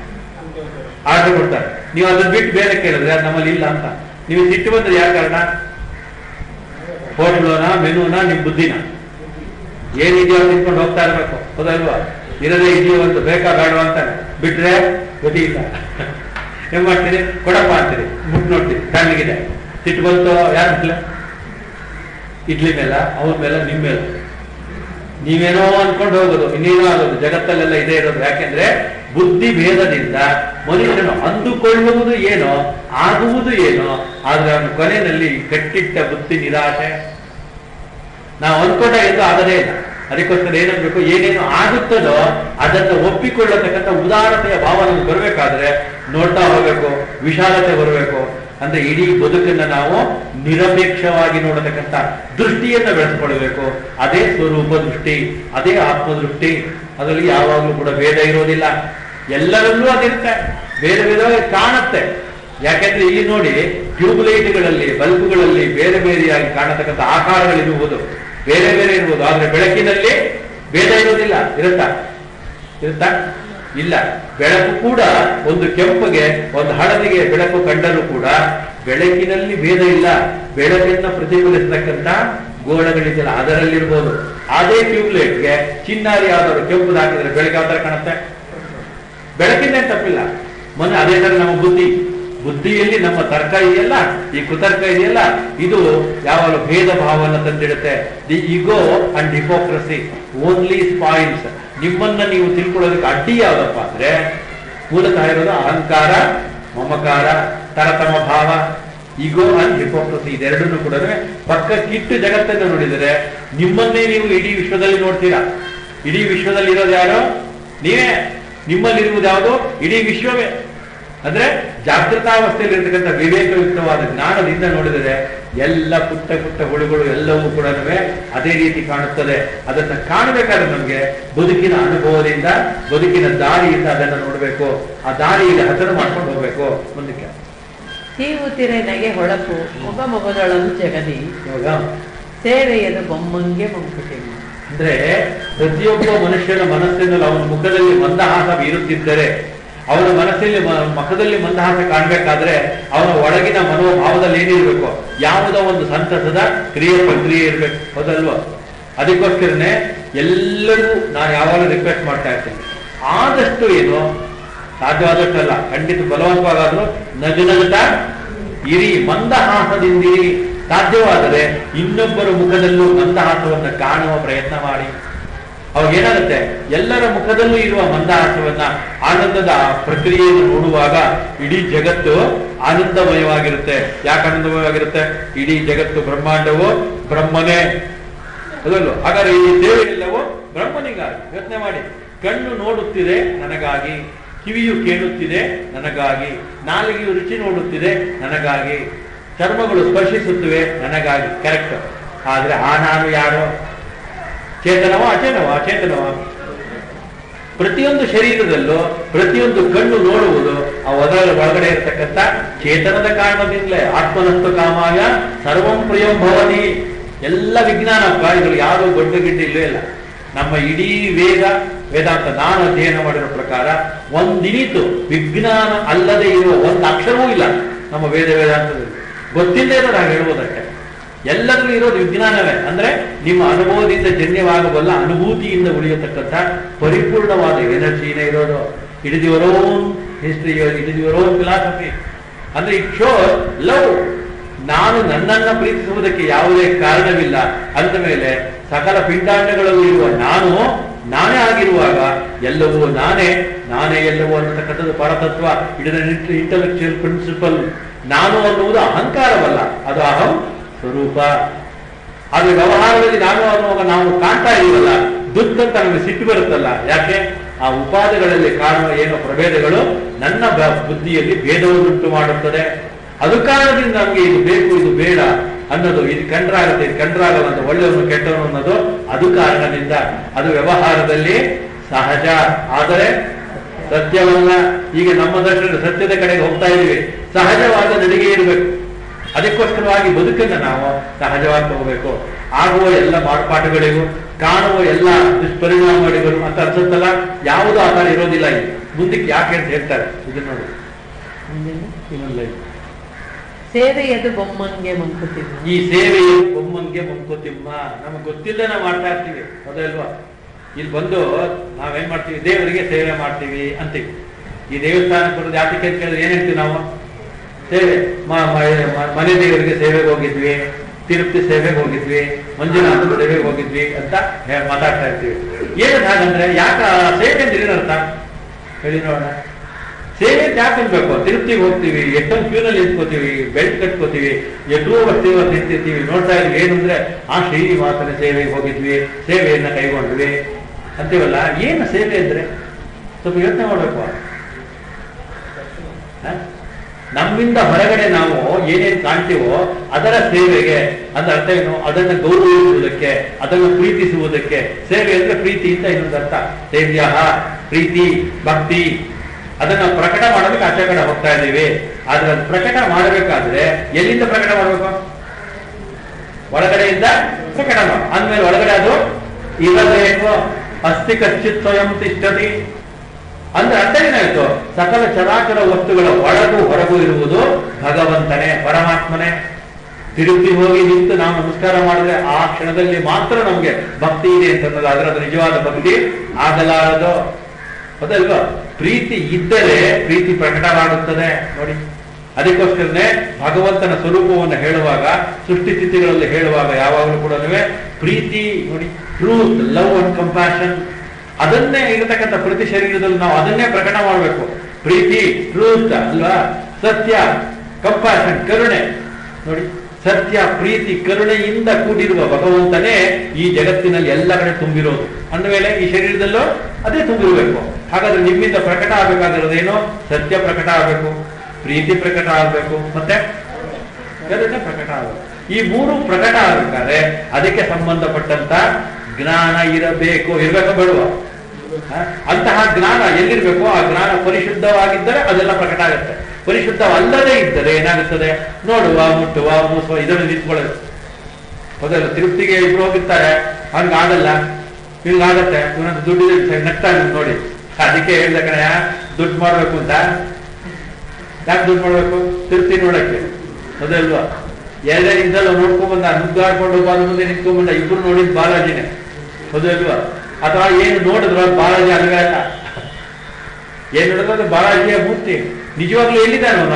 ಆರ್ಡರ್ ಕೊಡ್ತಾರೆ ನೀವು ಅದನ್ನ ಬಿಟ್ಟು ಬೇರೆ ಕೇಳಿದ್ರೆ ಅದು ನಮ್ಮಲ್ಲಿ ಇಲ್ಲ ಅಂತ ನೀವು ಸಿಟ್ಟು ಬಂದ್ರೆ ಯಾವ ಕಾರಣ ಹೋಟ್ಲೋನ ಮೆನುನ ನಿಮ್ ಬುದ್ಧಿನ ಏನಿದೆಯೋ ತಿನ್ಕೊಂಡು ಹೋಗ್ತಾ ಇರ್ಬೇಕು ಹೌದಲ್ವಾ ಇರದೇ ಇದೆಯೋ ಅಂತ ಬೇಕಾ ಬೇಡವಾ ಅಂತ ಬಿಟ್ರೆ ಗತಿ ಇಲ್ಲ ಏನ್ ಮಾಡ್ತೀರಿ ಕೊಡಪ್ಪ ಅಂತೀರಿ ಮುಟ್ ನೋಡ್ತೀರಿ ತಣ್ಣಗಿದೆ ಸಿಟ್ಟು ಬಂತು ಯಾರ ಮೇಲೆ ಇಡ್ಲಿ ಮೇಲ ಅವ್ರ ಮೇಲೆ ನಿಮ್ ಮೇಲೆ ನೀವೇನೋ ಅನ್ಕೊಂಡು ಹೋಗೋದು ಇನ್ನೇನೋ ಆಗೋದು ಜಗತ್ತಲ್ಲೆಲ್ಲ ಇದೇ ಇರೋದು ಯಾಕೆಂದ್ರೆ ಬುದ್ಧಿ ಭೇದದಿಂದ ಮನುಷ್ಯನು ಅಂದುಕೊಳ್ಳುವುದು ಏನೋ ಆಗುವುದು ಏನೋ ಆದ್ರೆ ಅವನ ಕೊನೆಯಲ್ಲಿ ಕಟ್ಟಿಟ್ಟ ಬುದ್ಧಿ ನಿರಾಶೆ ನಾವು ಅನ್ಕೊಂಡ ಎಂದು ಆಗದೇ ಇಲ್ಲ ಅದಕ್ಕೋಸ್ಕರ ಏನನ್ಬೇಕು ಏನೇನು ಆಗುತ್ತದೋ ಅದನ್ನು ಒಪ್ಪಿಕೊಳ್ಳತಕ್ಕಂಥ ಉದಾರತೆಯ ಭಾವ ನಮ್ಗೆ ಬರಬೇಕಾದ್ರೆ ನೋಡ್ತಾ ಹೋಗ್ಬೇಕು ವಿಶಾಲತೆ ಬರಬೇಕು ಅಂದ್ರೆ ಇಡೀ ಬದುಕನ್ನ ನಾವು ನಿರಪೇಕ್ಷವಾಗಿ ನೋಡತಕ್ಕಂಥ ದೃಷ್ಟಿಯನ್ನ ಬೆಳೆಸ್ಕೊಳ್ಬೇಕು ಅದೇ ಸ್ವರೂಪ ದೃಷ್ಟಿ ಅದೇ ಆತ್ಮದೃಷ್ಟಿ ಅದರಲ್ಲಿ ಯಾವಾಗಲೂ ಕೂಡ ಭೇದ ಇರೋದಿಲ್ಲ ಎಲ್ಲರಲ್ಲೂ ಅದಿರುತ್ತೆ ಬೇರೆ ಬೇರೆ ಕಾಣುತ್ತೆ ಯಾಕೆಂದ್ರೆ ಇಲ್ಲಿ ನೋಡಿ ಟ್ಯೂಬ್ ಲೈಟ್ಗಳಲ್ಲಿ ಬಲ್ಬ್ಗಳಲ್ಲಿ ಬೇರೆ ಬೇರೆಯಾಗಿ ಕಾಣತಕ್ಕಂಥ ಆಕಾರಗಳಿರುವುದು ಬೇರೆ ಬೇರೆ ಇರುವುದು ಆದ್ರೆ ಬೆಳಕಿನಲ್ಲಿ ಭೇದ ಇರೋದಿಲ್ಲ ಇರುತ್ತಾ ಇರುತ್ತಾ ಇಲ್ಲ ಬೆಳಕು ಕೂಡ ಒಂದು ಕೆಂಪಗೆ ಒಂದು ಹಳದಿಗೆ ಬೆಳಕು ಕಂಡರೂ ಕೂಡ ಬೆಳಕಿನಲ್ಲಿ ಭೇದ ಇಲ್ಲ ಬೆಳಕನ್ನ ಪ್ರತಿಫಲಿಸತಕ್ಕಂತ ಗೋಳಗಳಿದೆಯಲ್ಲ ಅದರಲ್ಲಿರ್ಬೋದು ಅದೇ ಟ್ಯೂಬ್ಲೈಟ್ಗೆ ಚಿನ್ನಾರಿ ಯಾವ್ದಾದ್ರು ಕೆಂಪು ಹಾಕಿದ್ರೆ ಬೆಳಗ್ಗೆ ಯಾವ ತರ ಕಾಣುತ್ತೆ ಬೆಳಕಿಂದ ಏನ್ ತಪ್ಪಿಲ್ಲ ಮೊನ್ನೆ ಅದೇ ತರ ನಮ್ಮ ಬುದ್ಧಿ ಬುದ್ಧಿಯಲ್ಲಿ ನಮ್ಮ ತರ್ಕ ಇದೆಯಲ್ಲ ಈ ಕುತರ್ಕ ಇದೆಯಲ್ಲ ಇದು ಯಾವಾಗಲೂ ಭೇದ ಭಾವವನ್ನು ತಂದಿಡುತ್ತೆ the ego and hypocrisy only spoils ನಿಮ್ಮನ್ನ ನೀವು ತಿಳ್ಕೊಳ್ಳೋದಕ್ಕೆ ಅಡ್ಡಿ ಯಾವ್ದಪ್ಪ ಅಂದ್ರೆ ಮೂಲತಃ ಇರೋದು ಅಹಂಕಾರ ಮಮಕಾರ ತರತಮ ಭಾವ ಇಗೋ ಅಂಡ್ ಹಿಪೋಕ್ರಸಿ ಇದೆರಡನ್ನು ಕೂಡ ಪಕ್ಕಕ್ಕಿಟ್ಟು ಜಗತ್ತನ್ನು ನೋಡಿದರೆ ನಿಮ್ಮನ್ನೇ ನೀವು ಇಡೀ ವಿಶ್ವದಲ್ಲಿ ನೋಡ್ತೀರಾ ಇಡೀ ವಿಶ್ವದಲ್ಲಿ ಇರೋದು ಯಾರು ನೀವೇ ನಿಮ್ಮಲ್ಲಿರುವುದು ಯಾವುದು ಇಡೀ ವಿಶ್ವವೇ ಅಂದ್ರೆ ಜಾಗೃತಾವಸ್ಥೆಯಲ್ಲಿ ಇರತಕ್ಕಂಥ ವಿವೇಕಯುಕ್ತವಾದ ಜ್ಞಾನದಿಂದ ನೋಡಿದರೆ ಎಲ್ಲ ಪುಟ್ಟ ಪುಟ್ಟ ಹುಳುಗಳು ಎಲ್ಲವೂ ಕೂಡ ಅದೇ ರೀತಿ ಕಾಣುತ್ತದೆ ಅದನ್ನ ಕಾಣಬೇಕಾದ್ರೆ ನಮ್ಗೆ ಬದುಕಿನ ಅನುಭವದಿಂದ ಬದುಕಿನ ದಾರಿಯಿಂದ ಅದನ್ನು ನೋಡಬೇಕು ಆ ದಾರಿಯಲ್ಲಿ ಹಸರು ಮಾಡ್ಕೊಂಡು ಹೋಗ್ಬೇಕು ಮುಂದಕ್ಕೆ ತೀವುತಿರೆ ನಗೆ ಹೊಳಪು ಮೊಗ ಮೊಗದೊಳನು ಜಗದಿ ಇವಾಗ ಸೇವೆಯದು ಬೊಮ್ಮಂಗೆ ಮಂಕುತಿ ಅಂದ್ರೆ ಪ್ರತಿಯೊಬ್ಬ ಮನುಷ್ಯನ ಮನಸ್ಸಿನಲ್ಲಿ ಅವನ ಮುಖದಲ್ಲಿ ಮಂದಹಾಸ ಬೀರುತ್ತಿದ್ದರೆ ಅವನ ಮನಸ್ಸಲ್ಲಿ ಮ- ಮುಖದಲ್ಲಿ ಮಂದಹಾಸ ಕಾಣ್ಬೇಕಾದ್ರೆ ಅವನ ಒಳಗಿನ ಮನೋಭಾವದಲ್ಲಿ ಏನಿರ್ಬೇಕು ಯಾವುದೋ ಒಂದು ಸಂತಸದ ಕ್ರಿಯೆ ಪ್ರಕ್ರಿಯೆ ಇರ್ಬೇಕು ಹೌದಲ್ವಾ ಅದಕ್ಕೋಸ್ಕರನೇ ಎಲ್ಲರಿಗೂ ನಾನು ಯಾವಾಗಲೂ ರಿಕ್ವೆಸ್ಟ್ ಮಾಡ್ತಾ ಇರ್ತೀನಿ ಆದಷ್ಟು ಏನು ಸಾಧ್ಯವಾದಷ್ಟಲ್ಲ ಖಂಡಿತ ಬಲವಂತವಾಗಾದ್ರೂ ನಗು ನಗುತ್ತಾ ಇರಿ ಮಂದಹಾಸದಿಂದಿರಿ ಸಾಧ್ಯವಾದರೆ ಇನ್ನೊಬ್ಬರ ಮುಖದಲ್ಲೂ ಮಂದಹಾಸವನ್ನ ಕಾಣುವ ಪ್ರಯತ್ನ ಮಾಡಿ ಅವಾಗ ಏನಾಗುತ್ತೆ ಎಲ್ಲರ ಮುಖದಲ್ಲೂ ಇರುವ ಮಂದಹಾಸವನ್ನ ಆನಂದದ ಆ ಪ್ರಕ್ರಿಯೆಯನ್ನು ನೋಡುವಾಗ ಇಡೀ ಜಗತ್ತು ಆನಂದಮಯವಾಗಿರುತ್ತೆ ಯಾಕೆ ಆನಂದಮಯವಾಗಿರುತ್ತೆ ಇಡೀ ಜಗತ್ತು ಬ್ರಹ್ಮಾಂಡವು ಬ್ರಹ್ಮನೇ ಅದಲ್ಲೂ ಹಾಗಾದ್ರೆ ಈ ದೇವರೆಲ್ಲವೂ ಬ್ರಹ್ಮನಿಗಾಗಿ ಯೋಚನೆ ಮಾಡಿ ಕಣ್ಣು ನೋಡುತ್ತಿದೆ ನನಗಾಗಿ ಕಿವಿಯು ಕೇಳುತ್ತಿದೆ ನನಗಾಗಿ ನಾಲಿಗೆಯು ರುಚಿ ನೋಡುತ್ತಿದೆ ನನಗಾಗಿ ಚರ್ಮಗಳು ಸ್ಪರ್ಶಿಸುತ್ತಿವೆ ನನಗಾಗಿ ಕರೆಕ್ಟ್ ಆದ್ರೆ ಆ ನಾನು ಯಾರು ಚೇತನವ ಅಚೇತನವ ಅಚೇತನವ ಪ್ರತಿಯೊಂದು ಶರೀರದಲ್ಲೂ ಪ್ರತಿಯೊಂದು ಕಣ್ಣು ನೋಡುವುದು ಆ ಒದರ ಒಳಗಡೆ ಇರತಕ್ಕಂಥ ಚೇತನದ ಕಾರಣದಿಂದಲೇ ಆತ್ಮನಸ್ತು ಕಾಮಾಯ ಸರ್ವಂ ಪ್ರಿಯಂ ಭವತಿ ಎಲ್ಲ ವಿಜ್ಞಾನಪ್ಪ ಇದ್ರಲ್ಲಿ ಯಾವುದು ದೊಡ್ಡ ಗಿಡ್ಡ ಇಲ್ಲವೇ ಇಲ್ಲ ನಮ್ಮ ಇಡೀ ವೇದ ವೇದಾಂತ ನಾನು ಅಧ್ಯಯನ ಮಾಡಿರೋ ಪ್ರಕಾರ ಒಂದಿನಿತು ವಿಜ್ಞಾನ ಅಲ್ಲದೆ ಇರುವ ಒಂದು ಅಕ್ಷರವೂ ಇಲ್ಲ ನಮ್ಮ ವೇದ ವೇದಾಂತದಲ್ಲಿ ಗೊತ್ತಿಲ್ಲದೆ ಇರೋದು ಹಾಗೆ ಹೇಳ್ಬೋದಷ್ಟೇ ಎಲ್ಲದರಲ್ಲೂ ಇರೋದು ವಿಜ್ಞಾನವೇ ಅಂದ್ರೆ ನಿಮ್ಮ ಅನುಭವದಿಂದ ಜನ್ಯವಾಗಬಲ್ಲ ಅನುಭೂತಿಯಿಂದ ಉಳಿಯತಕ್ಕಂಥ ಪರಿಪೂರ್ಣವಾದ ಎನರ್ಜಿನೇ ಇರೋದು it is your own history it is your own philosophy ಅಂದ್ರೆ ಇಟ್ ಶೋ ಲವ್ ನಾನು ನನ್ನನ್ನ ಪ್ರೀತಿಸುವುದಕ್ಕೆ ಯಾವುದೇ ಕಾರಣವಿಲ್ಲ ಅಂದ ಮೇಲೆ ಸಕಲ ಪಿಂಡಾಂಡಗಳಲ್ಲಿ ಇರುವ ನಾನು ನಾನೇ ಆಗಿರುವಾಗ ಎಲ್ಲವೂ ನಾನೇ ನಾನೇ ಎಲ್ಲವೂ ಅನ್ನತಕ್ಕಂಥದ್ದು ಪರತತ್ವ ಇಟ್ ಇಂಟಲೆಕ್ಚುಯಲ್ ಪ್ರಿನ್ಸಿಪಲ್ ನಾನು ಅನ್ನುವುದು ಅಹಂಕಾರವಲ್ಲ ಅದು ಅಹಂ ಸ್ವರೂಪ ಆದ್ರೆ ವ್ಯವಹಾರದಲ್ಲಿ ನಾನು ಅನ್ನುವಾಗ ನಾವು ಕಾಣ್ತಾ ಇದೀವಲ್ಲ ದುಡ್ಡಂತ ನಮಗೆ ಸಿಟ್ಟು ಬರುತ್ತಲ್ಲ ಯಾಕೆ ಆ ಉಪಾದಗಳಲ್ಲಿ ಕಾಣುವ ಏನೋ ಪ್ರಭೇದಗಳು ನನ್ನ ಬ- ಬುದ್ಧಿಯಲ್ಲಿ ಭೇದವನ್ನುಂಟು ಮಾಡುತ್ತದೆ ಅದು ಕಾರಣದಿಂದ ನಮಗೆ ಇದು ಬೇಕು ಇದು ಬೇಡ ಅನ್ನೋದು ಇದು ಕಂಡ್ರಾಗುತ್ತೆ ಇದು ಕಂಡ್ರಾಗಲ್ಲ ಅಂತ ಒಳ್ಳೆಯವನು ಕೆಟ್ಟವನು ಅನ್ನೋದು ಅದು ಕಾರಣದಿಂದ ಅದು ವ್ಯವಹಾರದಲ್ಲಿ ಸಹಜ ಆದರೆ ಸತ್ಯವಲ್ಲ ಈಗ ನಮ್ಮ ದರ್ಶನ ಸತ್ಯದ ಕಡೆಗೆ ಹೋಗ್ತಾ ಇದೀವಿ ಸಹಜವಾದ ನಡಿಗೆ ಇರಬೇಕು ಅದಕ್ಕೋಸ್ಕರವಾಗಿ ಬದುಕನ್ನು ನಾವು ಸಹಜವಾಗಿ ತಗೋಬೇಕು ಆಗುವ ಎಲ್ಲ ಮಾರ್ಪಾಟುಗಳಿಗೂ ಕಾಣುವ ಎಲ್ಲ ದುಷ್ಪರಿಣಾಮಗಳಿಗೂ ಅಂತ ಅನ್ಸುತ್ತಲ್ಲ ಯಾವುದೂ ಆ ಥರ ಇರೋದಿಲ್ಲ ಇಲ್ಲಿ ಮುಂದಕ್ಕೆ ಯಾಕೆ ಅಂತ ಹೇಳ್ತಾರೆ ಇದು ನೋಡಿ ಮುಂದಿನ ಇನ್ನೊಂದು ಲೈನ್ ಸೇವೆಯದು ಬೊಮ್ಮಂಗೆ ಮಂಕುತಿಮ್ಮ ಈ ಸೇವೆಯು ಬೊಮ್ಮನ್ಗೆ ಮಂಕುತಿಮ್ಮ ನಮಗೆ ಗೊತ್ತಿಲ್ಲದೆ ನಾವು ಮಾಡ್ತಾ ಇರ್ತೀವಿ ಹೌದಲ್ವಾ ಇಲ್ಲಿ ಬಂದು ನಾವೇನ್ ಮಾಡ್ತೀವಿ ದೇವರಿಗೆ ಸೇವೆ ಮಾಡ್ತೀವಿ ಅಂತೀವಿ ಈ ದೇವಸ್ಥಾನಕ್ಕೆ ಬರೋದು ಯಾತಕ್ಕೆ ಅಂತ ಕೇಳಿದ್ರೆ ಏನ್ ಹೇಳ್ತೀವಿ ನಾವು ಸೇವೆ ಮ- ಮ- ಮ- ಮನೆ ದೇವರಿಗೆ ಸೇವೆಗೆ ಹೋಗಿದ್ವಿ ತಿರುಪತಿ ಸೇವೆಗೆ ಹೋಗಿದ್ವಿ ಮಂಜುನಾಥ ಸೇವೆಗೆ ಹೋಗಿದ್ವಿ ಅಂತ ಹೇ- ಮಾತಾಡ್ತಾ ಇರ್ತೀವಿ ಏನು ಹಾಗಂದ್ರೆ ಯಾಕ ಸೇವೆ ಅಂದ್ರೆ ಏನರ್ಥ ಹೇಳಿ ನೋಡೋಣ ಸೇವೆ ಅಂತ ಯಾಕೆ ಅನ್ಬೇಕು ತಿರುಪ್ತಿಗೆ ಹೋಗ್ತೀವಿ ಎಷ್ಟೊಂದು ಕ್ಯೂನಲ್ಲಿ ನಿಂತ್ಕೋತೀವಿ ಬೆಲ್ಟ್ ಕಟ್ಕೋತೀವಿ ಎಷ್ಟೋ ವರ್ಷ ನಿಂತಿರ್ತೀವಿ ನೋಡ್ತಾ ಇದ್ವಿ ಏನು ಅಂದ್ರೆ ಆ ಶ್ರೀನಿವಾಸನ ಸೇವೆಗೆ ಹೋಗಿದ್ವಿ ಸೇವೆಯನ್ನ ಕೈಗೊಂಡ್ವಿ ಅಂತೀವಲ್ಲ ಏನು ಸೇವೆ ಅಂದ್ರೆ ಸ್ವಲ್ಪ ಯೋಚನೆ ಮಾಡ್ಬೇಕು ಹ? ನಮ್ಮಿಂದ ಹೊರಗಡೆ ನಾವು ಏನೇನ್ ಕಾಣ್ತೀವೋ ಅದರ ಸೇವೆಗೆ ಅದರ ಅರ್ಥ ಏನು ಅದನ್ನು ಗೌರವಿಸುವುದಕ್ಕೆ ಅದನ್ನು ಪ್ರೀತಿಸುವುದಕ್ಕೆ ಸೇವೆ ಅಂದ್ರೆ ಪ್ರೀತಿ ಅಂತ ಇನ್ನೊಂದು ಅರ್ಥ ಸೇವ್ಯ ಪ್ರೀತಿ ಭಕ್ತಿ ಅದನ್ನ ಪ್ರಕಟ ಮಾಡೋದಕ್ಕೆ ಆಚೆ ಕಡೆ ಹೋಗ್ತಾ ಇದ್ದೀವಿ ಆದ್ರೆ ಅದು ಪ್ರಕಟ ಮಾಡಬೇಕಾದ್ರೆ ಎಲ್ಲಿಂದ ಪ್ರಕಟ ಮಾಡಬೇಕು ಒಳಗಡೆಯಿಂದ ಪ್ರಕಟ ಮಾಡು ಅಂದ್ಮೇಲೆ ಒಳಗಡೆ ಅದು ಇರಬೇಕು ಅಸ್ತಿ ಕಶ್ಚಿತ್ ಸ್ವಯಂ ತಿಷ್ಠತಿ ಅಂದ್ರೆ ಅರ್ಥ ಏನಾಯ್ತು ಸಕಲ ಚರಾಚರ ವಸ್ತುಗಳ ಒಳಗೂ ಹೊರಗೂ ಇರುವುದು ಭಗವಂತನೇ ಪರಮಾತ್ಮನೇ ತಿರುಪತಿ ಹೋಗಿ ನಿಂತು ನಾವು ನಮಸ್ಕಾರ ಮಾಡಿದ್ರೆ ಆ ಕ್ಷಣದಲ್ಲಿ ಮಾತ್ರ ನಮ್ಗೆ ಭಕ್ತಿ ಇದೆ ಅಂತಂದ್ರೆ ಅದು ನಿಜವಾದ ಭಕ್ತಿ ಆಗಲಾರದು ಹೌದಲ್ವಾ ಪ್ರೀತಿ ಇದ್ದರೆ ಪ್ರೀತಿ ಪ್ರಕಟವಾಗುತ್ತದೆ ನೋಡಿ ಅದಕ್ಕೋಸ್ಕರನೇ ಭಗವಂತನ ಸ್ವರೂಪವನ್ನು ಹೇಳುವಾಗ ಸೃಷ್ಟಿ ಸ್ಥಿತಿಗಳಲ್ಲಿ ಹೇಳುವಾಗ ಯಾವಾಗಲೂ ಕೂಡ ಪ್ರೀತಿ ನೋಡಿ ಟ್ರೂತ್ ಲವ್ ಅಂಡ್ ಕಂಪ್ಯಾಷನ್ ಅದನ್ನೇ ಇರತಕ್ಕಂಥ ಪ್ರತಿ ಶರೀರದಲ್ಲಿ ನಾವು ಅದನ್ನೇ ಪ್ರಕಟ ಮಾಡಬೇಕು ಪ್ರೀತಿ ಟ್ರೂತ್ ಅಲ್ವಾ ಸತ್ಯ ಕಂಪ್ಯಾಷನ್ ಕರುಣೆ ನೋಡಿ ಸತ್ಯ ಪ್ರೀತಿ ಕರುಣೆಯಿಂದ ಕೂಡಿರುವ ಭಗವಂತನೇ ಈ ಜಗತ್ತಿನಲ್ಲಿ ಎಲ್ಲ ಕಡೆ ತುಂಬಿರೋದು ಅಂದಮೇಲೆ ಈ ಶರೀರದಲ್ಲೂ ಅದೇ ತುಂಬಿರಬೇಕು ಹಾಗಾದ್ರೆ ನಿಮ್ಮಿಂದ ಪ್ರಕಟ ಆಗ್ಬೇಕಾಗಿರೋದೇನು ಸತ್ಯ ಪ್ರಕಟ ಆಗಬೇಕು ಪ್ರೀತಿ ಪ್ರಕಟ ಆಗಬೇಕು ಮತ್ತೆ ಕರುಣೆ ಪ್ರಕಟ ಆಗಬೇಕು ಈ ಮೂರು ಪ್ರಕಟ ಆಗ್ಬೇಕಾದ್ರೆ ಅದಕ್ಕೆ ಸಂಬಂಧಪಟ್ಟಂತ ಜ್ಞಾನ ಇರಬೇಕು ಇರ್ಬೇಕು ಬೇಡುವ ಅಂತಹ ಜ್ಞಾನ ಎಲ್ಲಿರ್ಬೇಕು ಆ ಜ್ಞಾನ ಪರಿಶುದ್ಧವಾಗಿದ್ದರೆ ಅದೆಲ್ಲ ಪ್ರಕಟ ಆಗುತ್ತೆ ಪರಿಶುದ್ಧವಲ್ಲದೆ ಇದ್ದರೆ ಏನಾಗುತ್ತದೆ ನೋಡುವ ಮುಟ್ಟುವ ಮೂಸುವ ಇದನ್ನು ನಿಂತ್ಕೊಳ್ಳೋದು ಹೌದಲ್ಲ ತಿರುಪ್ತಿಗೆ ಇಬ್ರು ಹೋಗಿರ್ತಾರೆ ಹಂಗಾಗಲ್ಲ ಹಿಂಗಾಗತ್ತೆ ಇವನಂತ ದುಡ್ಡಿದೆ ನಗ್ತಾನೆ ನೋಡಿ ಅದಕ್ಕೆ ಹೇಳ್ದ ಕಣ ದುಡ್ಡು ಮಾಡ್ಬೇಕು ಅಂತ ಯಾಕೆ ದುಡ್ಡು ಮಾಡ್ಬೇಕು ತಿರುಪ್ತಿ ನೋಡಕ್ಕೆ ಹೌದಲ್ವಾ ಎರಡೇ ಇದ್ದಲ್ಲ ನೋಡ್ಕೊಂಡ್ ಬಂದ ನುಗ್ಗಾಡ್ಕೊಂಡು ಬಂದ ಮುಂದೆ ನಿಂತ್ಕೊಂಡ್ ಬಂದ ಇಬ್ರು ನೋಡಿದ್ ಬಾಲಾಜಿನೇ ಹೌದಲ್ವಾ ಅಥವಾ ಏನು ನೋಡಿದ್ರು ಅದು ಬಾಲಾಜಿ ಅಲ್ವೇ ಅಲ್ಲ ಏನ್ ನೋಡಿದ್ರು ಅದು ಬಾಲಾಜಿಯ ಮೂರ್ತಿ ನಿಜವಾಗ್ಲೂ ಎಲ್ಲಿದ್ದಾನೆ ಅವನು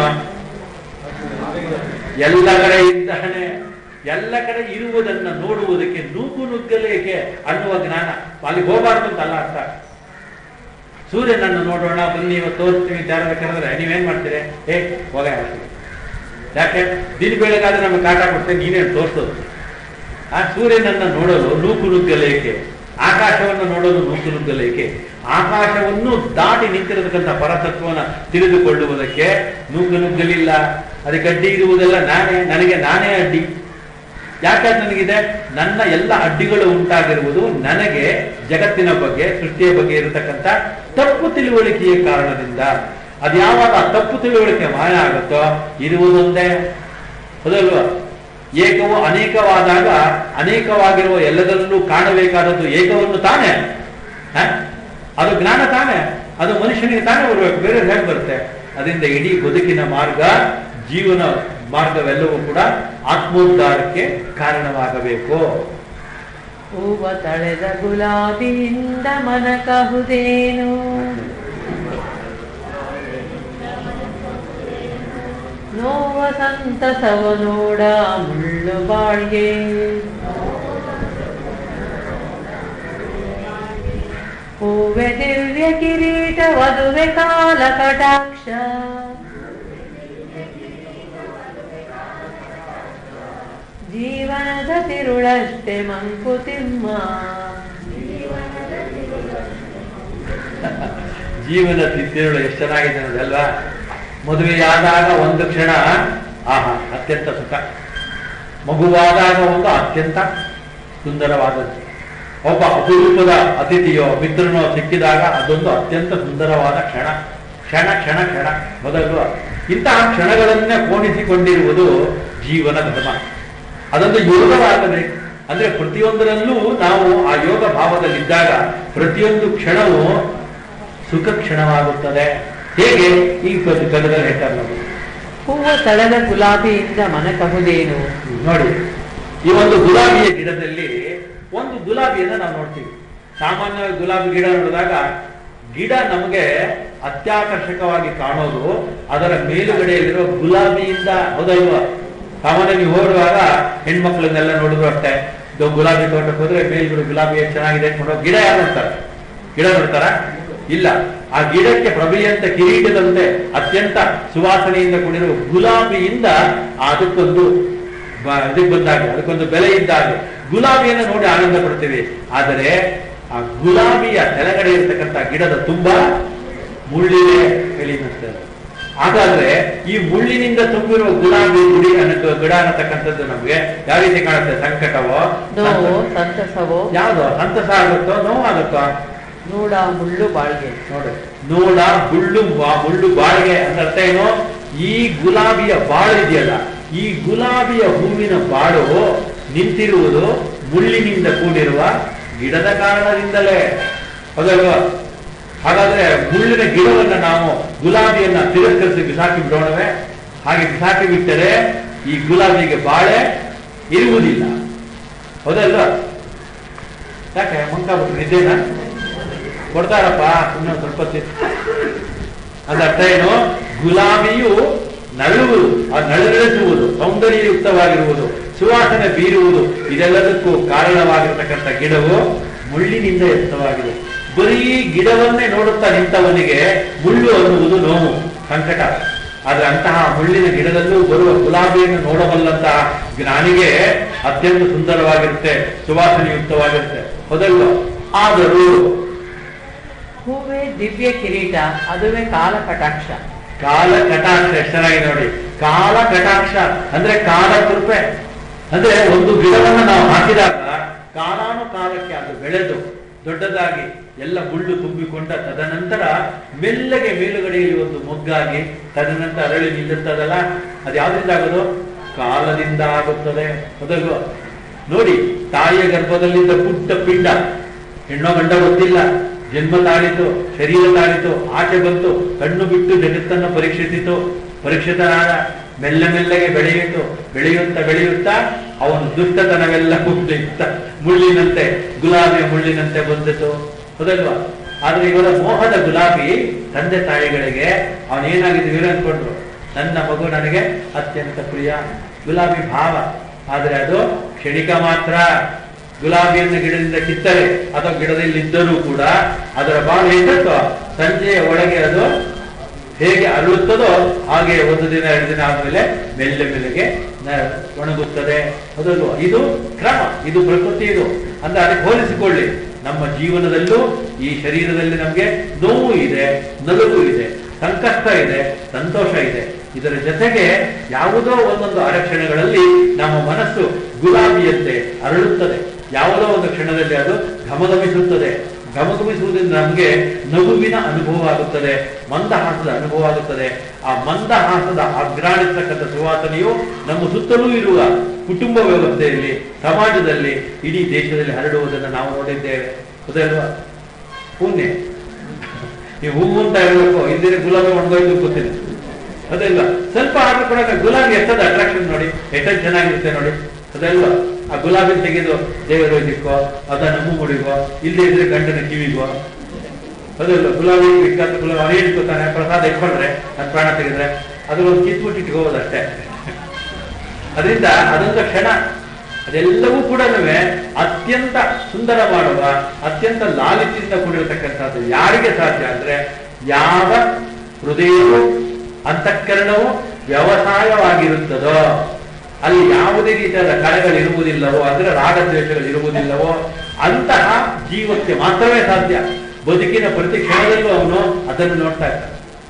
ಎಲ್ಲ ಕಡೆ ಇದ್ದಾನೆ ಎಲ್ಲ ಕಡೆ ಇರುವುದನ್ನ ನೋಡುವುದಕ್ಕೆ ನೂಕು ನುಗ್ಗಲೇಕೆ ಅನ್ನುವ ಜ್ಞಾನ ಅಲ್ಲಿಗೆ ಹೋಗಬಾರ್ದು ಅಂತ ಅಲ್ಲ ಅರ್ಥ ಸೂರ್ಯನನ್ನು ನೋಡೋಣ ಬನ್ನಿ ಇವತ್ತು ತೋರಿಸ್ತೀವಿ ಜಾರದ ಕರೆದ್ರೆ ನೀವೇನ್ ಮಾಡ್ತೀರಿ ಏ ಹೋಗ ಹೇಳ್ತೀವಿ ಯಾಕೆ ದಿನ ಬೆಳಗಾದ್ರೆ ನಮಗೆ ಕಾಟ ಕೊಡ್ತೇನೆ ನೀನೇನು ತೋರಿಸೋದು ಆ ಸೂರ್ಯನನ್ನ ನೋಡಲು ನೂಕು ನುಗ್ಗಲೇಕೆ ಆಕಾಶವನ್ನು ನೋಡಲು ನೂಕು ನುಗ್ಗಲೇಕೆ ಆಕಾಶವನ್ನು ದಾಟಿ ನಿಂತಿರತಕ್ಕಂಥ ಪರತತ್ವನ ತಿಳಿದುಕೊಳ್ಳುವುದಕ್ಕೆ ನೂಕು ನುಗ್ಗಲಿಲ್ಲ ಅದಕ್ಕೆ ಅಡ್ಡಿ ಇರುವುದೆಲ್ಲ ನಾನೇ ನನಗೆ ನಾನೇ ಅಡ್ಡಿ ಯಾಕೆ ನನಗಿದೆ ನನ್ನ ಎಲ್ಲ ಅಡ್ಡಿಗಳು ಉಂಟಾಗಿರುವುದು ನನಗೆ ಜಗತ್ತಿನ ಬಗ್ಗೆ ಸೃಷ್ಟಿಯ ಬಗ್ಗೆ ಇರತಕ್ಕಂಥ ತಪ್ಪು ತಿಳುವಳಿಕೆಯ ಕಾರಣದಿಂದ ಅದು ಯಾವಾಗ ಆ ತಪ್ಪು ತಿಳುವಳಿಕೆ ಮಾಯ ಆಗುತ್ತೋ ಇರುವುದೊಂದೇ ಹೌದಲ್ವಾ ಏಕವು ಅನೇಕವಾದಾಗ ಅನೇಕವಾಗಿರುವ ಎಲ್ಲದರಲ್ಲೂ ಕಾಣಬೇಕಾದದ್ದು ಏಕವನ್ನು ತಾನೇ ಹ? ಅದು ಜ್ಞಾನ ತಾನೇ ಅದು ಮನುಷ್ಯನಿಗೆ ತಾನೇ ಬರಬೇಕು ಬೇರೆ ಹೇಗೆ ಬರುತ್ತೆ ಅದರಿಂದ ಇಡೀ ಬದುಕಿನ ಮಾರ್ಗ ಜೀವನ ಮಾರ್ಗವೆಲ್ಲವೂ ಕೂಡ ಆತ್ಮೋದ್ಧಾರಕ್ಕೆ ಕಾರಣವಾಗಬೇಕು ಹೂವ ತಳೆದ ಗುಲಾಬಿಯಿಂದ ಮನ ಕಹುದೇನು ನೋವ ಸಂತಸವ ನೋಡ ಮುಳ್ಳು ಬಾಳ್ಗೆ ಹೂವೆ ದಿವ್ಯ ಕಿರೀಟ ವಧುವೆ ಕಾಲ ಕಟಾಕ್ಷ ಜೀವನದ ತಿರುಳಷ್ಟೇ ಮಂಕುತಿಮ್ಮ ಜೀವನ ತಿರುಳು ಎಷ್ಟು ಚೆನ್ನಾಗಿದೆ ಅನ್ನೋದಲ್ವಾ ಮದುವೆಯಾದಾಗ ಒಂದು ಕ್ಷಣ ಆಹಾ ಅತ್ಯಂತ ಸುಖ ಮಗುವಾದಾಗ ಒಂದು ಅತ್ಯಂತ ಸುಂದರವಾದದ್ದು ಒಬ್ಬ ಅಪರೂಪದ ಅತಿಥಿಯೋ ಮಿತ್ರನೋ ಸಿಕ್ಕಿದಾಗ ಅದೊಂದು ಅತ್ಯಂತ ಸುಂದರವಾದ ಕ್ಷಣ ಕ್ಷಣ ಕ್ಷಣ ಕ್ಷಣ ಮೊದಲು ಇಂತಹ ಕ್ಷಣಗಳನ್ನೇ ಪೋಣಿಸಿಕೊಂಡಿರುವುದು ಜೀವನ ಧರ್ಮ ಅದೊಂದು ಯೋಗವಾಗಬೇಕು ಅಂದ್ರೆ ಪ್ರತಿಯೊಂದರಲ್ಲೂ ನಾವು ಆ ಯೋಗ ಭಾವದಲ್ಲಿದ್ದಾಗ ಪ್ರತಿಯೊಂದು ಕ್ಷಣವೂ ಸುಖ ಕ್ಷಣವಾಗುತ್ತದೆ ಹೇಗೆ ಈ ಗದದಲ್ಲಿ ಹೇಳ್ತಾರೆ ನೋಡಿ ಹೂವ ತಳೆದ ಗುಲಾಬಿಯಿಂದ ಮನ ಕಹುದೇನು ನೋಡಿ ಈ ಒಂದು ಗುಲಾಬಿಯ ಗಿಡದಲ್ಲಿ ಒಂದು ಗುಲಾಬಿಯನ್ನ ನಾವು ನೋಡ್ತೀವಿ ಸಾಮಾನ್ಯವಾಗಿ ಗುಲಾಬಿ ಗಿಡ ನೋಡಿದಾಗ ಗಿಡ ನಮಗೆ ಅತ್ಯಾಕರ್ಷಕವಾಗಿ ಕಾಣೋದು ಅದರ ಮೇಲುಗಡೆಯಲ್ಲಿರುವ ಗುಲಾಬಿಯಿಂದ ಹೌದಲ್ವಾ ಸಾಮಾನ್ಯ ನೀವು ಹೋಗುವಾಗ ಹೆಣ್ಮಕ್ಳನ್ನೆಲ್ಲ ನೋಡಿದ್ರು ಅಷ್ಟೇ ಇದು ಗುಲಾಬಿ ತೋಟಕ್ಕೆ ಹೋದ್ರೆ ಮೇಲ್ಗಡೆ ಗುಲಾಬಿ ಎಷ್ಟು ಚೆನ್ನಾಗಿದೆ ಅಂತ ನೋಡೋ ಗಿಡ ಯಾರು ನೋಡ್ತಾರೆ ಗಿಡ ನೋಡ್ತಾರ ಇಲ್ಲ ಆ ಗಿಡಕ್ಕೆ ಪ್ರಭೆಯಂತ ಕಿರೀಟದಂತೆ ಅತ್ಯಂತ ಸುವಾಸನೆಯಿಂದ ಕೂಡಿರುವ ಗುಲಾಬಿಯಿಂದ ಅದಕ್ಕೊಂದು ಬ- ಇದಕ್ಕೆ ಬಂದಾಗ ಅದಕ್ಕೊಂದು ಬೆಲೆ ಇದ್ದಾಗ ಗುಲಾಬಿಯನ್ನು ನೋಡಿ ಆನಂದ ಪಡ್ತೀವಿ ಆದರೆ ಆ ಗುಲಾಬಿಯ ಕೆಳಗಡೆ ಇರತಕ್ಕಂಥ ಗಿಡದ ತುಂಬಾ ಮುಳ್ಳಿದೆ ಹೇಳಿ ಅನ್ನಿಸ್ತದೆ ಹಾಗಾದ್ರೆ ಈ ಮುಳ್ಳಿನಿಂದ ತುಂಬಿರುವ ಗುಲಾಬಿ ಗುಡಿ ಅನ್ನೋ ಗಿಡ ಅನ್ನತಕ್ಕಂಥದ್ದು ನಮಗೆ ಯಾವ ರೀತಿ ಕಾಣುತ್ತೆ ಸಂಕಟವೋ ನೋವು ಸಂತಸವೋ ಯಾವ್ದು ಸಂತಸ ಆಗುತ್ತೋ ನೋವಾಗುತ್ತೋ ನೂಡ ಮುಳ್ಳು ಬಾಳ್ಗೆ ನೋಡಿ ನೋಡ ಮುಳ್ಳು ಬಾ- ಮುಳ್ಳು ಬಾಳಿಗೆ ಅಂತ ಅರ್ಥ ಏನು ಈ ಗುಲಾಬಿಯ ಬಾಳು ಇದೆಯಲ್ಲ ಈ ಗುಲಾಬಿಯ ಹೂವಿನ ಬಾಳು ನಿಂತಿರುವುದು ಮುಳ್ಳಿನಿಂದ ಕೂಡಿರುವ ಗಿಡದ ಕಾರಣದಿಂದಲೇ ಹೌದಲ್ವಾ ಹಾಗಾದ್ರೆ ಮುಳ್ಳಿನ ಗಿಡವನ್ನ ನಾವು ಗುಲಾಬಿಯನ್ನ ತಿರಸ್ಕರಿಸಿ ಬಿಸಾಕಿ ಬಿಡೋಣವೇ ಹಾಗೆ ಬಿಸಾಕಿ ಬಿಟ್ಟರೆ ಈ ಗುಲಾಬಿಗೆ ಬಾಳೆ ಇರುವುದಿಲ್ಲ ಹೌದಲ್ವಾ ಯಾಕೆ ಮಂಕಾಬಿಟ್ಟು ನಿದ್ದೆನಾ ಕೊಡ್ತಾರಪ್ಪ ಸುಮ್ಮನೆ ಸ್ವಲ್ಪ ಹೊತ್ತು. ಅದ್ರ ಅರ್ಥ ಏನು ಗುಲಾಬಿಯು ನರಳುವುದು ಆ ನರಳಿಸುವುದು ಸೌಂದರ್ಯಯುಕ್ತವಾಗಿರುವುದು ಸುವಾಸನೆ ಬೀರುವುದು ಇದೆಲ್ಲದಕ್ಕೂ ಕಾರಣವಾಗಿರತಕ್ಕಂಥ ಗಿಡವು ಮುಳ್ಳಿನಿಂದ ಯುಕ್ತವಾಗಿದೆ ಬರೀ ಗಿಡವನ್ನೇ ನೋಡುತ್ತಾ ನಿಂತವನಿಗೆ ಮುಳ್ಳು ಅನ್ನುವುದು ನೋವು ಸಂಕಟ ಆದ್ರೆ ಅಂತಹ ಮುಳ್ಳಿನ ಗಿಡದಲ್ಲೂ ಬರುವ ಗುಲಾಬಿಯನ್ನು ನೋಡಬಲ್ಲಂತಹ ಜ್ಞಾನಿಗೆ ಅತ್ಯಂತ ಸುಂದರವಾಗಿರುತ್ತೆ ಸುವಾಸನೆಯುಕ್ತವಾಗಿರುತ್ತೆ ಹೌದಲ್ವ ಆದರೂ ಹೂವೇ ದಿವ್ಯ ಕಿರೀಟ ಅದುವೇ ಕಾಲ ಕಟಾಕ್ಷ ಕಾಲ ಕಟಾಕ್ಷ ಎಷ್ಟು ಚೆನ್ನಾಗಿದೆ ನೋಡಿ ಕಾಲ ಕಟಾಕ್ಷ ಅಂದ್ರೆ ಕಾಲ ಕೃಪೆ ಅಂದ್ರೆ ಒಂದು ಗಿಡವನ್ನು ನಾವು ಹಾಕಿದಾಗ ಕಾಲಾನುಕಾಲಕ್ಕೆ ಅದು ಬೆಳೆದು ದೊಡ್ಡದಾಗಿ ಎಲ್ಲ ಮುಳ್ಳು ತುಂಬಿಕೊಂಡ ತದನಂತರ ಮೆಲ್ಲಗೆ ಮೇಲುಗಡೆಯಲ್ಲಿ ಒಂದು ಮೊಗ್ಗಾಗಿ ತದನಂತರ ಅರಳಿ ನಿಲ್ಲುತ್ತದಲ್ಲ ಅದು ಯಾವ್ದ್ರಿಂದ ಆಗೋದು ಕಾಲದಿಂದ ಆಗುತ್ತದೆ ಹೌದಲ್ವಾ ನೋಡಿ ತಾಯಿಯ ಗರ್ಭದಲ್ಲಿದ್ದ ಪುಟ್ಟ ಪಿಂಡ ಹೆಣ್ಣೋ ಗಂಡ ಗೊತ್ತಿಲ್ಲ ಜನ್ಮ ತಾಳಿತು ಶರೀರ ತಾಳಿತು ಆಚೆ ಬಂತು ಕಣ್ಣು ಬಿಟ್ಟು ಜಗತ್ತನ್ನು ಪರೀಕ್ಷಿಸಿತು ಪರೀಕ್ಷಿತನಾದ ಮೆಲ್ಲ ಮೆಲ್ಲಗೆ ಬೆಳೆಯಿತು ಬೆಳೆಯುತ್ತಾ ಬೆಳೆಯುತ್ತಾ ಅವನು ದುಷ್ಟತನವೆಲ್ಲ ಮುಳ್ಳಿತ್ತ ಮುಳ್ಳಿನಂತೆ ಗುಲಾಬಿಯ ಮುಳ್ಳಿನಂತೆ ಬಂದಿತು ಹೌದಲ್ವಾ ಆದ್ರೆ ಇವರ ಮೋಹದ ಗುಲಾಬಿ ತಂದೆ ತಾಯಿಗಳಿಗೆ ಅವನೇನಾಗಿದ್ದೀವಿ ಅನ್ಕೊಂಡ್ರು ನನ್ನ ಮಗು ನನಗೆ ಅತ್ಯಂತ ಪ್ರಿಯ ಗುಲಾಬಿ ಭಾವ ಆದ್ರೆ ಅದು ಕ್ಷಣಿಕ ಮಾತ್ರ ಗುಲಾಬಿಯನ್ನು ಗಿಡದಿಂದ ಕಿತ್ತರೆ ಅಥವಾ ಗಿಡದಲ್ಲಿ ಇದ್ದರೂ ಕೂಡ ಅದರ ಬಾಳು ಹೇಗಿರುತ್ತೋ ಸಂಜೆಯ ಒಳಗೆ ಅದು ಹೇಗೆ ಅರಳುತ್ತದೋ ಹಾಗೆ ಒಂದು ದಿನ ಎರಡು ದಿನ ಆದ್ಮೇಲೆ ಮೆಲ್ಲೆ ಮೆಲ್ಲಗೆ ನ- ಒಣಗುತ್ತದೆ ಅದಲ್ವ ಇದು ಕ್ರಮ ಇದು ಪ್ರಕೃತಿ ಇದು ಅಂದ್ರೆ ಅದಕ್ಕೆ ಹೋಲಿಸಿಕೊಳ್ಳಿ ನಮ್ಮ ಜೀವನದಲ್ಲೂ ಈ ಶರೀರದಲ್ಲಿ ನಮಗೆ ನೋವು ಇದೆ ನಲುಗು ಇದೆ ಸಂಕಷ್ಟ ಇದೆ ಸಂತೋಷ ಇದೆ ಇದರ ಜೊತೆಗೆ ಯಾವುದೋ ಒಂದೊಂದು ಅರಕ್ಷಣೆಗಳಲ್ಲಿ ನಮ್ಮ ಮನಸ್ಸು ಗುಲಾಬಿಯಂತೆ ಅರಳುತ್ತದೆ ಯಾವುದೋ ಒಂದು ಕ್ಷಣದಲ್ಲಿ ಅದು ಘಮಘಮಿಸುತ್ತದೆ ಘಮಘಮಿಸುವುದರಿಂದ ನಮಗೆ ನಗುವಿನ ಅನುಭವ ಆಗುತ್ತದೆ ಮಂದಹಾಸದ ಅನುಭವ ಆಗುತ್ತದೆ ಆ ಮಂದಹಾಸದ ಅಗ್ರಾಣಿಸ್ತಕ್ಕಂಥ ಸುವಾಸನೆಯು ನಮ್ಮ ಸುತ್ತಲೂ ಇರುವ ಕುಟುಂಬ ವ್ಯವಸ್ಥೆಯಲ್ಲಿ ಸಮಾಜದಲ್ಲಿ ಇಡೀ ದೇಶದಲ್ಲಿ ಹರಡುವುದನ್ನು ನಾವು ನೋಡಿದ್ದೇವೆ ಹೌದಲ್ವಾ ಪುಣ್ಯ ಈ ಹೂವು ಅಂತ ಹೇಳಬೇಕು ಹಿಂದಿನ ಗುಲಾಬಿ ಒಣಗೋಯ್ತು ಗೊತ್ತಿಲ್ಲ ಅದಲ್ಲ ಸ್ವಲ್ಪ ಆದ್ರೂ ಕೂಡ ಗುಲಾಬಿ ಎಷ್ಟದ ಅಟ್ರಾಕ್ಷನ್ ನೋಡಿ ಎಷ್ಟೊಂದು ಚೆನ್ನಾಗಿರುತ್ತೆ ನೋಡಿ ಅದಲ್ವಾ ಆ ಗುಲಾಬಿ ತೆಗೆದು ದೇವರ ಇದಕ್ಕೋ ಅದ ನಮ್ಮ ಮುಡಿಗೋ ಇಲ್ಲದೆ ಇದ್ರೆ ಗಂಡನ ಕಿವಿಗೋ ಅದಲ್ಲ ಗುಲಾಬಿ ವಿಖ್ಯಾತ ಗುಲಾಬಿ ಅವನೇ ಇಟ್ಕೋತಾನೆ ಪ್ರಸಾದ ಇಟ್ಕೊಂಡ್ರೆ ನನ್ನ ಪ್ರಾಣ ತೆಗೆದ್ರೆ ಅದು ಒಂದು ಕಿತ್ಬಿಟ್ಟು ಇಟ್ಕೋಬೋದು ಅಷ್ಟೇ ಅದರಿಂದ ಅದೊಂದು ಕ್ಷಣ ಅದೆಲ್ಲವೂ ಕೂಡ ಅತ್ಯಂತ ಸುಂದರ ಮಾಡುವ ಅತ್ಯಂತ ಲಾಲಿತ್ಯದಿಂದ ಕೂಡಿರತಕ್ಕಂಥದ್ದು ಯಾರಿಗೆ ಸಾಧ್ಯ ಅಂದ್ರೆ ಯಾವ ಹೃದಯವು ಅಂತಃಕರಣವು ವ್ಯವಸಾಯವಾಗಿರುತ್ತದೋ ಅಲ್ಲಿ ಯಾವುದೇ ರೀತಿಯಾದ ಕಳೆಗಳು ಇರುವುದಿಲ್ಲವೋ ಅಂದ್ರೆ ರಾಗದ್ವೇಷಗಳು ಇರುವುದಿಲ್ಲವೋ ಅಂತಹ ಜೀವಕ್ಕೆ ಮಾತ್ರವೇ ಸಾಧ್ಯ ಬದುಕಿನ ಪ್ರತಿ ಕ್ಷಣದಲ್ಲೂ ಅವನು ಅದನ್ನು ನೋಡ್ತಾ ಇರ್ತಾನೆ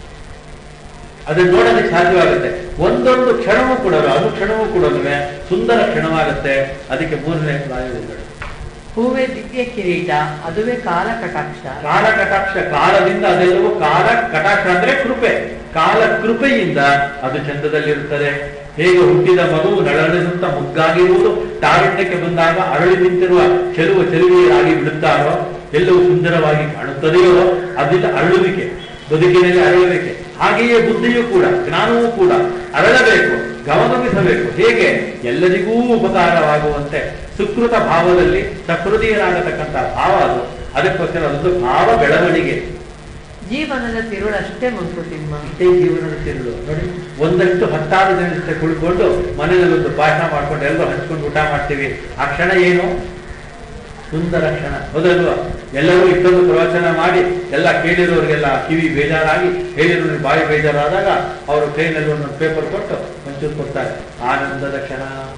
ಅದನ್ನು ನೋಡೋದಕ್ಕೆ ಸಾಧ್ಯವಾಗುತ್ತೆ ಒಂದೊಂದು ಕ್ಷಣವೂ ಕೂಡ ಅನುಕ್ಷಣವೂ ಕೂಡ ಸುಂದರ ಕ್ಷಣವಾಗುತ್ತೆ ಅದಕ್ಕೆ ಮೂರನೇ ಪ್ರಾಯೋಜನಗಳು ಹೂವೇ ದಿವ್ಯ ಕಿರೀಟ ಅದುವೇ ಕಾಲ ಕಟಾಕ್ಷ ಕಾಲ ಕಟಾಕ್ಷ ಕಾಲದಿಂದ ಅದೆಲ್ಲವೂ ಕಾಲ ಕಟಾಕ್ಷ ಅಂದ್ರೆ ಕೃಪೆ ಕಾಲ ಕೃಪೆಯಿಂದ ಅದು ಚಂದದಲ್ಲಿರುತ್ತದೆ ಹೇಗೆ ಹುಟ್ಟಿದ ಮಗು ನಳನಳಿಸುತ್ತ ಮುಗ್ಗಾಗಿರುವುದು ತಾರುಣ್ಯಕ್ಕೆ ಬಂದಾಗ ಅರಳಿ ನಿಂತಿರುವ ಚೆಲುವ ಚೆಲುವೆಯಾಗಿ ಬಿಡುತ್ತಾರೋ ಎಲ್ಲವೂ ಸುಂದರವಾಗಿ ಕಾಣುತ್ತದೆಯೋ ಅದಿಲ್ಲ ಅರಳುವಿಕೆ ಬದುಕಿನಲ್ಲಿ ಅರಳಬೇಕೆ ಹಾಗೆಯೇ ಬುದ್ಧಿಯೂ ಕೂಡ ಜ್ಞಾನವೂ ಕೂಡ ಅರಳಬೇಕು ಗಮಗಮಿಸಬೇಕು ಹೇಗೆ ಎಲ್ಲರಿಗೂ ಉಪಕಾರವಾಗುವಂತೆ ಸುಕೃತ ಭಾವದಲ್ಲಿ ಸಕೃತಿಯರಾಗತಕ್ಕಂಥ ಭಾವ ಅದು ಅದಕ್ಕೋಸ್ಕರ ಅದೊಂದು ಭಾವ ಬೆಳವಣಿಗೆ ಜೀವನದ ತಿರುಳಷ್ಟೇ ಮಂಕುತಿಮ್ಮ ಇದೇ ಜೀವನದ ತಿರುಳು ನೋಡಿ ಒಂದಷ್ಟು ಹತ್ತಾರು ಜನ ಜೊತೆ ಕುಳ್ಕೊಂಡು ಮನೆಯಲ್ಲಿ ಒಂದು ಭಾಷಣ ಮಾಡ್ಕೊಂಡು ಎಲ್ಲರೂ ಹಂಚ್ಕೊಂಡು ಊಟ ಮಾಡ್ತೀವಿ ಆ ಕ್ಷಣ ಏನು ಸುಂದರ ಕ್ಷಣ ಹೌದಲ್ವಾ ಎಲ್ಲರೂ ಇಷ್ಟೊಂದು ಪ್ರವಚನ ಮಾಡಿ ಎಲ್ಲ ಕೇಳಿರೋರಿಗೆಲ್ಲ ಕಿವಿ ಬೇಜಾರಾಗಿ ಹೇಳಿರೋರಿಗೆ ಬಾಯಿ ಬೇಜಾರಾದಾಗ ಅವರು ಕೈನಲ್ಲಿ ಒಂದೊಂದು ಪೇಪರ್ ಕೊಟ್ಟು ಒಂಚೂರು ಕೊಡ್ತಾರೆ ಆನಂದದ ಕ್ಷಣ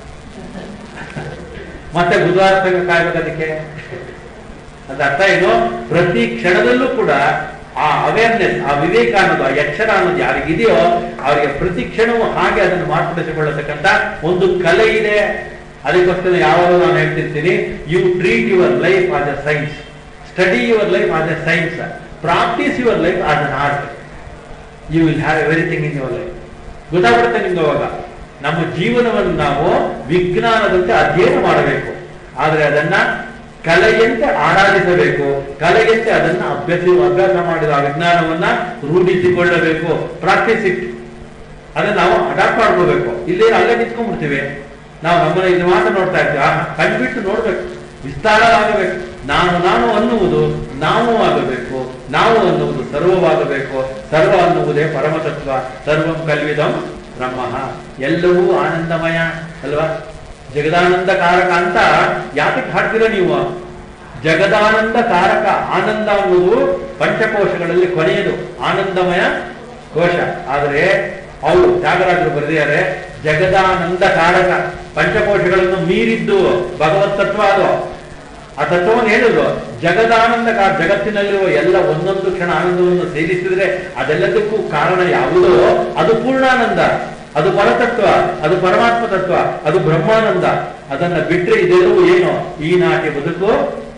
ಮತ್ತೆ ಬುಧವಾರ ತನಕ ಕಾಯ್ಬೇಕು ಅದಕ್ಕೆ ಅದ್ರ ಅರ್ಥ ಏನು ಪ್ರತಿ ಕ್ಷಣದಲ್ಲೂ ಕೂಡ ಆ ಅವೇರ್ನೆಸ್ ಆ ವಿವೇಕ ಅನ್ನೋದು ಆ ಎಚ್ಚರ ಅನ್ನೋದು ಯಾರಿಗಿದೆಯೋ ಅವರಿಗೆ ಪ್ರತಿ ಕ್ಷಣವೂ ಹಾಗೆ ಅದನ್ನು ಮಾರ್ಪಡಿಸಿಕೊಳ್ಳತಕ್ಕಂಥ ಒಂದು ಕಲೆ ಇದೆ ಅದಕ್ಕೋಸ್ಕರ ಯಾವಾಗಲೂ ನಾನು ಹೇಳ್ತಿರ್ತೀನಿ you treat your life as a science study your life as a science practice your life as an art you will have everything in your life ಗೊತ್ತಾಗ್ಬಿಡುತ್ತೆ ನಿಮ್ಗೆ ಅವಾಗ ನಮ್ಮ ಜೀವನವನ್ನು ನಾವು ವಿಜ್ಞಾನದಂತೆ ಅಧ್ಯಯನ ಮಾಡಬೇಕು ಆದರೆ ಅದನ್ನ ಕಲೆಯಂತೆ ಆರಾಧಿಸಬೇಕು ಕಲೆಯಂತೆ ಅದನ್ನ ಅಭ್ಯಸ ಅಭ್ಯಾಸ ಮಾಡಿದ ಆ ವಿಜ್ಞಾನವನ್ನ ರೂಢಿಸಿಕೊಳ್ಳಬೇಕು ಪ್ರಾಕ್ಟೀಸ್ ಇಟ್ ಅದನ್ನ ನಾವು ಅಡಾಪ್ಟ್ ಮಾಡ್ಕೋಬೇಕು ಇಲ್ಲೇ ಅಲ್ಲೇ ನಿಂತ್ಕೊಂಡ್ಬಿಡ್ತೀವಿ ನಾವು ನಮ್ಮನ್ನ ಇದು ಮಾತ್ರ ನೋಡ್ತಾ ಇರ್ತೀವಿ ಆಹಾ, ಕಣ್ಬಿಟ್ಟು ನೋಡ್ಬೇಕು ವಿಸ್ತಾರ ಆಗಬೇಕು ನಾನು ನಾನು ಅನ್ನುವುದು ನಾವು ಆಗಬೇಕು ನಾವು ಅನ್ನುವುದು ಸರ್ವವಾಗಬೇಕು ಸರ್ವ ಅನ್ನುವುದೇ ಪರಮತತ್ವ ಸರ್ವಂ ಕಲ್ವಿದಂ ಬ್ರಹ್ಮ ಎಲ್ಲವೂ ಆನಂದಮಯ ಅಲ್ವಾ ಜಗದಾನಂದ ಕಾರಕ ಅಂತ ಯಾತಕ್ಕೆ ಹಾಡ್ತೀರ ನೀವು ಜಗದಾನಂದ ಕಾರಕ ಆನಂದ ಅನ್ನುವುದು ಪಂಚಕೋಶಗಳಲ್ಲಿ ಕೊನೆಯದು ಆನಂದಮಯ ಕೋಶ ಆದರೆ ಅವರು ತ್ಯಾಗರಾಜರು ಬರೆದಿದ್ದಾರೆ ಜಗದಾನಂದ ಕಾರಕ ಪಂಚಕೋಶಗಳನ್ನು ಮೀರಿದ್ದು ಭಗವತ್ ತತ್ವ ಅದು ಆ ತತ್ವವನ್ನು ಹೇಳಿದ್ರು ಜಗದಾನಂದ ಕಾ ಜಗತ್ತಿನಲ್ಲಿರುವ ಎಲ್ಲ ಒಂದೊಂದು ಕ್ಷಣ ಆನಂದವನ್ನು ಸೇರಿಸಿದ್ರೆ ಅದೆಲ್ಲದಕ್ಕೂ ಕಾರಣ ಯಾವುದೋ ಅದು ಪೂರ್ಣಾನಂದ ಅದು ಪರತತ್ವ ಅದು ಪರಮಾತ್ಮ ತತ್ವ ಅದು ಬ್ರಹ್ಮಾನಂದ ಅದನ್ನ ಬಿಟ್ರೆ ಇದೆಲ್ಲವೂ ಏನು ಈ ನಾಟ್ಯ ಬದುಕು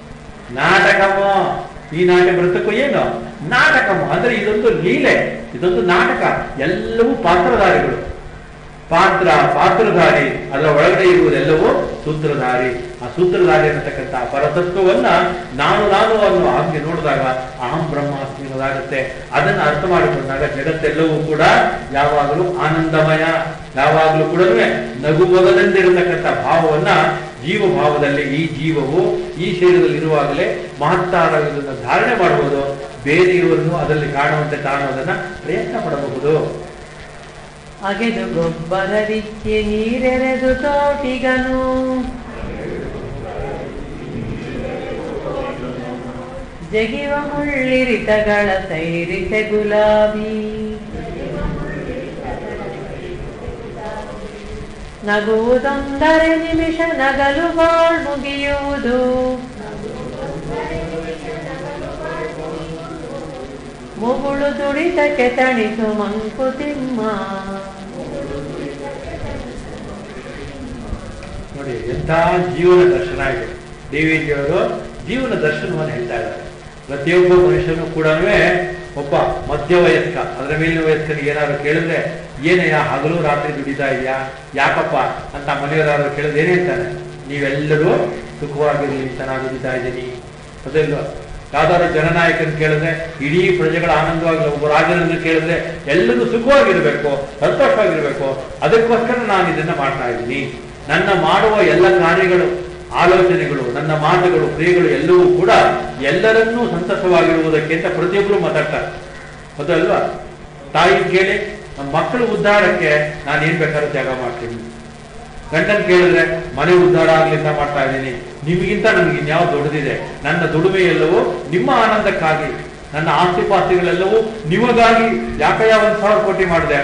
ನಾಟಕಮೋ ಈ ನಾಟ್ಯ ಬದುಕು ಏನು ನಾಟಕಮೋ ಅಂದ್ರೆ ಇದೊಂದು ಲೀಲೆ ಇದೊಂದು ನಾಟಕ ಎಲ್ಲವೂ ಪಾತ್ರಧಾರಿಗಳು ಪಾತ್ರ ಪಾತ್ರಧಾರಿ ಅದರ ಒಳಗಡೆ ಇರುವುದೆಲ್ಲವೂ ಸೂತ್ರಧಾರಿ ಆ ಸೂತ್ರಧಾರಿ ಅನ್ನತಕ್ಕಂಥ ಪರತತ್ವವನ್ನ ನಾನು ನಾನು ಅನ್ನುವ ಹಾಗೆ ನೋಡಿದಾಗ ಅಹಂ ಬ್ರಹ್ಮಾಸ್ಮಿ ಅನ್ನೋದಾಗುತ್ತೆ ಅದನ್ನ ಅರ್ಥ ಮಾಡಿಕೊಂಡಾಗ ಜಗತ್ತೆಲ್ಲವೂ ಕೂಡ ಯಾವಾಗಲೂ ಆನಂದಮಯ ಯಾವಾಗಲೂ ಕೂಡ ನಗುಮೊಗದಂದಿರತಕ್ಕಂಥ ಭಾವವನ್ನ ಜೀವ ಭಾವದಲ್ಲಿ ಈ ಜೀವವು ಈ ಶರೀರದಲ್ಲಿ ಇರುವಾಗಲೇ ಮಹತ್ತಾರವನ್ನು ಧಾರಣೆ ಮಾಡಬಹುದು ಬೇರೆ ಇರುವನ್ನು ಅದರಲ್ಲಿ ಕಾಣುವಂತೆ ಕಾಣುವುದನ್ನ ಪ್ರಯತ್ನ ಪಡಬಹುದು ಅಗೆದು ಗೊಬ್ಬರವಿಕ್ಕಿ ನೀರೆರೆದು ತೋಟಿಗನು ಜಗಿವ ಮುಳ್ಳಿರಿತಗಳ ಸೈರಿಸೆ ಗುಲಾಬಿ ನಗುವುದೊಂದರೆ ನಿಮಿಷ ನಗಲು ಬಾಳ್ ಮುಗಿಯುವುದು ಮುಗುಳು ದುಡಿತಕ್ಕೆ ತಣಿಸು ಮಂಕುತಿಮ್ಮ ನೋಡಿ ಎಂಥ ಜೀವನ ದರ್ಶನ ಇದೆ ಡಿ ವಿ ಜಿಯವರು ಜೀವನ ದರ್ಶನವನ್ನು ಹೇಳ್ತಾ ಇದ್ದಾರೆ ಪ್ರತಿಯೊಬ್ಬ ಮನುಷ್ಯನು ಕೂಡ ಒಬ್ಬ ಮಧ್ಯ ವಯಸ್ಕ ಅದರ ಮೇಲಿನ ವಯಸ್ಕನಿಗೆ ಏನಾದ್ರು ಕೇಳಿದ್ರೆ ಏನಯ್ಯ ಹಗಲು ರಾತ್ರಿ ದುಡಿತಾ ಇದೆಯಾ ಯಾಕಪ್ಪ ಅಂತ ಮನೆಯವರಾದ್ರು ಕೇಳಿದ್ರೆ ಏನ್ ಹೇಳ್ತಾನೆ ನೀವೆಲ್ಲರೂ ಸುಖವಾಗಿರಲಿ ಅಂತ ನಾನು ದುಡಿತಾ ಇದ್ದೀನಿ ಅದೆಲ್ಲ ಯಾವ್ದಾದ್ರು ಜನನಾಯಕನ ಕೇಳಿದ್ರೆ ಇಡೀ ಪ್ರಜೆಗಳ ಆನಂದವಾಗಿ ಒಬ್ಬ ರಾಜನನ್ನು ಕೇಳಿದ್ರೆ ಎಲ್ಲರೂ ಸುಖವಾಗಿರ್ಬೇಕು ಸಂತೋಷವಾಗಿರ್ಬೇಕು ಅದಕ್ಕೋಸ್ಕರ ನಾನು ಇದನ್ನ ಮಾಡ್ತಾ ಇದ್ದೀನಿ ನನ್ನ ಮಾಡುವ ಎಲ್ಲ ಕಾರ್ಯಗಳು ಆಲೋಚನೆಗಳು ನನ್ನ ಮಾತುಗಳು ಕ್ರಿಯೆಗಳು ಎಲ್ಲವೂ ಕೂಡ ಎಲ್ಲರನ್ನೂ ಸಂತಸವಾಗಿರುವುದಕ್ಕೆ ಅಂತ ಪ್ರತಿಯೊಬ್ಬರು ಮಾತಾಡ್ತಾರೆ ಹೌದಲ್ವಾ ತಾಯಿ ಕೇಳಿ ನಮ್ಮ ಮಕ್ಕಳು ಉದ್ಧಾರಕ್ಕೆ ನಾನು ಏನ್ ಬೇಕಾದ್ರೂ ತ್ಯಾಗ ಮಾಡ್ತೀನಿ ಗಂಡನ್ ಕೇಳಿದ್ರೆ ಮನೆ ಉದ್ಧಾರ ಆಗ್ಲಿ ಅಂತ ಮಾಡ್ತಾ ಇದ್ದೀನಿ ನಿಮಗಿಂತ ನನಗೆ ಇನ್ಯಾವ ದೊಡ್ಡದಿದೆ ನನ್ನ ದುಡಿಮೆ ಎಲ್ಲವೂ ನಿಮ್ಮ ಆನಂದಕ್ಕಾಗಿ ನನ್ನ ಆಸ್ತಿ ಪಾಸ್ತಿಗಳೆಲ್ಲವೂ ನಿಮಗಾಗಿ ಯಾಕಯ್ಯ ಒಂದ್ ಸಾವಿರ ಕೋಟಿ ಮಾಡಿದೆ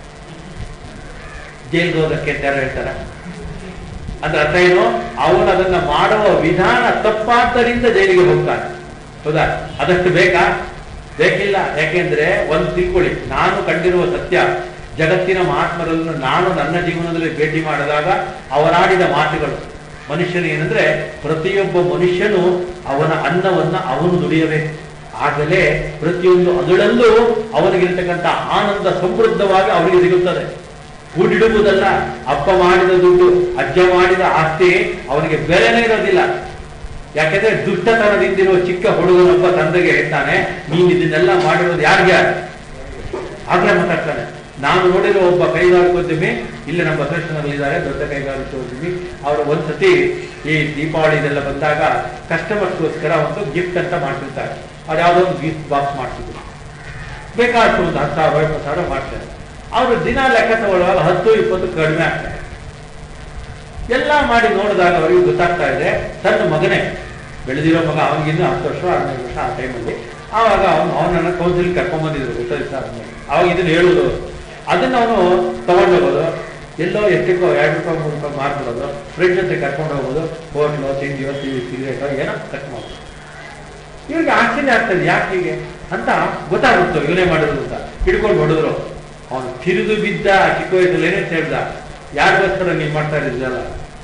ಜೈಲ್ಗೆ ಹೋದಕ್ಕೆ ಅಂತ ಯಾರು ಹೇಳ್ತಾರೆ ಅಂದ್ರೆ ಅರ್ಥ ಏನು ಅವನು ಅದನ್ನ ಮಾಡುವ ವಿಧಾನ ತಪ್ಪಾದ್ದರಿಂದ ಜೈಲಿಗೆ ಹೋಗ್ತಾನೆ ಹೌದಾ ಅದಷ್ಟು ಬೇಕಾ ಬೇಕಿಲ್ಲ ಯಾಕೆಂದ್ರೆ ಒಂದು ತಿಳ್ಕೊಳ್ಳಿ ನಾನು ಕಂಡಿರುವ ಸತ್ಯ ಜಗತ್ತಿನ ಮಹಾತ್ಮರನ್ನು ನಾನು ನನ್ನ ಜೀವನದಲ್ಲಿ ಭೇಟಿ ಮಾಡಿದಾಗ ಅವರಾಡಿದ ಮಾತುಗಳು ಮನುಷ್ಯನು ಏನಂದ್ರೆ ಪ್ರತಿಯೊಬ್ಬ ಮನುಷ್ಯನು ಅವನ ಅನ್ನವನ್ನ ಅವನು ದುಡಿಯಬೇಕು ಆಗಲೇ ಪ್ರತಿಯೊಂದು ಅದರಲ್ಲೂ ಅವನಿಗಿರ್ತಕ್ಕಂಥ ಆನಂದ ಸಮೃದ್ಧವಾಗಿ ಅವನಿಗೆ ಸಿಗುತ್ತದೆ ಕೂಡಿಡುವುದಲ್ಲ ಅಪ್ಪ ಮಾಡಿದ ದುಡ್ಡು ಅಜ್ಜ ಮಾಡಿದ ಆಸ್ತಿ ಅವನಿಗೆ ಬೆಲೆನೇ ಇರೋದಿಲ್ಲ ಯಾಕೆಂದ್ರೆ ದುಷ್ಟತನದಿಂದಿರುವ ಚಿಕ್ಕ ಹುಡುಗನೊಬ್ಬ ತಂದೆಗೆ ಹೇಳ್ತಾನೆ ನೀನ್ ಇದನ್ನೆಲ್ಲ ಮಾಡಿರೋದು ಯಾರಿಗೆ ಆಗ್ಲೇ ಮಾತಾಡ್ತಾನೆ ನಾನು ನೋಡಿರೋ ಒಬ್ಬ ಕೈಗಾರಿಕೋದ್ಯಮಿ ಇಲ್ಲಿ ನಮ್ಮ ಬಸವೇಶ್ವರಲ್ಲಿದ್ದಾರೆ ದೊಡ್ಡ ಕೈಗಾರಿಕೋದ್ಯಮಿ ಅವರು ಒಂದ್ಸತಿ ಈ ದೀಪಾವಳಿ ಇದೆಲ್ಲ ಬಂದಾಗ ಕಸ್ಟಮರ್ಸ್ಗೋಸ್ಕರ ಒಂದು ಗಿಫ್ಟ್ ಅಂತ ಮಾಡ್ತಿರ್ತಾರೆ ಅದು ಯಾವುದೋ ಒಂದು ಗಿಫ್ಟ್ ಬಾಕ್ಸ್ ಮಾಡ್ತಿದ್ರು ಬೇಕಾದಷ್ಟು ಒಂದು ಹತ್ತು ಸಾವಿರ ಇಪ್ಪತ್ತು ಸಾವಿರ ಮಾಡ್ತಾರೆ ಅವರು ದಿನ ಲೆಕ್ಕ ತಗೊಳ್ಳುವಾಗ ಹತ್ತು ಇಪ್ಪತ್ತು ಕಡಿಮೆ ಆಗ್ತಾರೆ ಎಲ್ಲ ಮಾಡಿ ನೋಡಿದಾಗ ಅವರಿಗೆ ಗೊತ್ತಾಗ್ತಾ ಇದೆ ತನ್ನ ಮಗನೇ ಬೆಳೆದಿರೋ ಮಗ ಅವನಿಗಿನ್ನೂ ಹತ್ತು ವರ್ಷ ಹದಿನೈದು ವರ್ಷ ಆ ಟೈಮಲ್ಲಿ ಆವಾಗ ಅವನು ಅವನನ್ನ ಕೌನ್ಸಿಲ್ ಕರ್ಕೊಂಡ್ಬಂದಿದ್ರು ಗೊತ್ತಾಯ್ತು ಸರ್ ಅವಾಗ ಇದನ್ನ ಹೇಳುವುದು ಅದನ್ನ ಅವನು ತಗೊಂಡೋಗೋದು ಎಲ್ಲೋ ಎಷ್ಟಕ್ಕೋ ಎರಡು ರೂಪಾಯಿ ಮೂರು ರೂಪಾಯಿ ಮಾರ್ಬಿಡೋದು ಫ್ರೆಂಡ್ ಜೊತೆ ಕರ್ಕೊಂಡು ಹೋಗೋದು ಹೋಟ್ಲು ತಿಂಡಿಯೋ ಟಿವಿ ಸಿಗರೇಟೋ ಏನೋ ಕಟ್ ಮಾಡೋದು ಇವ್ರಿಗೆ ಆಶ್ಚರ್ಯ ಆಗ್ತದೆ ಯಾಕೆ ಹೀಗೆ ಅಂತ ಗೊತ್ತಾಗುತ್ತೋ ಇವನೇ ಮಾಡಿದ್ರು ಅಂತ ಹಿಡ್ಕೊಂಡು ಹೊಡೆದ್ರು ಅವನು ತಿರುದು ಬಿದ್ದ ಚಿಕ್ಕ ವಯಸ್ಸಲ್ಲಿ ಏನೇ ಹೇಳ್ದ ಯಾರಿಗೋಸ್ಕರ ನೀನ್ ಮಾಡ್ತಾ ಇದ್ದಿದ್ದಲ್ಲ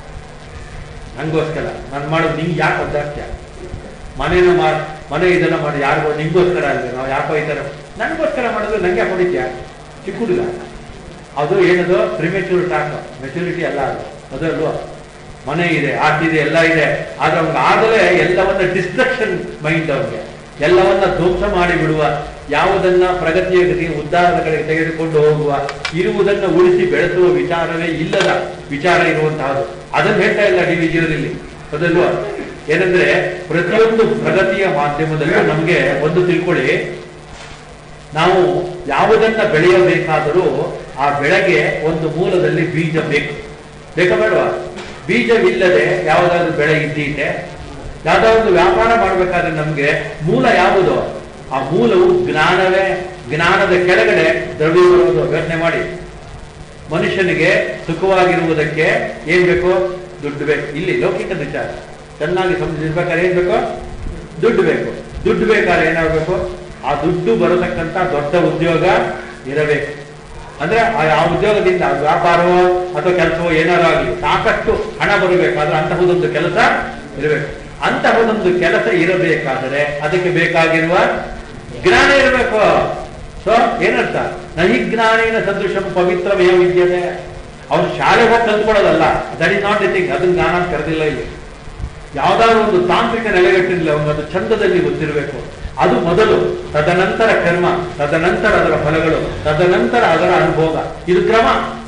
ನಂಗೋಸ್ಕರ ನಾನು ಮಾಡೋದು ನಿಂಗೆ ಯಾಕೆ ಒದ್ದಾಡ್ತೀಯ ಮನೇನ ಮಾಡ್ ಮನೆ ಇದೆಲ್ಲ ಮಾಡಿ ಯಾರಿಗೋ ನಿಂಗೋಸ್ಕರ ಅಲ್ವೇ ನಾವು ಯಾಕೋ ಈ ಥರ ನನಗೋಸ್ಕರ ಮಾಡಿದ್ರೆ ನಂಗೆ ಹೊಡಿತೀಯ ಚಿಕ್ಕ ಹುಡುಗ ಅದು ಏನದು ಪ್ರಿಮೆಚೂರ್ ಟಾಕ್ ಮೆಚುರಿಟಿ ಅಲ್ಲ ಅದು ಅದಲ್ವಾ ಮನೆ ಇದೆ ಆಸ್ತಿ ಎಲ್ಲ ಇದೆ ಆದ್ರೆ ಅವ್ನಿಗೆ ಆಗಲೇ ಎಲ್ಲವನ್ನ ಡಿಸ್ಟ್ರಕ್ಷನ್ ಮೈಂಡ್ ಅವ್ನಿಗೆ ಎಲ್ಲವನ್ನ ಧ್ವಂಸ ಮಾಡಿ ಬಿಡುವ ಯಾವುದನ್ನ ಪ್ರಗತಿಯ ಗತಿ ಉದ್ಧಾರದ ಕಡೆಗೆ ತೆಗೆದುಕೊಂಡು ಹೋಗುವ ಇರುವುದನ್ನ ಉಳಿಸಿ ಬೆಳೆಸುವ ವಿಚಾರವೇ ಇಲ್ಲದ ವಿಚಾರ ಇರುವಂತಹದ್ದು ಅದನ್ನ ಹೇಳ್ತಾ ಇಲ್ಲ ಡಿ ವಿಜಯದಲ್ಲಿ ಅದಲ್ವಾ ಏನಂದ್ರೆ ಪ್ರತಿಯೊಂದು ಪ್ರಗತಿಯ ಮಾಧ್ಯಮದಲ್ಲೂ ನಮ್ಗೆ ಒಂದು ತಿಳ್ಕೊಳ್ಳಿ ನಾವು ಯಾವುದನ್ನ ಬೆಳೆಯಬೇಕಾದರೂ ಆ ಬೆಳೆಗೆ ಒಂದು ಮೂಲದಲ್ಲಿ ಬೀಜ ಬೇಕು ಬೇಕಾ ಬೇಡವಾ ಬೀಜವಿಲ್ಲದೆ ಯಾವುದಾದ್ರೂ ಬೆಳೆ ಇದ್ದೀತೆ ಯಾವ್ದಾದ್ರು ವ್ಯಾಪಾರ ಮಾಡ್ಬೇಕಾದ್ರೆ ನಮ್ಗೆ ಮೂಲ ಯಾವುದು ಆ ಮೂಲವು ಜ್ಞಾನವೇ ಜ್ಞಾನದ ಕೆಳಗಡೆ ದ್ರವ್ಯ ಬರುವುದು ಯೋಚನೆ ಮಾಡಿ ಮನುಷ್ಯನಿಗೆ ಸುಖವಾಗಿರುವುದಕ್ಕೆ ಏನ್ ಬೇಕು ದುಡ್ಡು ಬೇಕು ಇಲ್ಲಿ ಲೌಕಿಕ ವಿಚಾರ ಚೆನ್ನಾಗಿ ಸಮಜಿರ್ಬೇಕಾದ್ರೆ ಏನ್ ಬೇಕು ದುಡ್ಡು ಬೇಕು ದುಡ್ಡು ಬೇಕಾದ್ರೆ ಏನಾಗಬೇಕು ಆ ದುಡ್ಡು ಬರತಕ್ಕಂತ ದೊಡ್ಡ ಉದ್ಯೋಗ ಇರಬೇಕು ಅಂದ್ರೆ ಆ ಆ ಉದ್ಯೋಗದಿಂದ ಅದು ವ್ಯಾಪಾರವೋ ಅಥವಾ ಕೆಲಸವೋ ಏನಾರು ಆಗಲಿ ಸಾಕಷ್ಟು ಹಣ ಬರಬೇಕಾದ್ರೆ ಅಂತಹದೊಂದು ಕೆಲಸ ಇರಬೇಕು ಅಂತಹದೊಂದು ಕೆಲಸ ಇರಬೇಕಾದರೆ ಅದಕ್ಕೆ ಬೇಕಾಗಿರುವ ಜ್ಞಾನ ಇರಬೇಕು ಸೊ ಏನರ್ಥ ನಹಿ ಜ್ಞಾನೇನ ಸದೃಶಂ ಪವಿತ್ರಮೇ ವಿದ್ಯತೆ ಅವ್ರು ಶಾಲೆಗೆ ಹೋಗಿ ಕಲ್ತ್ಕೊಳ್ಳೋದಲ್ಲ that is not the thing ಅದನ್ನ ಜ್ಞಾನ ಅಂತ ಕರೆದಿಲ್ಲ ಇಲ್ಲಿ ಯಾವ್ದಾದ್ರು ಒಂದು ತಾಂತ್ರಿಕ ನೆಲೆಗಟ್ಟಿಲ್ಲ ಅದು ಚಂದದಲ್ಲಿ ಗೊತ್ತಿರಬೇಕು ಅದು ಮೊದಲು ತದನಂತರ ಕರ್ಮ ತದನಂತರ ಅದರ ಫಲಗಳು ತದನಂತರ ಅದರ ಅನುಭೋಗ ಇದು ಕ್ರಮ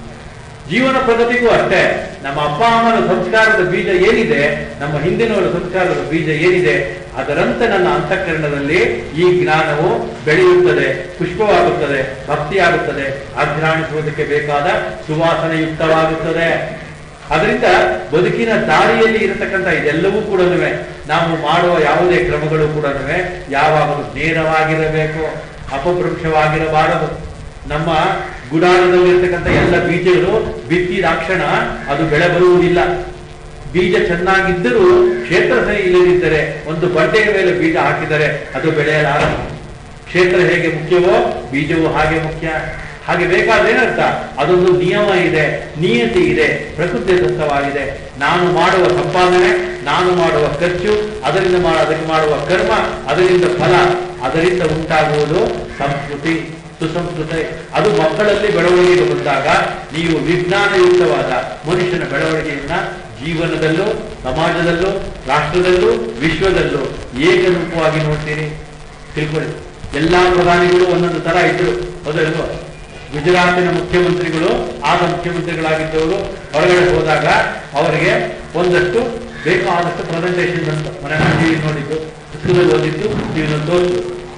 ಜೀವನ ಪ್ರಗತಿಗೂ ಅಷ್ಟೇ ನಮ್ಮ ಅಪ್ಪ ಅಮ್ಮನ ಸಂಸ್ಕಾರದ ಬೀಜ ಏನಿದೆ ನಮ್ಮ ಹಿಂದಿನವರ ಸಂಸ್ಕಾರದ ಬೀಜ ಏನಿದೆ ಅದರಂತೆ ನನ್ನ ಅಂತಃಕರಣದಲ್ಲಿ ಈ ಜ್ಞಾನವು ಬೆಳೆಯುತ್ತದೆ ಪುಷ್ಪವಾಗುತ್ತದೆ ಭಕ್ತಿಯಾಗುತ್ತದೆ ಅಘ್ರಾಣಿಸುವುದಕ್ಕೆ ಬೇಕಾದ ಸುವಾಸನೆಯುಕ್ತವಾಗುತ್ತದೆ ಅದರಿಂದ ಬದುಕಿನ ದಾರಿಯಲ್ಲಿ ಇರತಕ್ಕಂಥ ಇದೆಲ್ಲವೂ ಕೂಡ ನಾವು ಮಾಡುವ ಯಾವುದೇ ಕ್ರಮಗಳು ಕೂಡ ಯಾವಾಗಲೂ ನೇರವಾಗಿರಬೇಕು ಅಪಭೃಂಶವಾಗಿರಬಾರದು ನಮ್ಮ ಗುಡಾರದಲ್ಲಿರ್ತಕ್ಕಂಥ ಎಲ್ಲ ಬೀಜಗಳು ಬಿತ್ತಿದಾಕ್ಷಣ ಅದು ಬೆಳೆ ಬರುವುದಿಲ್ಲ ಬೀಜ ಚೆನ್ನಾಗಿದ್ದರೂ ಕ್ಷೇತ್ರ ಸರಿ ಇಲ್ಲದಿದ್ದರೆ ಒಂದು ಬಂಡೆಯ ಮೇಲೆ ಬೀಜ ಹಾಕಿದರೆ ಅದು ಬೆಳೆಯಲಾರದು ಕ್ಷೇತ್ರ ಹೇಗೆ ಮುಖ್ಯವೋ ಬೀಜವು ಹಾಗೆ ಮುಖ್ಯ ಹಾಗೆ ಬೇಕಾದ್ರೆ ಏನರ್ಥ ಅದೊಂದು ನಿಯಮ ಇದೆ ನಿಯತಿ ಇದೆ ಪ್ರಕೃತಿ ದತ್ತವಾಗಿದೆ ನಾನು ಮಾಡುವ ಸಂಪಾದನೆ ನಾನು ಮಾಡುವ ಖರ್ಚು ಅದರಿಂದ ಮಾಡ ಅದಕ್ಕೆ ಮಾಡುವ ಕರ್ಮ ಅದರಿಂದ ಫಲ ಅದರಿಂದ ಉಂಟಾಗುವುದು ಸಂಸ್ಕೃತಿ ಸುಸಂಸ್ಕೃತಿ ಅದು ಮಕ್ಕಳಲ್ಲಿ ಬೆಳವಣಿಗೆಗೆ ಬಂದಾಗ ನೀವು ವಿಜ್ಞಾನಯುಕ್ತವಾದ ಮನುಷ್ಯನ ಬೆಳವಣಿಗೆಯನ್ನ ಜೀವನದಲ್ಲೂ ಸಮಾಜದಲ್ಲೂ ರಾಷ್ಟ್ರದಲ್ಲೂ ವಿಶ್ವದಲ್ಲೂ ಏಕರೂಪವಾಗಿ ನೋಡ್ತೀರಿ ತಿಳ್ಕೊಳ್ಳಿ ಎಲ್ಲಾ ಪ್ರಧಾನಿಗಳು ಒಂದೊಂದು ತರ ಇದ್ರು ಹೌದಲ್ವ ಗುಜರಾತಿನ ಮುಖ್ಯಮಂತ್ರಿಗಳು ಆಗ ಮುಖ್ಯಮಂತ್ರಿಗಳಾಗಿದ್ದವರು ಹೊರಗಡೆ ಹೋದಾಗ ಅವರಿಗೆ ಒಂದಷ್ಟು ಬೇಕಾದಷ್ಟು ಪ್ರೆಸೆಂಟೇಷನ್ ಬಂತು ಮನೆ ಟಿವಿ ನೋಡಿದ್ದು ಪುಸ್ತಕದಲ್ಲಿ ಓದಿದ್ದು ಟಿವಿನಲ್ಲಿ ತೋರಿಸಿದ್ರು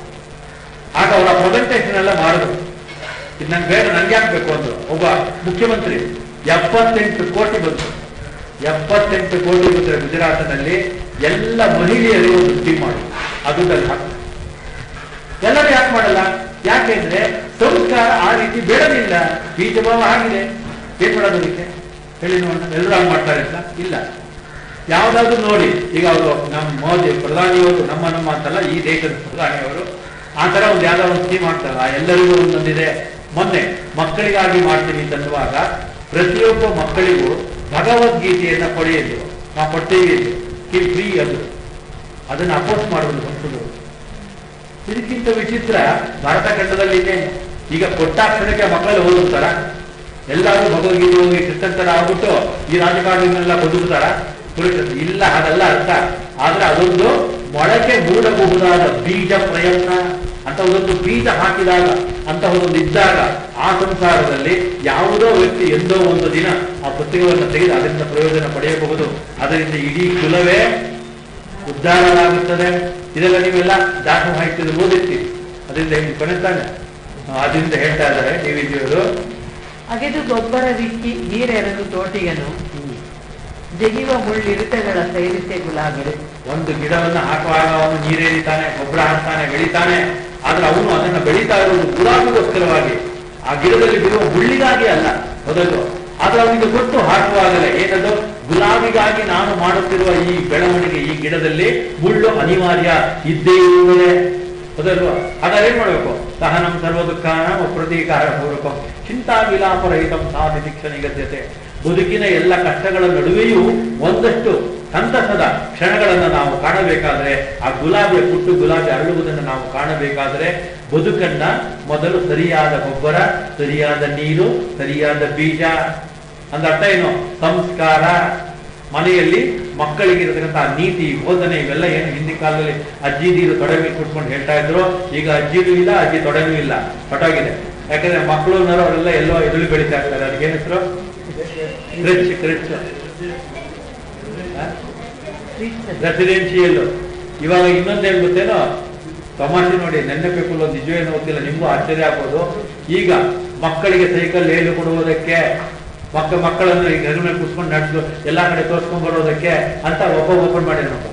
ಆಗ ಅವರ ಪ್ರೆಸೆಂಟೇಷನ್ ಎಲ್ಲ ಮಾಡಿದ್ರು ಇದು ನಂಗೆ ಬೇಡ ನಂಗೆ ಯಾಕೆ ಬೇಕು ಅಂದ್ರು ಒಬ್ಬ ಮುಖ್ಯಮಂತ್ರಿ ಎಪ್ಪತ್ತೆಂಟು ಕೋಟಿ ಬಂತು ಎಪ್ಪತ್ತೆಂಟು ಕೋಟಿ ಬಂದ್ರೆ ಗುಜರಾತಿನಲ್ಲಿ ಎಲ್ಲ ಮಹಿಳೆಯರಿಗೆ ಒಂದು ಸ್ಕೀಮ್ ಮಾಡಿ ಅದುದಲ್ಲಿ ಹಾಕಿ ಎಲ್ಲರೂ ಯಾಕೆ ಮಾಡಲ್ಲ ಯಾಕೆಂದ್ರೆ ಸಂಸ್ಕಾರ ಆ ರೀತಿ ಬೇಡಲಿಲ್ಲ ಬೀಜಭಾವ ಆಗಿದೆ ಏನ್ ಮಾಡೋದು ಅದಕ್ಕೆ ಹೇಳಿ ನೋಡೋಣ ಎಲ್ಲರೂ ಹಾಗೆ ಮಾಡ್ತಾರೆ ಅಂತ ಇಲ್ಲ ಯಾವ್ದಾದ್ರು ನೋಡಿ ಈಗ ಅವರು ನಮ್ಮ ಮೋದಿ ಪ್ರಧಾನಿಯವರು ನಮ್ಮ ನಮ್ಮ ಅಂತಲ್ಲ ಈ ದೇಶದ ಪ್ರಧಾನಿಯವರು ಆ ತರ ಒಂದು ಯಾವ್ದೋ ಒಂದು ಸ್ಕೀಮ್ ಮಾಡ್ತಾರಲ್ಲ ಎಲ್ಲರಿಗೂ ಒಂದೊಂದಿದೆ ಮೊನ್ನೆ ಮಕ್ಕಳಿಗಾಗಿ ಮಾಡ್ತೀನಿ ಅಂತನ್ನುವಾಗ ಪ್ರತಿಯೊಬ್ಬ ಮಕ್ಕಳಿಗೂ ಭಗವದ್ಗೀತೆಯನ್ನ ಪಡೆಯಲು ನಾವು ಕೊಡ್ತೇವೆ ಎಂದು ಸ್ಕೀಮ್ ಫ್ರೀ ಅದು ಅದನ್ನ ಅಪೋಸ್ ಮಾಡುವುದು ಸಂಸದರು ಇದಕ್ಕಿಂತ ವಿಚಿತ್ರ ಭಾರತ ಖಂಡದಲ್ಲಿ ಇದೆ ಈಗ ಕೊಟ್ಟಾಕ್ಷಣಕ್ಕೆ ಮಕ್ಕಳು ಓದುತ್ತಾರ ಎಲ್ಲರೂ ಭಗವದ್ಗೀತೆ ಹೋಗಿ ಕೃಷ್ಣಂತರ ಆಗ್ಬಿಟ್ಟು ಈ ರಾಜಕಾರಣಿಗಳನ್ನೆಲ್ಲ ಬದುಕುತ್ತಾರ ಪುರುಷರು ಇಲ್ಲ ಅದಲ್ಲ ಅರ್ಥ ಆದ್ರೆ ಅದೊಂದು ಮೊಳಕೆ ಮೂಡಬಹುದಾದ ಬೀಜ ಪ್ರಯತ್ನ ಅಂತ ಒಂದೊಂದು ಬೀಜ ಹಾಕಿದಾಗ ಅಂತ ಒಂದೊಂದು ಇದ್ದಾಗ ಆ ಸಂಸಾರದಲ್ಲಿ ಯಾವುದೋ ವ್ಯಕ್ತಿ ಎಂದೋ ಒಂದು ದಿನ ಆ ಪುಸ್ತಕವನ್ನು ತೆಗೆದು ಅದರಿಂದ ಪ್ರಯೋಜನ ಪಡೆಯಬಹುದು ಅದರಿಂದ ಇಡೀ ಕುಲವೇ ಉದ್ಧಾರವಾಗುತ್ತದೆ ಇದೆಲ್ಲ ನೀವೆಲ್ಲ ದಾಸ ಸಾಹಿತ್ಯದ ಓದಿರ್ತೀವಿ ಅದರಿಂದ ಹೇಳಿ ಕೊನೆತಾನೆ ಅದರಿಂದ ಹೇಳ್ತಾ ಇದ್ದಾರೆ ಡಿ ವಿ ಜಿಯವರು ಅಗೆದು ಗೊಬ್ಬರ ಬಿಕ್ಕಿ ನೀರೆರೆದು ತೋಟಿಗನು ಜಗಿಯುವ ಮುಳ್ಳಿರುತೆಗಳ ಸೈರಿಸೆ ಗುಲಾಬಿ ಒಂದು ಗಿಡವನ್ನು ಹಾಕುವಾಗ ಅವನು ನೀರೇರಿತಾನೆ ಗೊಬ್ಬರ ಹಾಕ್ತಾನೆ ಬೆಳಿತಾನೆ ಆದ್ರೆ ಅವನು ಅದನ್ನ ಬೆಳೀತಾ ಇರೋದು ಗುಲಾಬಿಗೋಸ್ಕರವಾಗಿ ಆ ಗಿಡದಲ್ಲಿ ಬಿಡುವ ಮುಳ್ಳಿಗಾಗಿ ಅಲ್ಲ ಮೊದಲು ಆದ್ರೆ ಅವನಿಗೆ ಗೊತ್ತು ಹಾಕುವಾಗಲೇ ಏನದು ಗುಲಾಬಿಗಾಗಿ ನಾನು ಮಾಡುತ್ತಿರುವ ಈ ಬೆಳವಣಿಗೆ ಈ ಗಿಡದಲ್ಲಿ ಮುಳ್ಳು ಅನಿವಾರ್ಯ ಇದ್ದೇ ಇರುತ್ತದೆ ಹೌದಲ್ವಾ ಹಾಗಾದ್ರೆ ಏನ್ ಮಾಡ್ಬೇಕು ಸಹನಂ ಸರ್ವ ದುಃಖಾನ ಪ್ರತೀಕಾರ ಪೂರ್ವಕಂ ಚಿಂತಾ ವಿಲಾಪರಹಿತಂ ಸಾಧಿ ಶಿಕ್ಷಣ ನಿಗದ್ಯತೆ ಬದುಕಿನ ಎಲ್ಲ ಕಷ್ಟಗಳ ನಡುವೆಯೂ ಒಂದಷ್ಟು ಸಂತಸದ ಕ್ಷಣಗಳನ್ನು ನಾವು ಕಾಣಬೇಕಾದ್ರೆ ಆ ಗುಲಾಬಿಯ ಪುಟ್ಟು ಗುಲಾಬಿ ಅರಳುವುದನ್ನು ನಾವು ಕಾಣಬೇಕಾದ್ರೆ ಬದುಕನ್ನ ಮೊದಲು ಸರಿಯಾದ ಗೊಬ್ಬರ ಸರಿಯಾದ ನೀರು ಸರಿಯಾದ ಬೀಜ ಅಂದ ಅರ್ಥ ಏನು ಸಂಸ್ಕಾರ ಮನೆಯಲ್ಲಿ ಮಕ್ಕಳಿಗೆ ಇರತಕ್ಕಂಥ ನೀತಿ ಬೋಧನೆ ಇವೆಲ್ಲ ಏನು ಹಿಂದಿನ ಕಾಲದಲ್ಲಿ ಅಜ್ಜಿ ನೀರು ತೊಡೆ ಮೇಲೆ ಕುಟ್ಕೊಂಡು ಹೇಳ್ತಾ ಇದ್ರು ಈಗ ಅಜ್ಜಿನೂ ಇಲ್ಲ ಅಜ್ಜಿ ತೊಡೆನೂ ಇಲ್ಲ ಹೊಟ್ಟೋಗಿದೆ ಯಾಕಂದ್ರೆ ಮಕ್ಕಳು ಅವರೆಲ್ಲ ಎಲ್ಲೋ ಎದುರು ಬೆಳೀತಾ ಇರ್ತಾರೆ ಅದಕ್ಕೆ ಏನ್ ಹೆಸರು ಕ್ರಿಚ್ ಕ್ರಿಚ್ ರೆಸಿಡೆನ್ಶಿಯಲ್ ಇವಾಗ ಇನ್ನೊಂದೇನ್ ಗೊತ್ತೇನೋ ತಮಾಷೆ ನೋಡಿ ನೆನ್ನೆ ಪೇಪರ್ ಒಂದು ನಿಜವೇನು ಗೊತ್ತಿಲ್ಲ ನಿಮ್ಗೂ ಆಶ್ಚರ್ಯ ಆಗ್ಬೋದು ಈಗ ಮಕ್ಕಳಿಗೆ ಸೈಕಲ್ ಹೇಳಿ ಕೊಡುವುದಕ್ಕೆ ಮಕ್ಕ ಮಕ್ಕಳನ್ನು ಈಗ ಹೆಗಲ ಮೇಲೆ ಕೂತ್ಕೊಂಡು ನಡೆಸು ಎಲ್ಲಾ ಕಡೆ ತೋರ್ಸ್ಕೊಂಡ್ ಬರೋದಕ್ಕೆ ಅಂತ ಒಬ್ಬ ಓಪನ್ ಮಾಡಿದ್ರಪ್ಪ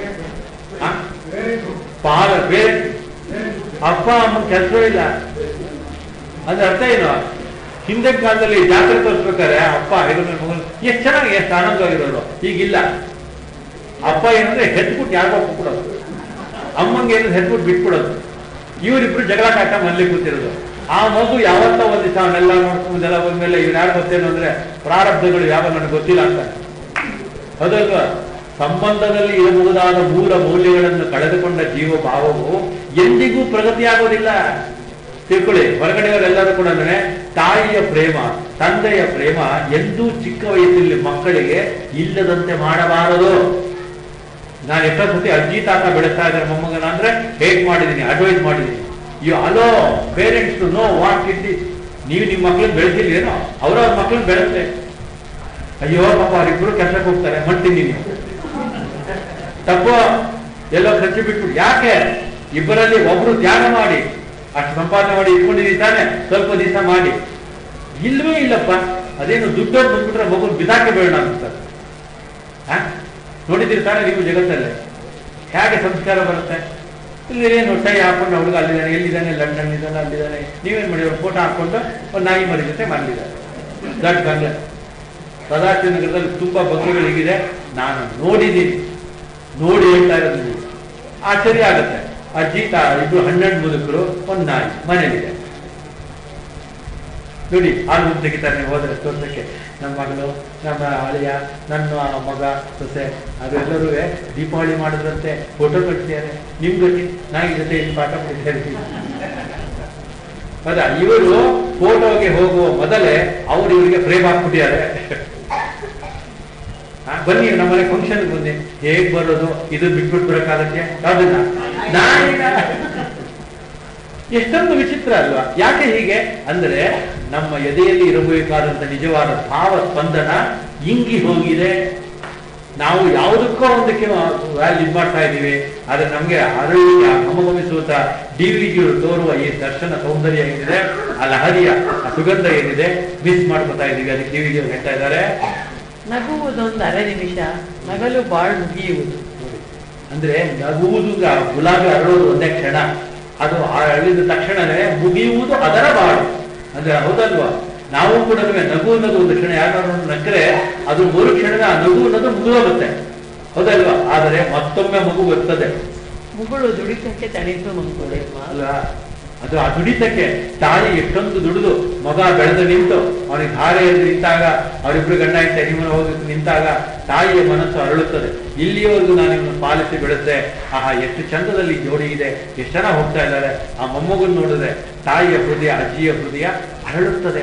ಪಾಲ ಬೇರೆ ಅಪ್ಪ ಅಮ್ಮನ ಕೆಲಸವೇ ಇಲ್ಲ ಅದ್ರ ಅರ್ಥ ಏನು ಹಿಂದಿನ ಕಾಲದಲ್ಲಿ ಜಾತ್ರೆ ತೋರಿಸ್ಬೇಕಾದ್ರೆ ಅಪ್ಪ ಹೆಗಲ ಮೇಲೆ ಮಗನ ಎಷ್ಟು ಚೆನ್ನಾಗಿ ಎಷ್ಟು ಆನಂದವಾಗಿರೋರು ಈಗಿಲ್ಲ ಅಪ್ಪ ಏನಂದ್ರೆ ಹೆತ್ಬಿಟ್ಟು ಯಾರಿಗೋ ಕೊಡೋದು ಅಮ್ಮಂಗೆ ಏನಂದ್ರೆ ಹೆತ್ಬಿಟ್ಟು ಬಿಟ್ಬಿಡೋದು ಇವರಿಬ್ರು ಜಗಳ ಕಾಟ ಮನೇಲಿ ಕೂತಿರೋದು ಆ ಮಗು ಯಾವತ್ತೋ ಒಂದ್ ದಿವಸ ಅವನ್ನೆಲ್ಲ ನೋಡ್ಕೊಂಡೆಲ್ಲ ಬಂದ್ಮೇಲೆ ಇವ್ರು ಯಾರು ಗೊತ್ತೇನು ಅಂದ್ರೆ ಪ್ರಾರಬ್ಧಗಳು ಯಾವ ನನಗೆ ಗೊತ್ತಿಲ್ಲ ಅಂತ ಹೌದಲ್ವಾ ಸಂಬಂಧದಲ್ಲಿ ಇರಬಹುದಾದ ಮೂಲ ಮೌಲ್ಯಗಳನ್ನು ಕಳೆದುಕೊಂಡ ಜೀವ ಭಾವವು ಎಂದಿಗೂ ಪ್ರಗತಿಯಾಗೋದಿಲ್ಲ ತಿಳ್ಕೊಳ್ಳಿ ಹೊರಗಡೆಯವರೆಲ್ಲರೂ ಕೂಡ ಅಂದ್ರೆ ತಾಯಿಯ ಪ್ರೇಮ ತಂದೆಯ ಪ್ರೇಮ ಎಂದೂ ಚಿಕ್ಕ ವಯಸ್ಸಲ್ಲಿ ಮಕ್ಕಳಿಗೆ ಇಲ್ಲದಂತೆ ಮಾಡಬಾರದು ನಾನು ಎಷ್ಟೋ ಸತಿ ಅಜ್ಜಿ ತಾತ ಬೆಳೆಸ್ತಾ ಇದ್ದಾರೆ ಮೊಮ್ಮಗನ ಅಂದ್ರೆ ಹೇಗ್ ಮಾಡಿದೀನಿ ಅಡ್ವೈಸ್ ಮಾಡಿದೀನಿ you allow parents to know what it is ನೀವು ನಿಮ್ಮ ಮಕ್ಕಳನ್ನ ಬೆಳೆಸಿಲ್ಲ ಏನೋ ಅವ್ರವ್ರ ಮಕ್ಕಳನ್ನ ಬೆಳೆಸ್ತೆ ಅಯ್ಯೋ ಪಾಪ ಅವರಿಬ್ರು ಕೆಲಸಕ್ಕೆ ಹೋಗ್ತಾರೆ ಮಾಡ್ತೀನಿ ನೀವು ತಪ್ಪು ಎಲ್ಲೋ ಖರ್ಚು ಬಿಟ್ಬಿಟ್ಟು ಯಾಕೆ ಇಬ್ಬರಲ್ಲಿ ಒಬ್ರು ತ್ಯಾಗ ಮಾಡಿ ಅಷ್ಟು ಸಂಪಾದನೆ ಮಾಡಿ ಇಟ್ಕೊಂಡಿದ್ದೀವಿ ತಾನೆ ಸ್ವಲ್ಪ ದಿವಸ ಮಾಡಿ ಇಲ್ವೇ ಇಲ್ಲಪ್ಪ ಅದೇನು ದುಡ್ಡು ಬಂದ್ಬಿಟ್ರೆ ಮಗುನ್ ಬಿದಾಕೆ ಬೇಡ ಅಂತ ಹಾ ನೋಡಿದ್ದೀರಿ ತಾನೆ ನೀವು ಜಗತ್ತಲ್ಲೇ ಹೇಗೆ ಸಂಸ್ಕಾರ ಬರುತ್ತೆ ಇಲ್ಲಿ ಏನು ಟೈ ಹಾಕೊಂಡು ಹುಡುಗ ಅಲ್ಲಿದ್ದಾನೆ ಎಲ್ಲಿದ್ದಾನೆ ಲಂಡನ್ ಇದ್ದಾನೆ ಅಲ್ಲಿದ್ದಾನೆ ನೀವೇನ್ ಮಾಡಿದ್ರು ಫೋಟೋ ಹಾಕೊಂಡು ಒಂದು ನಾಯಿ ಮರಿ ಜೊತೆ ಮಾಡಿದ್ದಾರೆ ದಟ್ ಬಂಗ್ಲೆ ಸದಾಶಿವ ನಗರದಲ್ಲಿ ತುಂಬಾ ಬಂಗ್ಲೆಗಳು ಹೀಗಿದೆ ನಾನು ನೋಡಿದ್ದೀನಿ ನೋಡಿ ಹೇಳ್ತಾ ಇರೋದು ನೀವು ಆಶ್ಚರ್ಯ ಆಗುತ್ತೆ ಅಜ್ಜಿ ತಾ ಇಬ್ರು ಹನ್ನೆರಡು ಮುದುಕರು ಒಂದು ನಾಯಿ ಮನೇಲಿದೆ ನೋಡಿ ಹಾಲು ಮುದ್ದು ತೆಗಿತಾರೆ ನೀವು ಹೋದ್ರೆ ತೋರ್ಸಕ್ಕೆ ನಮ್ಮ ಮಗಳು ನಮ್ಮ ಅಳಿಯ ನನ್ನ ಮಗ ಸೊಸೆ ಅದೆಲ್ಲರೂ ದೀಪಾವಳಿ ಮಾಡಿದ್ರಂತೆ ಫೋಟೋ ಕಟ್ತಿದ್ದಾರೆ ನಿಮ್ ಗತಿ ನಾಯಿ ಜೊತೆ ಇಲ್ಲಿ ಪಾಠ ಮಾಡಿದ್ದಾರೆ ಹೌದಾ ಇವರು ಫೋಟೋಗೆ ಹೋಗುವ ಮೊದಲೇ ಅವ್ರು ಇವರಿಗೆ ಫ್ರೇಮ್ ಹಾಕ್ಬಿಟ್ಟಿದ್ದಾರೆ ಆ, ಬನ್ನಿ ನಮ್ಮನೆ ಫಂಕ್ಷನ್ ಬನ್ನಿ ಹೇಗ್ ಬರೋದು ಇದು ಬಿಟ್ಬಿಟ್ಟು ಬರಕ್ಕಾಗತ್ತೆ ಯಾವ್ದನ್ನ ನಾಯಿನ ಎಷ್ಟೊಂದು ವಿಚಿತ್ರ ಅಲ್ವಾ ಯಾಕೆ ಹೀಗೆ ಅಂದ್ರೆ ನಮ್ಮ ಎದೆಯಲ್ಲಿ ಇರಬೇಕಾದಂತ ನಿಜವಾದ ಭಾವ ಸ್ಪಂದನ ಇಂಗಿ ಹೋಗಿದೆ ನಾವು ಯಾವುದಕ್ಕೋ ಒಂದಕ್ಕೆ ವ್ಯಾಲ್ಯೂ ಇದು ಮಾಡ್ತಾ ಇದ್ದೀವಿ ಆದ್ರೆ ನಮ್ಗೆ ಅರಳಿಯ ಗಮಗಮಿಸುವಂತ ಡಿ ವಿ ತೋರುವ ಈ ದರ್ಶನ ಸೌಂದರ್ಯ ಏನಿದೆ ಆ ಲಹರಿಯ ಆ ಸುಗಂಧ ಏನಿದೆ ಮಿಸ್ ಮಾಡ್ಕೊತಾ ಇದೀವಿ ಅದಕ್ಕೆ ಡಿ ವಿ ಹೇಳ್ತಾ ಇದ್ದಾರೆ ನಗುವುದೊಂದು ಅರೆ ನಿಮಿಷ ನಗಲು ಬಾಳ್ ಮುಗಿಯುವುದು ಅಂದ್ರೆ ನಗುವುದು ಗ- ಗುಲಾಬಿ ಅರಳೋದು ಒಂದೇ ಕ್ಷಣ ಅದು ಅರಳಿದ ತಕ್ಷಣವೇ ಮುಗಿಯುವುದು ಅದರ ಬಾಳು ಅಂದ್ರೆ ಹೌದಲ್ವಾ ನಾವು ಕೂಡ ನಗು ಅನ್ನೋದು ಒಂದು ಕ್ಷಣ ಯಾರು ನಕ್ಕರೆ ಅದು ಮೂರು ಕ್ಷಣದ ಆ ನಗು ಅನ್ನೋದು ಮುಗಿದೋಗುತ್ತೆ ಹೌದಲ್ವಾ ಆದರೆ ಮತ್ತೊಮ್ಮೆ ಮಗು ಬರ್ತದೆ ಮುಗುಳು ದುಡಿತಕ್ಕೆ ತಣಿಸು ಮಂಕುಳೆಮ್ಮ ಅಲ್ವಾ ಅದು ಆ ದುಡಿತಕ್ಕೆ ತಾಯಿ ಎಷ್ಟೊಂದು ದುಡಿದು ಮಗ ಬೆಳೆದು ನಿಂತು ಅವನಿಗೆ ಧಾರೆ ಎದ್ದು ನಿಂತಾಗ ಅವರಿಬ್ರು ಗಂಡ ಹೆಂಡತಿ ಹನಿಮೂಲ ಹೋಗಿ ನಿಂತಾಗ ತಾಯಿಯ ಮನಸ್ಸು ಅರಳುತ್ತದೆ ಇಲ್ಲಿಯವರೆಗೂ ನಾನು ಇವನು ಪಾಲಿಸಿ ಬೆಳೆಸ್ದೆ ಆಹಾ ಎಷ್ಟು ಚಂದದಲ್ಲಿ ಈ ಜೋಡಿ ಇದೆ ಎಷ್ಟು ಜನ ಹೋಗ್ತಾ ಇದ್ದಾರೆ ಆ ಮೊಮ್ಮಗನ್ ನೋಡಿದ್ರೆ ತಾಯಿಯ ಹೃದಯ ಅಜ್ಜಿಯ ಹೃದಯ ಅರಳುತ್ತದೆ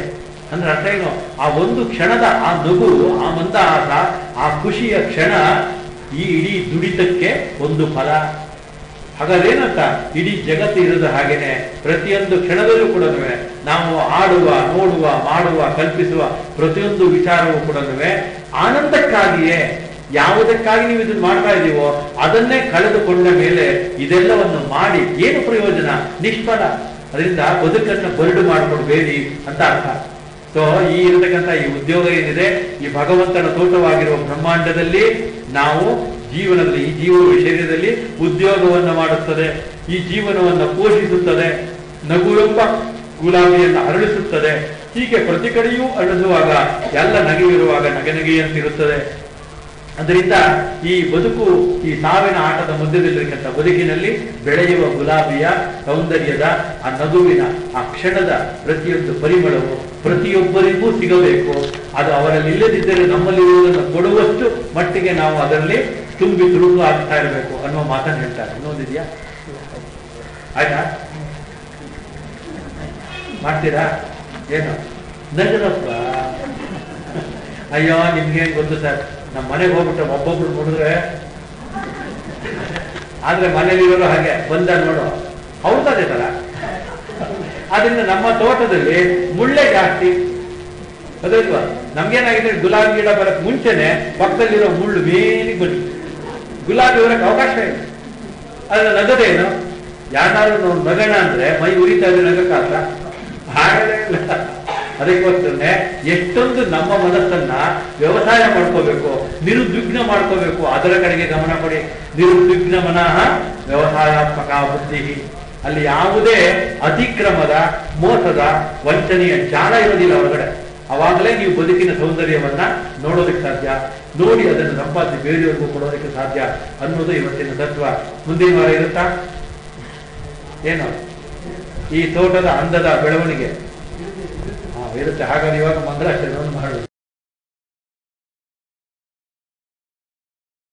ಅಂದ್ರೆ ಅರ್ಥ ಏನು ಆ ಒಂದು ಕ್ಷಣದ ಆ ನಗು ಆ ಮಂದಹಾಸ ಆ ಖುಷಿಯ ಕ್ಷಣ ಈ ಇಡೀ ದುಡಿತಕ್ಕೆ ಒಂದು ಫಲ ಹಾಗಾದೇನಂತ ಇಡೀ ಜಗತ್ತು ಇರೋದು ಹಾಗೇನೆ ಪ್ರತಿಯೊಂದು ಕ್ಷಣದಲ್ಲೂ ಕೂಡ ನಾವು ಆಡುವ ನೋಡುವ ಮಾಡುವ ಕಲ್ಪಿಸುವ ಪ್ರತಿಯೊಂದು ವಿಚಾರವೂ ಕೂಡ ಆನಂದಕ್ಕಾಗಿಯೇ ಯಾವುದಕ್ಕಾಗಿ ನೀವು ಇದನ್ನು ಮಾಡ್ತಾ ಇದ್ದೀವೋ ಅದನ್ನೇ ಕಳೆದುಕೊಂಡ ಮೇಲೆ ಇದೆಲ್ಲವನ್ನು ಮಾಡಿ ಏನು ಪ್ರಯೋಜನ ನಿಷ್ಫಲ ಅದರಿಂದ ಬದುಕನ್ನು ಬರಡು ಮಾಡಿಕೊಡ್ಬೇಡಿ ಅಂತ ಅರ್ಥ ಸೊ ಈ ಇರತಕ್ಕಂಥ ಈ ಉದ್ಯೋಗ ಏನಿದೆ ಈ ಭಗವಂತನ ತೋಟವಾಗಿರುವ ಬ್ರಹ್ಮಾಂಡದಲ್ಲಿ ನಾವು ಜೀವನದಲ್ಲಿ ಈ ಜೀವನ ಶರೀರದಲ್ಲಿ ಉದ್ಯೋಗವನ್ನು ಮಾಡುತ್ತದೆ ಈ ಜೀವನವನ್ನು ಪೋಷಿಸುತ್ತದೆ ನಗುವೆಂಬ ಗುಲಾಬಿಯನ್ನು ಅರಳಿಸುತ್ತದೆ ಹೀಗೆ ಪ್ರತಿ ಕಡೆಯೂ ಅರಳಿಸುವಾಗ ಎಲ್ಲ ನಗೆಯಿರುವಾಗ ನಗೆ ನಗೆಯಂತಿರುತ್ತದೆ ಅದರಿಂದ ಈ ಬದುಕು ಈ ಸಾವಿನ ಆಟದ ಮಧ್ಯದಲ್ಲಿರತಕ್ಕಂಥ ಬದುಕಿನಲ್ಲಿ ಬೆಳೆಯುವ ಗುಲಾಬಿಯ ಸೌಂದರ್ಯದ ಆ ನಗುವಿನ ಆ ಕ್ಷಣದ ಪ್ರತಿಯೊಂದು ಪರಿಮಳವು ಪ್ರತಿಯೊಬ್ಬರಿಗೂ ಸಿಗಬೇಕು ಅದು ಅವರಲ್ಲಿ ಇಲ್ಲದಿದ್ದರೆ ನಮ್ಮಲ್ಲಿರುವುದನ್ನು ಕೊಡುವಷ್ಟು ಮಟ್ಟಿಗೆ ನಾವು ಅದರಲ್ಲಿ ತುಂಬಿ ತುಳುಕು ಆಗ್ತಾ ಇರಬೇಕು ಅನ್ನುವ ಮಾತನ್ನು ಹೇಳ್ತಾರೆ ಇನ್ನೊಂದಿದೆಯಾ ಆಯ್ತಾ ಮಾಡ್ತೀರಾ ಏನು ನಗರಪ್ಪ ಅಯ್ಯೋ ನಿಮ್ಗೆ ಗೊತ್ತು ಸರ್ ನಮ್ಮ ಮನೆಗೆ ಹೋಗ್ಬಿಟ್ರೆ ಒಬ್ಬೊಬ್ರು ನೋಡಿದ್ರೆ ಆದ್ರೆ ಮನೇಲಿರೋರು ಹಾಗೆ ಬಂದ ನೋಡು ಹೌದದೇ ತರ ಆದ್ರಿಂದ ನಮ್ಮ ತೋಟದಲ್ಲಿ ಮುಳ್ಳೆ ಜಾಸ್ತಿ ಅದಲ್ವಾ ನಮ್ಗೇನಾಗಿದೆ ಗುಲಾಬಿ ಗಿಡ ಬರಕ್ ಮುಂಚೆನೆ ಪಕ್ಕದಲ್ಲಿರೋ ಮುಳ್ಳು ಮೇಲಿಗೆ ಬನ್ನಿ ಗುಲಾಬಿ ಬರಕ್ ಅವಕಾಶ ಇಲ್ಲ ಆದ್ರೆ ನಗದೇನು ಯಾರು ನಗಣ ಅಂದ್ರೆ ಮೈ ಉರಿತಾ ಇದೆ ನಗಕ್ಕಾಗ ಹಾಗಲೇ ಇಲ್ಲ ಅದಕ್ಕೋಸ್ಕರನೇ ಎಷ್ಟೊಂದು ನಮ್ಮ ಮನಸ್ಸನ್ನ ವ್ಯವಸಾಯ ಮಾಡ್ಕೋಬೇಕು ನಿರುದ್ವಿಗ್ನ ಮಾಡ್ಕೋಬೇಕು ಅದರ ಕಡೆಗೆ ಗಮನ ಕೊಡಿ ನಿರುದ್ವಿಗ್ನ ಮನಃ ವ್ಯವಸಾಯಾತ್ಮಕ ಬುದ್ಧಿ ಅಲ್ಲಿ ಯಾವುದೇ ಅತಿಕ್ರಮದ ಮೋಸದ ವಂಚನೆಯ ಜಾಲ ಇರೋದಿಲ್ಲ ಹೊರಗಡೆ ಅವಾಗಲೇ ನೀವು ಬದುಕಿನ ಸೌಂದರ್ಯವನ್ನ ನೋಡೋದಕ್ಕೆ ಸಾಧ್ಯ ನೋಡಿ ಅದನ್ನು ಸಂಪಾದಿಸಿ ಬೇರೆಯವ್ರಿಗೂ ಕೊಡೋದಕ್ಕೆ ಸಾಧ್ಯ ಅನ್ನೋದು ಇವತ್ತಿನ ತತ್ವ ಮುಂದಿನ ವಾರ ಇರುತ್ತಾ ಏನು ಈ ತೋಟದ ಅಂದದ ಬೆಳವಣಿಗೆ ಹಾ ಇರುತ್ತೆ ಹಾಗಾದ್ರೆ ಇವಾಗ ಮಂಗಳಾಚರಣೆಯನ್ನು ಮಾಡೋದು